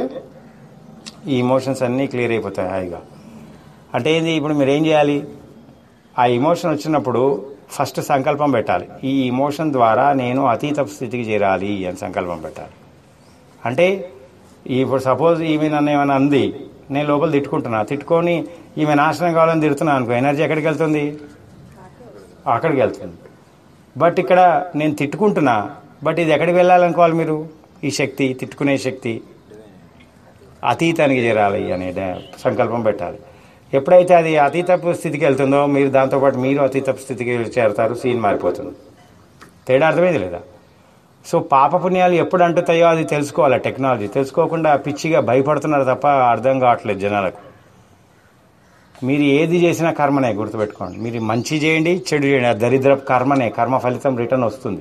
ఈ ఇమోషన్స్ అన్నీ క్లియర్ అయిపోతాయి హాయిగా అంటే ఏంది ఇప్పుడు మీరు ఏం చేయాలి ఆ ఇమోషన్ వచ్చినప్పుడు ఫస్ట్ సంకల్పం పెట్టాలి ఈ ఇమోషన్ ద్వారా నేను అతీత స్థితికి చేరాలి అని సంకల్పం పెట్టాలి అంటే ఇప్పుడు సపోజ్ ఈమె నన్ను ఏమైనా అంది నేను లోపల తిట్టుకుంటున్నా తిట్టుకొని ఈమె నాశనం కావాలని తిడుతున్నా అనుకో ఎనర్జీ ఎక్కడికి వెళ్తుంది అక్కడికి వెళ్తుంది బట్ ఇక్కడ నేను తిట్టుకుంటున్నా బట్ ఇది ఎక్కడికి వెళ్ళాలనుకోవాలి మీరు ఈ శక్తి తిట్టుకునే శక్తి అతీతానికి చేరాలి అనే డా- సంకల్పం పెట్టాలి ఎప్పుడైతే అది అతీతపు స్థితికి వెళ్తుందో మీరు దాంతోపాటు మీరు అతీతపు స్థితికి చేరతారు సీన్ మారిపోతుంది తేడా అర్థమైంది లేదా సో పాపపుణ్యాలు ఎప్పుడు అంటుతాయో అది తెలుసుకోవాలి టెక్నాలజీ తెలుసుకోకుండా పిచ్చిగా భయపడుతున్నారు తప్ప అర్థం కావట్లేదు జనాలకు మీరు ఏది చేసినా కర్మనే గుర్తుపెట్టుకోండి మీరు మంచి చేయండి చెడు చేయండి ఆ దరిద్ర కర్మనే కర్మ ఫలితం రిటర్న్ వస్తుంది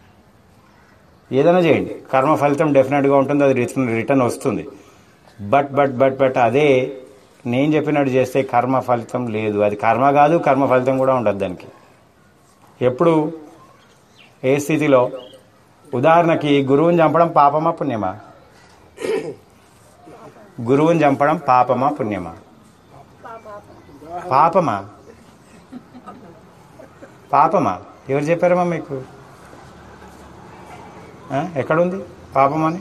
ఏదైనా చేయండి కర్మ ఫలితం డెఫినెట్గా ఉంటుంది అది రిటర్న్ రిటర్న్ వస్తుంది బట్ బట్ బట్ బట్ అదే నేను చెప్పినట్టు చేస్తే కర్మ ఫలితం లేదు అది కర్మ కాదు కర్మ ఫలితం కూడా ఉండదు దానికి ఎప్పుడు ఏ స్థితిలో ఉదాహరణకి గురువుని చంపడం పాపమా పుణ్యమా గురువుని చంపడం పాపమా పుణ్యమా పాపమా పాపమా ఎవరు చెప్పారమ్మా మీకు ఆ, ఎక్కడుంది పాపమని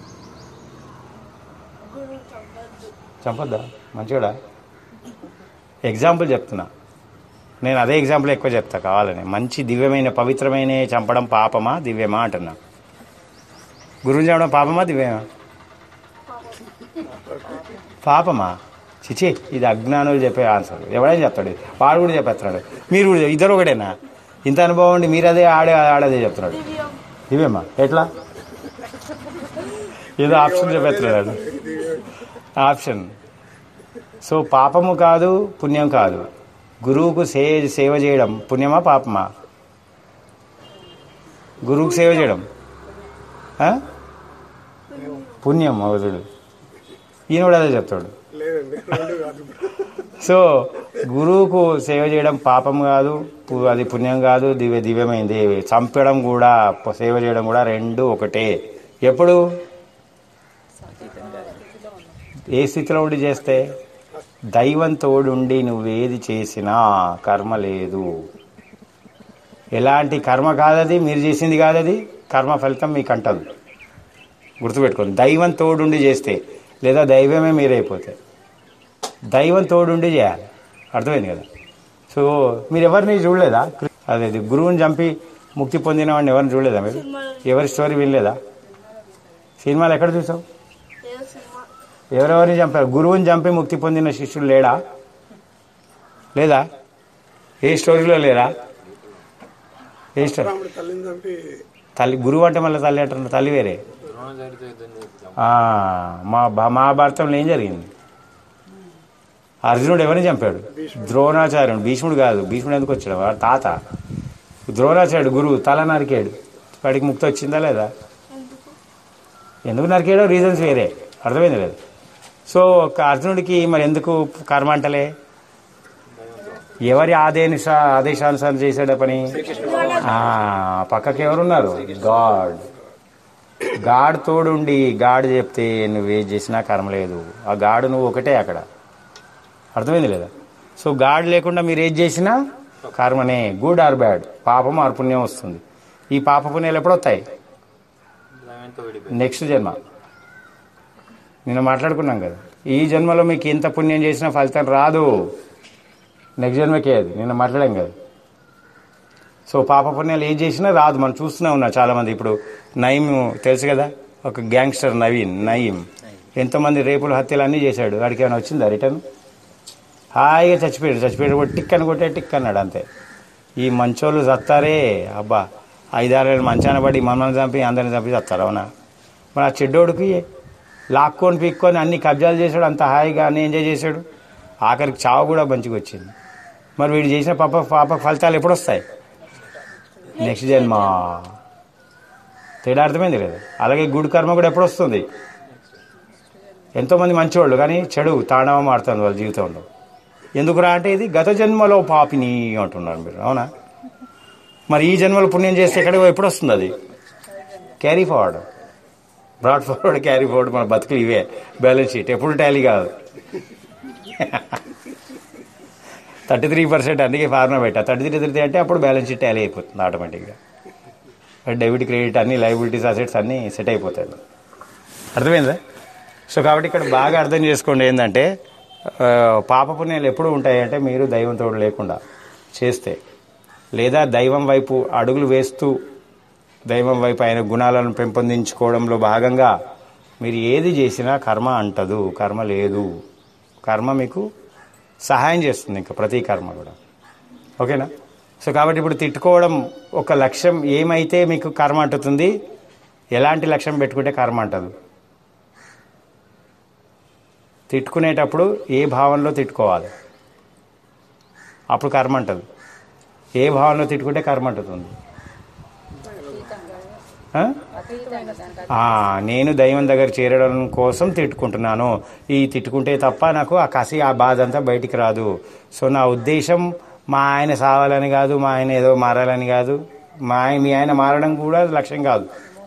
గురువు చంపద్దు చంపొద్దా మంచిగా ఎగ్జాంపుల్ చెప్తున్నా నేను అదే ఎగ్జాంపుల్ ఎక్కువ చెప్తా కావాలని మంచి దివ్యమైన పవిత్రమైన చంపడం పాపమా దివ్యమా అంటున్నా గురువుని చంపడం పాపమా దివ్యమా పాపమా చిచి ఇది అజ్ఞానులు చెప్పే ఆన్సర్ ఎవడైనా చెప్తాడు ఇది. వాడు కూడా చెప్పేస్తున్నాడు మీరు కూడా చెప్- ఇద్దరు ఒకటేనా ఇంత అనుభవం ఉండి మీరు అదే ఆడే ఆడదే చెప్తున్నాడు దివ్యం దివ్యమా ఎట్లా ఏదో ఆప్షన్ చెప్పేస్తున్నాడు ఆప్షన్ సో పాపము కాదు పుణ్యం కాదు గురువుకు సే సేవ చేయడం పుణ్యమా పాపమా గురువుకు సేవ చేయడం ఆ? పుణ్యం అవుతుడు ఈయన కూడా అదే చెప్తాడు సో గురువుకు సేవ చేయడం పాపం కాదు పు- అది పుణ్యం కాదు దివ్య దివ్యమైంది చంపడం కూడా ప- సేవ చేయడం కూడా రెండు ఒకటే ఎప్పుడు ఏ స్థితిలో ఉండి చేస్తే దైవం తోడుండి నువ్వేది చేసినా కర్మ లేదు ఎలాంటి కర్మ కాదది మీరు చేసింది కాదది కర్మ ఫలితం మీకు అంటదు గుర్తుపెట్టుకోండి దైవం తోడుండి చేస్తే లేదా దైవమే మీరైపోతే దైవం తోడుండి చేయాలి అర్థమైంది కదా సో మీరు ఎవరిని చూడలేదా అదే అది గురువుని చంపి ముక్తి పొందిన వాడిని ఎవరిని చూడలేదా మీరు ఎవరి స్టోరీ వినలేదా సినిమాలు ఎక్కడ చూసావు ఏదో సినిమా ఎవరెవరిని చంపారు గురువుని చంపి ముక్తి పొందిన శిష్యుడు లేడా లేదా ఏ స్టోరీలో లేరా ఏ స్టోరీ రాముడు తల్లిని చంపి తల్లి గురువు అంటే మళ్ళీ తల్లి అంటారు తల్లి వేరే ఆ, మా భా- మహాభారతంలో ఏం జరిగింది అర్జునుడు ఎవరిని చంపాడు ద్రోణాచార్యుడు భీష్ముడు కాదు భీష్ముడు ఎందుకు వచ్చాడు వాడు తాత ద్రోణాచార్యుడు గురువు తల నరికాడు వాడికి ముక్తి వచ్చిందా లేదా ఎందుకు ఎందుకు నరికాడో రీజన్స్ వేరే అర్థమైంది లేదు సో ఒక అర్జునుడికి మరి ఎందుకు కర్మ అంటలే ఎవరి ఆదేశ ఆదేశానుసారం చేశాడు ఆ పని ఆ, పక్కకి ఎవరున్నారు గాడ్ గాడ్ తోడుండి గాడ్ చెప్తే నువ్వు ఏది చేసినా కర్మ లేదు ఆ గాడ్ నువ్వు ఒకటే అక్కడ అర్థమైంది లేదా సో గాడ్ లేకుండా మీరు ఏది చేసినా కర్మనే గుడ్ ఆర్ బ్యాడ్ పాపం ఆర్ పుణ్యం వస్తుంది ఈ పాప పుణ్యాలు ఎప్పుడు వస్తాయి నెక్స్ట్ జన్మ నిన్న మాట్లాడుకున్నాం కదా ఈ జన్మలో మీకు ఎంత పుణ్యం చేసినా ఫలితం రాదు నెక్స్ట్ జన్మకే అది నిన్న మాట్లాడాం కదా సో పాప పుణ్యాలు ఏం చేసినా రాదు మనం చూస్తూనే ఉన్నాం చాలా మంది ఇప్పుడు నయీం తెలుసు కదా ఒక గ్యాంగ్స్టర్ నవీన్ నయీం ఎంతోమంది రేపులు హత్యలు అన్నీ చేశాడు వాడికి ఏమైనా వచ్చిందా రిటర్న్ హాయిగా చచ్చిపోయాడు చచ్చిపోయాడు కూడా టిక్ అని కొట్టే టిక్ అన్నాడు అంతే ఈ మంచోళ్ళు చత్తారే అబ్బా ఐదారేళ్ళు మంచాన పడి మనల్ని చంపి అందరిని చంపి చస్తారు అవునా మరి ఆ చెడ్డోడికి లాక్కొని పీక్కొని అన్ని కబ్జాలు చేశాడు అంత హాయిగా అన్ని ఎంజాయ్ చేశాడు ఆఖరికి చావు కూడా మంచిగా వచ్చింది మరి వీడు చేసిన పాప పాప ఫలితాలు ఎప్పుడు వస్తాయి నెక్స్ట్ జన్మ తేడా అర్థమైంది కదా అలాగే గుడి కర్మ కూడా ఎప్పుడు వస్తుంది ఎంతోమంది మంచివాళ్ళు కానీ చెడు తాండవం ఆడుతుంది వాళ్ళ జీవితంలో ఎందుకురా అంటే ఇది గత జన్మలో పాపిని అంటున్నారు మీరు అవునా మరి ఈ జన్మలో పుణ్యం చేస్తే ఎక్కడికి ఎప్పుడు వస్తుంది అది carry forward broad forward carry forward మన బతుకులు ఇవే బ్యాలెన్స్ షీట్ ఎప్పుడు టాలీ కాదు థర్టీ త్రీ పర్సెంట్ అందుకే ఫార్ములా పెట్టా థర్టీ త్రీ త్రీ అంటే అప్పుడు బ్యాలెన్స్ షీట్ టాలీ అయిపోతుంది ఆటోమేటిక్గా డెబిట్ క్రెడిట్ అన్ని లైబిలిటీస్ అసెట్స్ అన్నీ సెట్ అయిపోతాయి అర్థమైందా సో కాబట్టి ఇక్కడ బాగా అర్థం చేసుకోండి ఏంటంటే ఆ, పాప పుణ్యాలు ఎప్పుడు ఉంటాయి అంటే మీరు దైవంతో లేకుండా చేస్తే లేదా దైవం వైపు అడుగులు వేస్తూ దైవం వైపు ఆయన గుణాలను పెంపొందించుకోవడంలో భాగంగా మీరు ఏది చేసినా కర్మ అంటదు కర్మ లేదు కర్మ మీకు సహాయం చేస్తుంది ఇంకా ప్రతి కర్మ కూడా ఓకేనా సో కాబట్టి ఇప్పుడు తిట్టుకోవడం ఒక లక్ష్యం ఏమైతే మీకు కర్మ అంటుతుంది ఎలాంటి లక్ష్యం పెట్టుకుంటే కర్మ అంటదు తిట్టుకునేటప్పుడు ఏ భావంలో తిట్టుకోవాలి అప్పుడు కర్మ అంటది ఏ భావంలో తిట్టుకుంటే కర్మ అంటుతుంది ఆ? ఆ, నేను దైవం దగ్గర చేరడం కోసం తిట్టుకుంటున్నాను ఈ తిట్టుకుంటే తప్ప నాకు ఆ కసి ఆ బాధ అంతా బయటికి రాదు సో నా ఉద్దేశం మా ఆయన సావాలని కాదు మా ఆయన ఏదో మారాలని కాదు మా ఆయన మీ ఆయన మారడం కూడా లక్ష్యం కాదు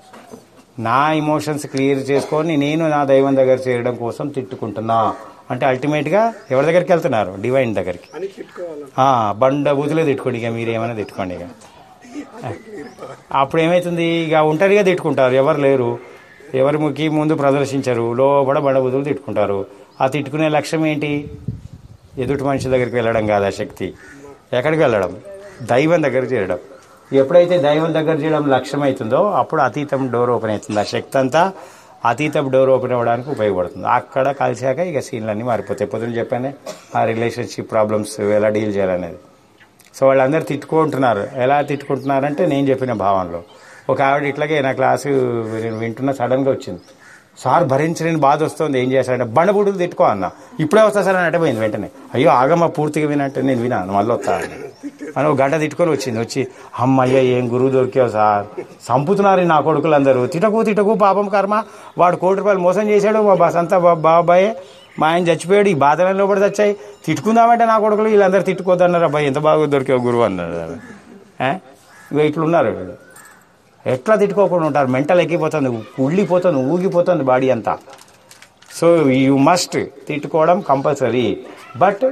నా ఇమోషన్స్ క్లియర్ చేసుకొని నేను నా దైవం దగ్గర చేరడం కోసం తిట్టుకుంటున్నా అంటే అల్టిమేట్గా ఎవరి దగ్గరికి వెళ్తున్నారు డివైన్ దగ్గరికి అని తిట్టుకోవాలి ఆ, బండ బూతులే తిట్టుకోండి ఇక మీరు ఏమైనా తిట్టుకోండి ఇక అప్పుడు ఏమవుతుంది ఇక ఒంటరిగా తిట్టుకుంటారు ఎవరు లేరు ఎవరి ముఖి ముందు ప్రదర్శించరు లోపల బండ బూతులు తిట్టుకుంటారు ఆ తిట్టుకునే లక్ష్యం ఏంటి ఎదుటి మనిషి దగ్గరికి వెళ్ళడం కాదు ఆ శక్తి ఎక్కడికి వెళ్ళడం దైవం దగ్గరికి చేరడం ఎప్పుడైతే దైవం దగ్గర చేయడం లక్ష్యం అవుతుందో అప్పుడు అతీతం డోర్ ఓపెన్ అవుతుంది ఆ శక్తి అంతా అతీతం డోర్ ఓపెన్ అవ్వడానికి ఉపయోగపడుతుంది అక్కడ కలిసాక ఇక సీన్లన్నీ మారిపోతాయి పొద్దున చెప్పానే ఆ రిలేషన్షిప్ ప్రాబ్లమ్స్ ఎలా డీల్ చేయాలనేది సో వాళ్ళందరూ తిట్టుకుంటున్నారు ఎలా తిట్టుకుంటున్నారంటే నేను చెప్పిన భావనలో ఒక ఆవిడ ఇట్లాగే నా క్లాసు నేను వింటున్న సడన్గా వచ్చింది సార్ భరించలేని బాధ వస్తుంది ఏం చేశాడంటే బండబుడులు తిట్టుకో అన్న ఇప్పుడే వస్తా సార్ అని అంటే పోయింది వెంటనే అయ్యో ఆగమ్మ పూర్తిగా వినంటే నేను వినాను మళ్ళీ వస్తా అని అని ఒక గంట తిట్టుకొని వచ్చింది వచ్చి అమ్మయ్య ఏం గురువు దొరికావు సార్ చంపుతున్నారు ఈ నా కొడుకులందరూ తిటకు తిటకు పాపం కర్మ వాడు కోటి రూపాయలు మోసం చేశాడు మా బస్ అంతా బా- బాబాయే మా ఆయన చచ్చిపోయాడు ఈ బాధలలో పడి చచ్చాయి తిట్టుకుందామంటే నా కొడుకులు వీళ్ళందరూ తిట్టుకోద్దన్నారు అబ్బాయి ఎంత బాగా దొరికావు గురువు అన్నారు ఏ? ఇగో ఇట్లున్నారు వీళ్ళు ఎట్లా తిట్టుకోకుండా ఉంటారు మెంటల్ ఎక్కిపోతుంది ఉళ్ళిపోతుంది ఊగిపోతుంది బాడీ అంతా సో యూ మస్ట్ తిట్టుకోవడం కంపల్సరీ బట్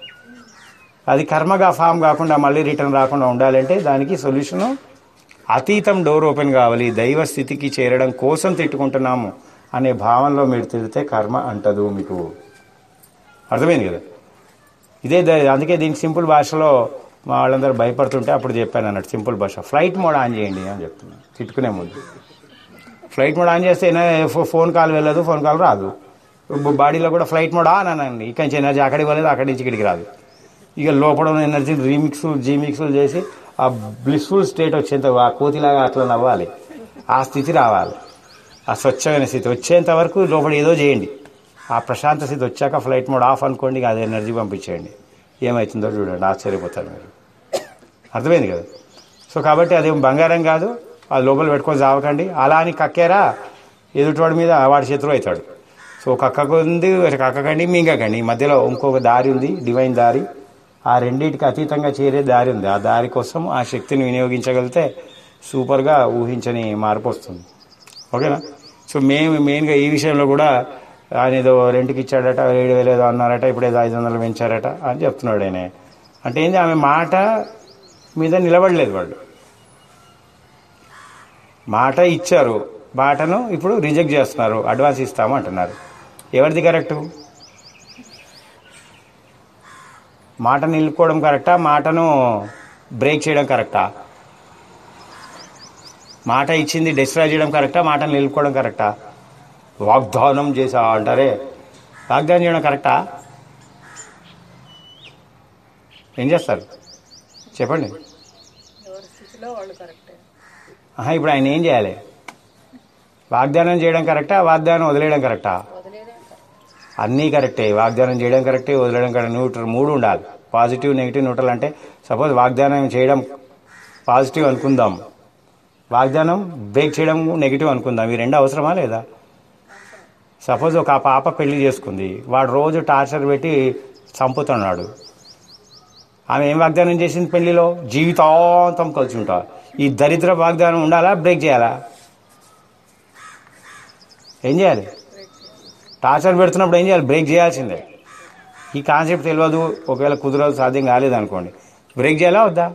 అది కర్మగా ఫామ్ కాకుండా మళ్ళీ రిటర్న్ రాకుండా ఉండాలంటే దానికి సొల్యూషను అతీతం డోర్ ఓపెన్ కావాలి దైవ స్థితికి చేరడం కోసం తిట్టుకుంటున్నాము అనే భావనలో మీరు తిడితే కర్మ అంటదు మీకు అర్థమైంది కదా ఇదే ద- అందుకే దీనికి సింపుల్ భాషలో మా వాళ్ళందరూ భయపడుతుంటే అప్పుడు చెప్పాను అన్నట్టు సింపుల్ భాష ఫ్లైట్ మోడ్ ఆన్ చేయండి అని చెప్తున్నాను తిట్టుకునే ముందు ఫ్లైట్ మోడ్ ఆన్ చేస్తే ఏనా- ఫో- ఫోన్ కాల్ వెళ్ళదు ఫోన్ కాల్ రాదు బ- బాడీలో కూడా ఫ్లైట్ మోడ్ ఆన్ అనండి ఇక్కడి నుంచి ఎనర్జీ అక్కడికి వెళ్ళదు అక్కడి నుంచి ఇక్కడికి రాదు ఇక లోపల ఉన్న ఎనర్జీని రీమిక్స్ జీమిక్స్లు చేసి ఆ బ్లిస్ఫుల్ స్టేట్ వచ్చేంత ఆ కోతిలాగా అట్లా నవ్వాలి ఆ స్థితి రావాలి ఆ స్వచ్ఛమైన స్థితి వచ్చేంత వరకు లోపల ఏదో చేయండి ఆ ప్రశాంత స్థితి వచ్చాక ఫ్లైట్ మోడ్ ఆఫ్ అనుకోండి ఇక అది ఎనర్జీ పంపించేయండి ఏమవుతుందో చూడండి ఆశ్చర్యపోతారు మీరు అర్థమైంది కదా సో కాబట్టి అదేం బంగారం కాదు అది లోపల పెట్టుకొని చావకండి అలా అని కక్కారా ఎదుటివాడి మీద వాడి శత్రువు అవుతాడు సో కక్కకు ఉంది కక్కకండి మింగకండి ఈ మధ్యలో ఇంకొక దారి ఉంది డివైన్ దారి ఆ రెండింటికి అతీతంగా చేరే దారి ఉంది ఆ దారి కోసం ఆ శక్తిని వినియోగించగలిగితే సూపర్గా ఊహించని మార్పు వస్తుంది ఓకేనా సో మేము మెయిన్గా ఈ విషయంలో కూడా ఆయన ఏదో రెంట్కి ఇచ్చాడట ఏడు వేలు ఏదో అన్నారట ఇప్పుడు ఏదో ఐదు వందలు పెంచారట అని చెప్తున్నాడు ఆయన అంటే ఏంది ఆమె మాట మీద నిలబడలేదు వాళ్ళు మాట ఇచ్చారు మాటను ఇప్పుడు రిజెక్ట్ చేస్తున్నారు అడ్వాన్స్ ఇస్తాము అంటున్నారు ఎవరిది కరెక్టు మాట నిలుపుకోవడం కరెక్టా మాటను బ్రేక్ చేయడం కరెక్టా మాట ఇచ్చింది డిస్ట్రాయ్ చేయడం కరెక్టా మాటను నిలుపుకోవడం కరెక్టా వాగ్దానం చేసా అంటారే వాగ్దానం చేయడం కరెక్టా ఏం చేస్తారు చెప్పండి ఎవరి స్థితిలో వాళ్ళు కరెక్టే ఆహా, ఇప్పుడు ఆయన ఏం చేయాలి వాగ్దానం చేయడం కరెక్టా వాగ్దానం వదిలేయడం కరెక్టా వదిలేదే కరెక్ట్. అన్నీ కరెక్టే వాగ్దానం చేయడం కరెక్టే వదిలేయడం కరెక్ట్ న్యూట్రల్ మూడు ఉండాలి పాజిటివ్ నెగిటివ్ న్యూట్రల్ అంటే సపోజ్ వాగ్దానం చేయడం పాజిటివ్ అనుకుందాం వాగ్దానం బ్రేక్ చేయడం నెగిటివ్ అనుకుందాం ఈ రెండు అవసరమా లేదా సపోజ్ ఒక పాప పెళ్లి చేసుకుంది వాడు రోజు టార్చర్ పెట్టి చంపుతున్నాడు ఆమె ఏం వాగ్దానం చేసింది పెళ్లిలో జీవితాంతం కలిసి ఉంటా ఈ దరిద్ర వాగ్దానం ఉండాలా బ్రేక్ చేయాలా ఏం చేయాలి టార్చర్ పెడుతున్నప్పుడు ఏం చేయాలి బ్రేక్ చేయాల్సిందే ఈ కాన్సెప్ట్ తెలియదు ఒకవేళ కుదరదు సాధ్యం కాలేదు అనుకోండి బ్రేక్ చేయాలా వద్దా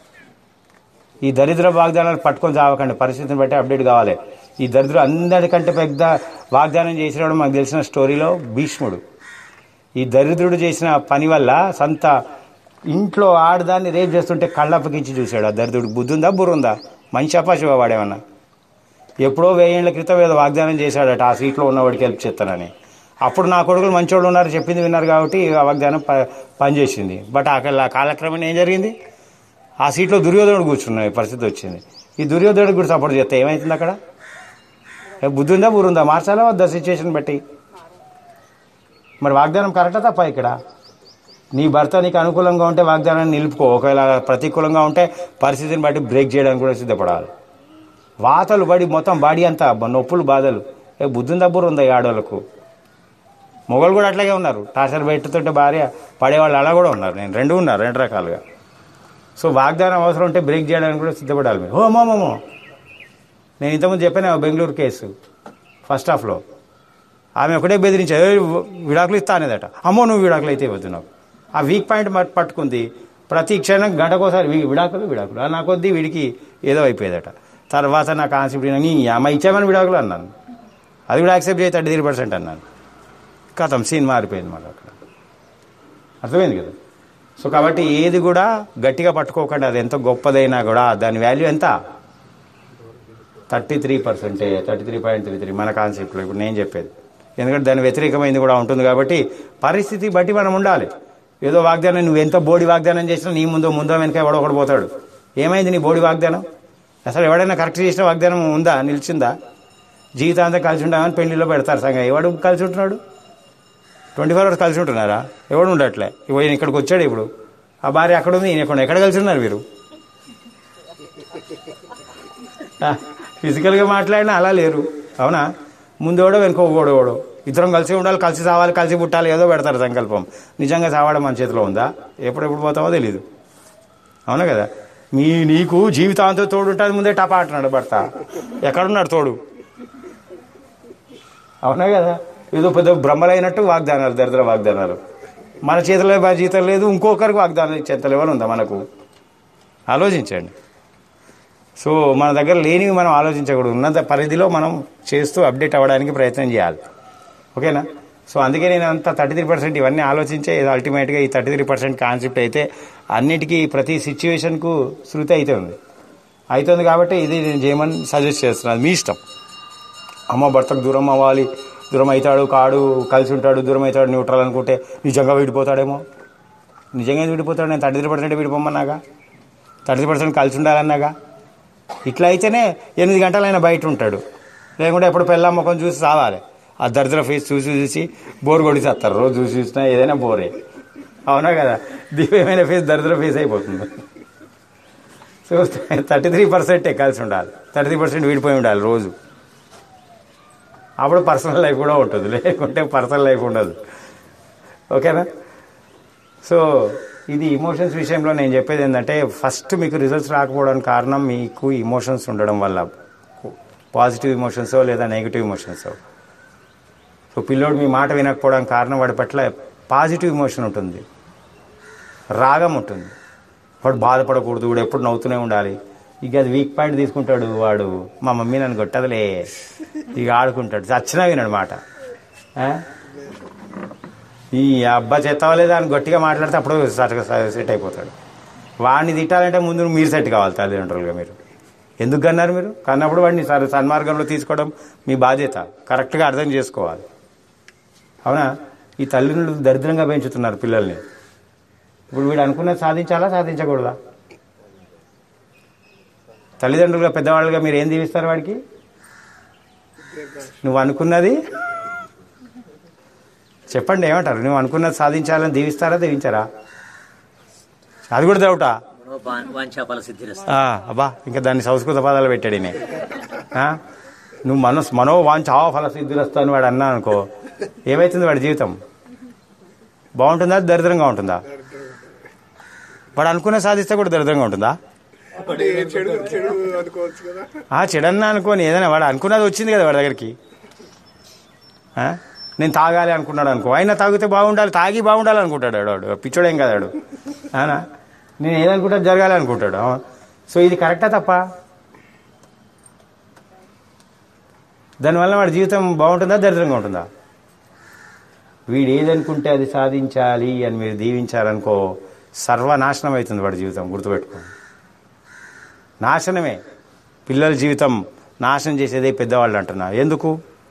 ఈ దరిద్ర వాగ్దానాలు పట్టుకొని చావకండి పరిస్థితిని బట్టి అప్డేట్ కావాలి ఈ దరిద్ర అందరికంటే పెద్ద వాగ్దానం చేసినప్పుడు మాకు తెలిసిన స్టోరీలో భీష్ముడు ఈ దరిద్రుడు చేసిన పని వల్ల సంత ఇంట్లో ఆడదాన్ని రేపు చేస్తుంటే కళ్ళప్పగించి చూశాడు ఆ దరిద్రుడికి బుద్ధి ఉందా బుర్ర ఉందా మంచి అపాశివ వాడేమన్నా ఎప్పుడో వెయ్యేళ్ల క్రితం ఏదో వాగ్దానం చేశాడట ఆ సీట్లో ఉన్నవాడికి హెల్ప్ చేస్తానని అప్పుడు నా కొడుకులు మంచోళ్ళు ఉన్నారు చెప్పింది విన్నారు కాబట్టి ఆ వాగ్దానం ప- పనిచేసింది బట్ ఆ కల- కాలక్రమేణా ఏం జరిగింది ఆ సీట్లో దుర్యోధనుడు కూర్చున్న పరిస్థితి వచ్చింది ఈ దుర్యోధనుడు కూడా సపోర్ట్ చేస్తే ఏమవుతుంది అక్కడ ఏ బుద్ధి ఉందా బుర్ర ఉందా మార్చాలా వద్దా సిచ్యువేషన్ బట్టి మరి వాగ్దానం కరెక్టా తప్ప ఇక్కడ నీ భర్త నీకు అనుకూలంగా ఉంటే వాగ్దానాన్ని నిలుపుకో ఒకవేళ ప్రతికూలంగా ఉంటే పరిస్థితిని బట్టి బ్రేక్ చేయడానికి కూడా సిద్ధపడాలి వాతలు పడి మొత్తం బాడీ అంతా బ- నొప్పులు బాధలు ఏ బుద్ధి ఉందా బుర్ర ఉందా ఈ ఆడవాళ్ళకు మొగలు కూడా అట్లాగే ఉన్నారు టార్చర్ పెట్టుతుంటే భార్య పడేవాళ్ళు అలా కూడా ఉన్నారు నేను రెండు ఉన్నారు రెండు రకాలుగా సో వాగ్దానం అవసరం ఉంటే బ్రేక్ చేయడానికి కూడా సిద్ధపడాలి మీరు ఓ మోమో నేను ఇంతకుముందు చెప్పాను బెంగళూరు కేసు ఫస్ట్ హాఫ్లో ఆమె ఒకటే బెదిరించారు "ఏయ్, విడాకులు ఇస్తా అనేదట అమ్మో నువ్వు విడాకులు అయితే ఇవ్వద్దు నాకు ఆ వీక్ పాయింట్ మట్- పట్టుకుంది ప్రతి క్షణం గంటకోసారి "వీ- విడాకులు విడాకులు ఆ నాకు వద్ది వీడికి ఏదో అయిపోయేదట తర్వాత నా కాన్సెప్ట్ నీ అమ్మ ఇచ్చామని విడాకులు అన్నాను అది కూడా యాక్సెప్ట్ చేయి థర్టీ త్రీ పర్సెంట్ అన్నాను కథం సీన్ మారిపోయింది మాకు అక్కడ అర్థమైంది కదా సో కాబట్టి ఏది కూడా గట్టిగా పట్టుకోకండి అది ఎంత గొప్పదైనా కూడా దాని వాల్యూ ఎంత థర్టీ త్రీ పర్సెంటే thirty three point three three మన కాన్సెప్ట్లో ఇప్పుడు నేను చెప్పేది ఎందుకంటే దాని వ్యతిరేకమైంది కూడా ఉంటుంది కాబట్టి పరిస్థితి బట్టి మనం ఉండాలి ఏదో వాగ్దానం నువ్వు ఎంత బోడి వాగ్దానం చేసినా నీ ముందు ముందో వెనక ఎవడో ఒకడు పోతాడు ఏమైంది నీ బోడి వాగ్దానం అసలు ఎవడైనా కరెక్ట్ చేసిన వాగ్దానం ఉందా నిలిచిందా జీవితాంతం కలిసి ఉండాలని పెళ్లిలో పెడతారు సంగ ఎవడు కలిసి ఉంటున్నాడు ట్వంటీ ఫోర్ అవర్స్ కలిసి ఉంటున్నారా ఎవడు ఉండట్లే ఇగో ఈయన ఇక్కడికి వచ్చాడు ఇప్పుడు ఆ భార్య అక్కడ ఉంది ఈయన ఎక్కడ ఎక్కడ కలిసి ఉన్నారు మీరు ఫిజికల్గా మాట్లాడినా అలా లేరు అవునా ముందోడో వెనుకో ఓడోడో ఇద్దరం కలిసి ఉండాలి కలిసి చావాలి కలిసి పుట్టాలి ఏదో పెడతారు సంకల్పం నిజంగా చావడం మన చేతిలో ఉందా ఎప్పుడెప్పుడు పోతామో తెలీదు అవునా కదా మీ నీకు జీవితాంతం తోడు ఉంటుంది ముందే టపా అంటున్నాడు భర్త ఎక్కడున్నాడు తోడు అవునా కదా ఏదో పెద్ద బ్రహ్మలైనట్టు వాగ్దానాలు దరిద్ర వాగ్దానాలు మన చేతిలో బా- జీతం లేదు ఇంకొకరికి వాగ్దానం ఇచ్చేంత లెవెల్ ఉందా మనకు ఆలోచించండి సో మన దగ్గర లేనివి మనం ఆలోచించకూడదు ఉన్నంత పరిధిలో మనం చేస్తూ అప్డేట్ అవ్వడానికి ప్రయత్నం చేయాలి ఓకేనా సో అందుకే నేను అంత థర్టీ త్రీ పర్సెంట్ ఇవన్నీ ఆలోచించే ఇది అల్టిమేట్గా ఈ థర్టీ త్రీ పర్సెంట్ కాన్సెప్ట్ అయితే అన్నిటికీ ప్రతి సిచ్యువేషన్కు శృతి అవుతుంది అవుతుంది కాబట్టి ఇది నేను చేయమని సజెస్ట్ చేస్తున్నాను మీ ఇష్టం అమ్మ భర్తకు దూరం అవ్వాలి దూరం అవుతాడు కాడు కలిసి ఉంటాడు దూరం అవుతాడు న్యూట్రల్ అనుకుంటే నిజంగా విడిపోతాడేమో నిజంగా విడిపోతాడు నేను థర్టీ త్రీ పర్సెంట్ విడిపోమన్నాగా థర్టీ పర్సెంట్ కలిసి ఉండాలన్నాగా ఇట్లా అయితేనే ఎనిమిది గంటలైనా బయట ఉంటాడు లేకుంటే ఎప్పుడు పెళ్ళ ముఖం చూసి సావాలి ఆ దరిద్ర ఫేస్ చూసి చూసి బోర్ కొడి చేస్తారు రోజు చూసి చూసినా ఏదైనా బోరే అవునా కదా దివ్యమైన ఫేస్ దరిద్ర ఫేస్ అయిపోతుంది సో థర్టీ త్రీ పర్సెంటే కలిసి ఉండాలి థర్టీ త్రీ పర్సెంట్ విడిపోయి ఉండాలి రోజు అప్పుడు పర్సనల్ లైఫ్ కూడా ఉంటుంది లేకుంటే పర్సనల్ లైఫ్ ఉండదు ఓకేనా సో ఇది ఇమోషన్స్ విషయంలో నేను చెప్పేది ఏంటంటే ఫస్ట్ మీకు రిజల్ట్స్ రాకపోవడానికి కారణం మీకు ఇమోషన్స్ ఉండడం వల్ల పాజిటివ్ ఇమోషన్స్ లేదా నెగిటివ్ ఇమోషన్స్ సో పిల్లోడు మీ మాట వినకపోవడానికి కారణం వాడి పట్ల పాజిటివ్ ఇమోషన్ ఉంటుంది రాగం ఉంటుంది వాడు బాధపడకూడదు వాడు ఎప్పుడు నవ్వుతూనే ఉండాలి ఇక అది వీక్ పాయింట్ తీసుకుంటాడు వాడు మా మమ్మీ నన్ను కొట్టదులే ఇక ఆడుకుంటాడు చచ్చినా వినాడు మాట ఆ? ఈ అబ్బా చెత్తవలేదు అని గట్టిగా మాట్లాడితే అప్పుడు సటగా సెట్ అయిపోతాడు వాడిని తిట్టాలంటే ముందు మీరు సెట్ కావాలి తల్లిదండ్రులుగా మీరు ఎందుకు కన్నారు మీరు కన్నప్పుడు వాడిని సరే సన్మార్గంలో తీసుకోవడం మీ బాధ్యత కరెక్ట్గా అర్థం చేసుకోవాలి అవునా ఈ తల్లిదండ్రులు దరిద్రంగా పెంచుతున్నారు పిల్లల్ని ఇప్పుడు వీడు అనుకున్నది సాధించాలా సాధించకూడదా తల్లిదండ్రులుగా పెద్దవాళ్ళుగా మీరు ఏం దీవిస్తారు వాడికి నువ్వు అనుకున్నది చెప్పండి ఏమంటారు నువ్వు అనుకున్నది సాధించాలని దీవిస్తారా దీవించారా అది కూడా డౌటా మనో వాంఛాపల సిద్ధిరస్తు ఆ, అబ్బా ఇంకా దాన్ని సంస్కృత పదాలు పెట్టాడు ఈయన. ఆ నువ్వు మనస్ మనో వాంఛా ఫల సిద్ధిరస్తా అని వాడు అన్నా అనుకో ఏమైతుంది వాడి జీవితం బాగుంటుందా దరిద్రంగా ఉంటుందా వాడు అనుకున్న సాధిస్తే కూడా దరిద్రంగా ఉంటుందా అంటే చెడు చెడు అనుకోవచ్చు కదా ఆ చెడన్నా అనుకోని ఏదైనా వాడు అనుకున్నది వచ్చింది కదా వాడి దగ్గరికి ఆ? నేను తాగాలి అనుకున్నాడు అనుకో అయినా తాగితే బాగుండాలి తాగి బాగుండాలి అనుకుంటాడు వాడు వాడు పిచ్చోడేం కదా వాడు అవునా నేను ఏదనుకుంటా జరగాలి అనుకుంటాడు ఆ? సో ఇది కరెక్టా తప్ప దానివల్ల వాడి జీవితం బాగుంటుందా దరిద్రంగా ఉంటుందా వీడు ఏదనుకుంటే అది సాధించాలి అని మీరు దీవించారనుకో సర్వనాశనం అవుతుంది వాడి జీవితం గుర్తుపెట్టుకోండి నాశనమే పిల్లల జీవితం నాశనం చేసేదే పెద్దవాళ్ళు అంటున్నా ఎందుకు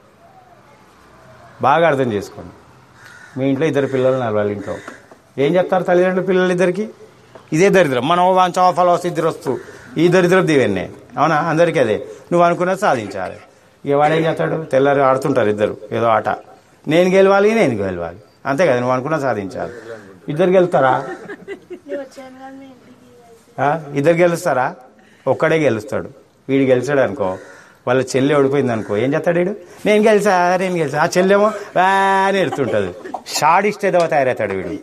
బాగా అర్థం చేసుకోండి మీ ఇంట్లో ఇద్దరు పిల్లలు ఉన్నారు వాళ్ళ ఇంట్లో ఏం చెప్తారు తల్లిదండ్రులు పిల్లలు ఇద్దరికి ఇదే దరిద్రం మనం వాంచా ఫలో ఇద్దరు వస్తూ ఈ దరిద్రం దీవెన్నే అవునా అందరికీ అదే నువ్వు అనుకున్నది సాధించాలి ఇక వాడు ఏం చేస్తాడు తెల్లారి ఆడుతుంటారు ఇద్దరు ఏదో ఆట నేను గెలవాలి నేను గెలవాలి అంతే కదా నువ్వు అనుకున్నది సాధించాలి ఇద్దరు గెలుస్తారా నేను వచ్చాను కానీ ఇంటికి ఆ? ఇద్దరు గెలుస్తారా ఒక్కడే గెలుస్తాడు వీడు గెలిచాడు అనుకో వాళ్ళ చెల్లి ఓడిపోయింది అనుకో ఏం చేస్తాడు వీడు నేను గెలిచా నేను గెలిచా ఆ చెల్లెమో "వా" అని ఎడుతుంటది షాడిస్ట్ ఏదో తయారవుతాడు వీడు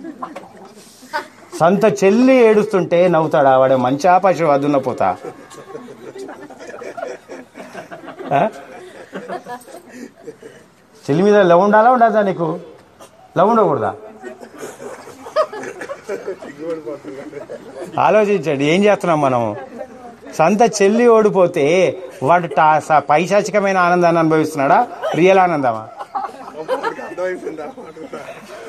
సొంత చెల్లి ఏడుస్తుంటే నవ్వుతాడా వాడే మంచి ఆపశ అదున్న పోతా ఆ? చెల్లి మీద లవ్ ఉండాలా ఉండదా నీకు లవ్ ఉండకూడదా ఆలోచించండి ఏం చేస్తున్నాం మనం సొంత చెల్లి ఓడిపోతే వాడు టా- స- పైశాచికమైన ఆనందాన్ని అనుభవిస్తున్నాడా రియల్ ఆనందమా వాడికి అర్థమైపోయింది ఆ మాట కూడా.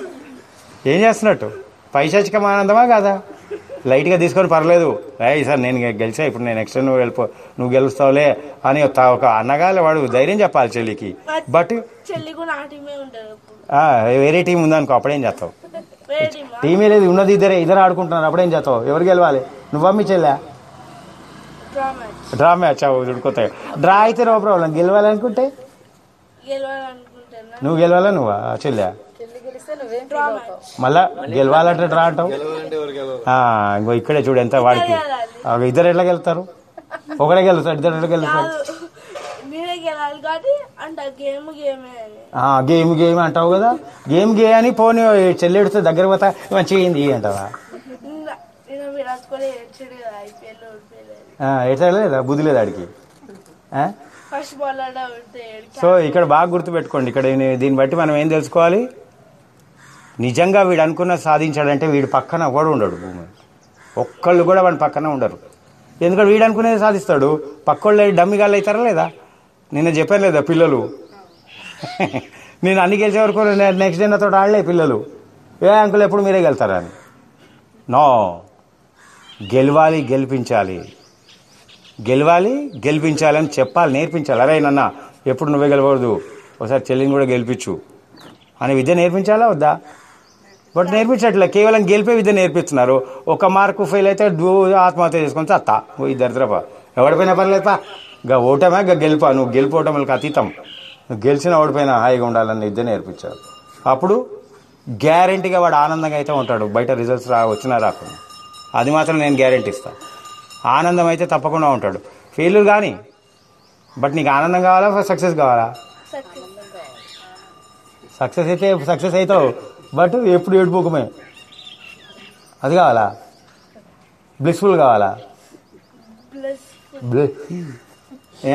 ఏం చేస్తున్నట్టు పైశాచికం ఆనందమా కాదా లైట్గా తీసుకొని పర్లేదు అయ్యి సార్ నేను గెలిచా ఇప్పుడు నేను నెక్స్ట్ నువ్వు వెళ్ళిపో నువ్వు గెలుస్తావులే అని ఒక ఒక అన్నగాలి వాడు ధైర్యం చెప్పాలి చెల్లికి బట్ చెల్లి కూడా ఆ టీమే ఉంటుంది ఇప్పుడు ఆ, వేరే టీం ఉందనుకో అప్పుడేం చేస్తావు వేరే టీమా టీమే లేదు ఉన్నది ఇద్దరే ఇద్దరు ఆడుకుంటున్నారు అప్పుడేం చేస్తావు ఎవరు గెలవాలి నువ్వా మీ చెల్లె డ్రా మ్యాచ్ డ్రా మ్యాచ్ ఉడుకుతాయి డ్రా అయితే నో ప్రాబ్లం గెలవాలనుకుంటే గెలవాలనుకుంటున్నా నువ్వు గెలవాలా నువ్వా చెల్లె చెల్లి గెలిస్తే నువ్వేం డ్రా feel మ్యాచ్ అవుతావు? మళ్ళా గెలవాలంటే డ్రా అంటావు గెలవాలంటే ఎవరు గెలవాలి ఆ, ఇంకో ఇక్కడే చూడు ఎంత వాడికి ఆ, ఇద్దరు ఎట్లా గెలుస్తారు ఒకడే గెలుస్తాడు ఇద్దరు ఎట్లా గెలుస్తాడు కాదు మీరే గెలాలి కాబట్టి అంట గేమ్ గేమే అని ఆ, గేమ్ గేమ్ అంటావు కదా గేమ్ గే అని పోనీ చెల్లెడితే దగ్గర పోతా మంచిగా అయింది అంటావా నిన్న నిన్న విరాట్ కోహ్లీ ఏడ్చాడు కదా ఐపీఎల్ ఓడిపోయలేదు ఆ, ఎట్లా లేదా బుద్ధి లేదు ఆడికి ఆ? ఫస్ట్ బాల్ ఆడ అవుతే సో ఇక్కడ బాగా గుర్తుపెట్టుకోండి ఇక్కడ దీని- దీన్ని బట్టి మనం ఏం తెలుసుకోవాలి నిజంగా వీడు అనుకున్న సాధించాడంటే వీడి పక్కన కూడా ఉండడు భూమి ఒక్కళ్ళు కూడా వాడి పక్కన ఉండరు ఎందుకంటే వీడు అనుకునేది సాధిస్తాడు పక్కోళ్ళు డమ్మిగాళ్ళు అవుతారా లేదా నిన్న చెప్పాను లేదా పిల్లలు నేను అన్ని గెలిచే వరకు నెక్స్ట్ డే నాతో ఆడలే పిల్లలు ఏ అంకుల్ ఎప్పుడు మీరే గెలుతారా అని నో గెలవాలి గెలిపించాలి గెలవాలి గెలిపించాలని చెప్పాలి నేర్పించాలి అరే నాన్న ఎప్పుడు నువ్వే గెలవకూడదు ఒకసారి చెల్లిని కూడా గెలిపించు అనే విద్య నేర్పించాలా వద్దా బట్ నేర్పించట్లే కేవలం గెలిపే విద్య నేర్పిస్తున్నారు ఒక మార్కు ఫెయిల్ అయితే డూ ఆత్మహత్య చేసుకొని అత్త ఈ దరిద్రపా ఎవడిపోయినా పర్లేదుపా గా ఓటమే గా గెలుపా నువ్వు గెలిపోవటంకి అతీతం నువ్వు గెలిచిన ఓడిపోయినా హాయిగా ఉండాలని విద్య నేర్పించారు అప్పుడు గ్యారంటీగా వాడు ఆనందంగా అయితే ఉంటాడు బయట రిజల్ట్స్ రా వచ్చినా రాకుండా అది మాత్రం నేను గ్యారంటీ ఇస్తాను ఆనందం అయితే తప్పకుండా ఉంటాడు ఫెయిల్యూర్ కానీ బట్ నీకు ఆనందం కావాలా సక్సెస్ కావాలా సక్సెస్ సక్సెస్ అయితే సక్సెస్ అవుతావు బట్ ఎప్పుడు ఏడుపుకమే అది కావాలా బ్లిస్ఫుల్ కావాలా ప్లస్ బ్లి- ఏ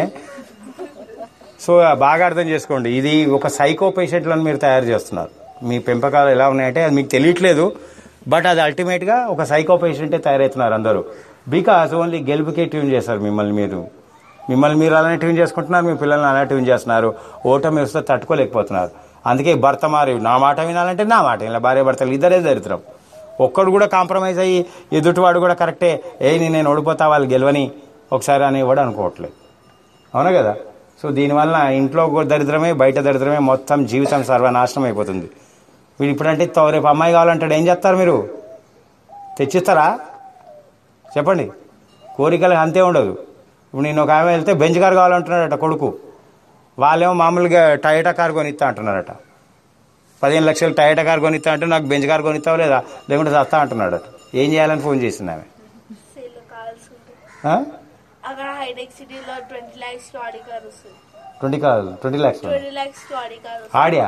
సో బాగా అర్థం చేసుకోండి ఇది ఒక సైకో పేషెంట్లను మీరు తయారు చేస్తున్నారు మీ పెంపకాలు ఎలా ఉన్నాయంటే అది మీకు తెలియట్లేదు బట్ అది అల్టిమేట్గా ఒక సైకో పేషెంటే తయారవుతున్నారు అందరూ బికాస్ ఓన్లీ గెలుపుకే ట్యూన్ చేస్తారు మిమ్మల్ని మీరు మిమ్మల్ని మీరు అలానే ట్యూన్ చేసుకుంటున్నారు మీ పిల్లల్ని అలానే ట్యూన్ చేస్తున్నారు ఓటమి వస్తే తట్టుకోలేకపోతున్నారు అందుకే భర్త మారి నా మాట వినాలంటే నా మాట ఇలా భార్య భర్తలు ఇద్దరే దరిద్రం ఒక్కడు కూడా కాంప్రమైజ్ అయ్యి ఎదుటివాడు కూడా కరెక్టే ఏ నేను ఓడిపోతా వాళ్ళు గెలవని ఒకసారి అనేవాడు అనుకోవట్లేదు అవునా కదా సో దీనివల్ల ఇంట్లో కూడా దరిద్రమే బయట దరిద్రమే మొత్తం జీవితం సర్వనాశనం అయిపోతుంది వీడు ఇప్పుడంటే తో- రేపు అమ్మాయి కావాలంటాడు ఏం చేస్తారు మీరు తెచ్చిస్తారా చెప్పండి కోరికలు అంతే ఉండదు ఇప్పుడు నేను ఒక ఆమె వెళ్తే బెంచ్ కార్ కావాలంటున్నాడట కొడుకు వాళ్ళేమో మామూలుగా టయోటా కార్ కొనిస్తా అంటున్నారట పదిహేను లక్షలు టయోటా కార్ కొనిస్తా అంటే నాకు బెంచ్ కార్ కొనిస్తావు లేదా లేకుంటే చస్తా అంటున్నాడట ఏం చేయాలని ఫోన్ చేసింది ఆమె సేల్ కావాల్సి ఉంటుంది ఆ? అక్కడ హైటెక్ సిటీలో ట్వంటీ ల్యాక్స్ ఆడి కార్ వస్తుంది ట్వంటీ కాదు twenty lakhs twenty lakhs Audi car వస్తుంది ఆడియా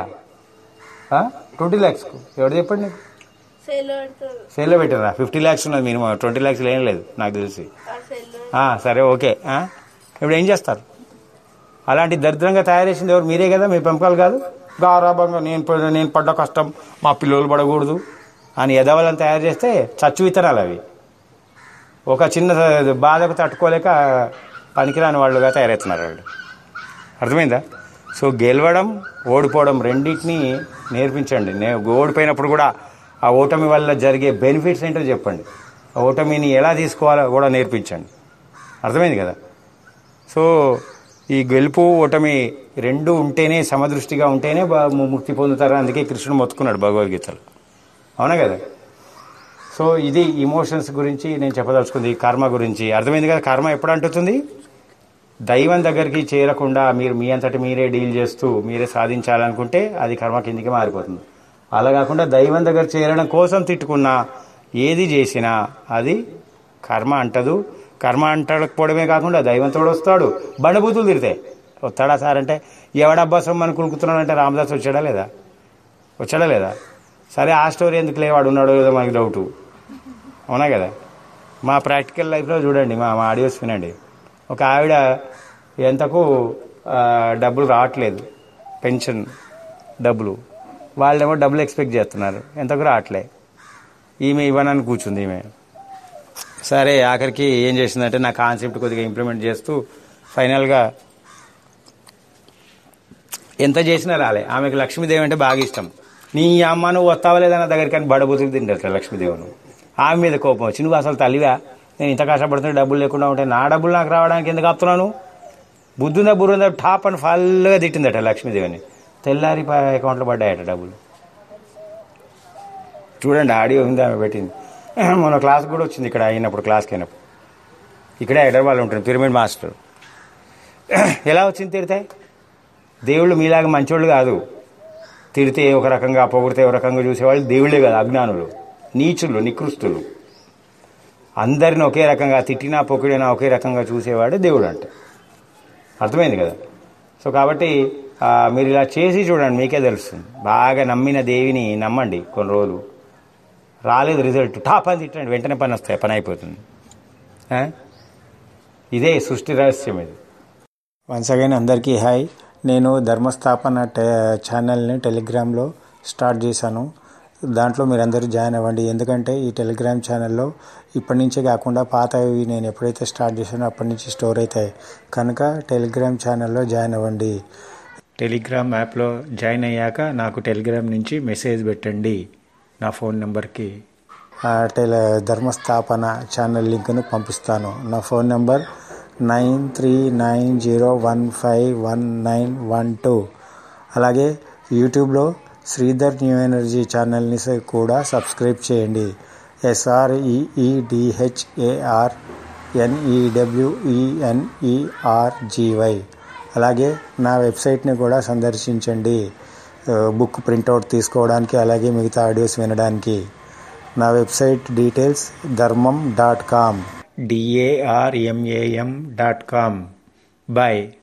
ట్వంటీ ల్యాక్స్కు ఎవరు చెప్పండి నీకు సేల్ పెడతారు సేల్లో పెట్టారా ఫిఫ్టీ ల్యాక్స్ ఉన్నది మినిమం ట్వంటీ ల్యాక్స్ ఏం లేదు నాకు తెలిసి ఆ సెల్ ఆ, సరే ఓకే ఆ? ఇప్పుడు ఏం చేస్తారు అలాంటి దరిద్రంగా తయారు చేసింది ఎవరు మీరే కదా మీ పెంపకాలు కాదు గారాభంగా నేను ప- నేను పడ్డ కష్టం మా పిల్లలు పడకూడదు అని ఎదవలను తయారు చేస్తే చచ్చు విత్తనాలు అవి ఒక చిన్న బాధకు తట్టుకోలేక పనికిరాని వాళ్ళుగా తయారవుతున్నారు వాళ్ళు అర్థమైందా సో గెలవడం ఓడిపోవడం రెండింటినీ నేర్పించండి నే ఓడిపోయినప్పుడు కూడా ఆ ఓటమి వల్ల జరిగే బెనిఫిట్స్ ఏంటో చెప్పండి ఆ ఓటమిని ఎలా తీసుకోవాలో కూడా నేర్పించండి అర్థమైంది కదా సో ఈ గెలుపు ఓటమి రెండు ఉంటేనే సమదృష్టిగా ఉంటేనే బా- ము- ముక్తి పొందుతారు అందుకే కృష్ణుడు మొత్తుకున్నాడు భగవద్గీతలో అవునా కదా సో ఇది ఇమోషన్స్ గురించి నేను చెప్పదలుచుకుంది కర్మ గురించి అర్థమైంది కదా కర్మ ఎప్పుడు అంటుతుంది దైవం దగ్గరికి చేరకుండా మీరు మీ అంతటి మీరే డీల్ చేస్తూ మీరే సాధించాలనుకుంటే అది కర్మ కిందికి మారిపోతుంది అలా కాకుండా దైవం దగ్గర చేరడం కోసం తిట్టుకున్నా ఏది చేసినా అది కర్మ అంటదు కర్మ అంటకపోవడమే కాకుండా దైవం తోడు వస్తాడు బండబూతులు తిరితే వస్తాడా సార్ అంటే ఎవడబ్బా సొమ్మని కులుకుతున్నాడంటే రామదాస్ వచ్చాడా లేదా వచ్చాడా లేదా సరే ఆ స్టోరీ ఎందుకు లేవాడు ఉన్నాడో లేదో మనకి డౌటు అవునా కదా మా ప్రాక్టికల్ లైఫ్లో చూడండి మా మా ఆడియోస్ వినండి ఒక ఆవిడ ఎంతకు ఆ, డబ్బులు రావట్లేదు పెన్షన్ డబ్బులు వాళ్ళేమో డబ్బులు ఎక్స్పెక్ట్ చేస్తున్నారు ఎంతకు రావట్లే ఈమె ఇవ్వనని కూర్చుంది ఈమె సరే ఆఖరికి ఏం చేసిందంటే నా కాన్సెప్ట్ కొద్దిగా ఇంప్లిమెంట్ చేస్తూ ఫైనల్గా ఎంత చేసినా రాలే ఆమెకు లక్ష్మీదేవి అంటే బాగా ఇష్టం నీ అమ్మ నువ్వు వస్తావా లేదన్న దగ్గరికి అని బడబుతుకు తింటారు లక్ష్మీదేవును ఆమె మీద కోపం వచ్చి నువ్వు అసలు తల్లివా నేను ఇంత కష్టపడుతుంటే డబ్బులు లేకుండా ఉంటే నా డబ్బులు నాకు రావడానికి ఎందుకు ఆపుతున్నాను బుద్ధుందా బుర్రుందా టాప్ అని ఫల్గా తిట్టిందట లక్ష్మీదేవిని తెల్లారి ప- అకౌంట్లో పడ్డాయట డబ్బులు చూడండి ఆడియో ఉంది ఆమె పెట్టింది మొన్న క్లాస్ కూడా వచ్చింది ఇక్కడ అయినప్పుడు క్లాస్కి అయినప్పుడు ఇక్కడే హైదరాబాద్లో ఉంటుంది పిరమిడ్ మాస్టర్ ఎలా వచ్చింది తిడితే దేవుళ్ళు మీలాగా మంచోళ్ళు కాదు తిడితే ఒక రకంగా పొగిడితే ఒక రకంగా చూసేవాళ్ళు దేవుళ్ళే కాదు అజ్ఞానులు నీచులు నికృష్టులు అందరిని ఒకే రకంగా తిట్టినా పొగిడినా ఒకే రకంగా చూసేవాడు దేవుడు అంటే అర్థమైంది కదా సో కాబట్టి ఆ, మీరు ఇలా చేసి చూడండి మీకే తెలుస్తుంది బాగా నమ్మిన దేవిని నమ్మండి కొన్ని రోజులు రాలేదు రిజల్ట్ టాప్ అని తిట్టండి వెంటనే పని వస్తాయి పని అయిపోతుంది ఆ? ఇదే సృష్టి రహస్యం ఇది వన్స్ అగైన్ అందరికీ హాయ్ నేను ధర్మస్థాపన టె ఛానల్ని టెలిగ్రామ్లో స్టార్ట్ చేశాను దాంట్లో మీరందరూ జాయిన్ అవ్వండి ఎందుకంటే ఈ టెలిగ్రామ్ ఛానల్లో ఇప్పటి నుంచే కాకుండా పాతవి నేను ఎప్పుడైతే స్టార్ట్ చేశానో అప్పటి నుంచి స్టోర్ అవుతాయి కనుక టెలిగ్రామ్ ఛానల్లో జాయిన్ అవ్వండి టెలిగ్రామ్ యాప్లో జాయిన్ అయ్యాక నాకు టెలిగ్రామ్ నుంచి మెసేజ్ పెట్టండి నా ఫోన్ నెంబర్కి టెలి ధర్మస్థాపన ఛానల్ లింక్ను పంపిస్తాను నా phone number nine three nine zero one five one nine one two అలాగే యూట్యూబ్లో శ్రీధర్ న్యూ ఎనర్జీ ఛానల్ని స- కూడా సబ్స్క్రైబ్ చేయండి ఎస్ఆర్ఈఈడిహెచ్ఏఆర్ ఎన్ఈడబ్ల్యూఈఎన్ఈఆర్జీవై అలాగే నా వెబ్సైట్ని కూడా సందర్శించండి ఆ, బుక్ ప్రింట్అవుట్ తీసుకోవడానికి అలాగే మిగతా ఆడియోస్ వినడానికి నా website details Dharmam dot com D A R M A M dot com bye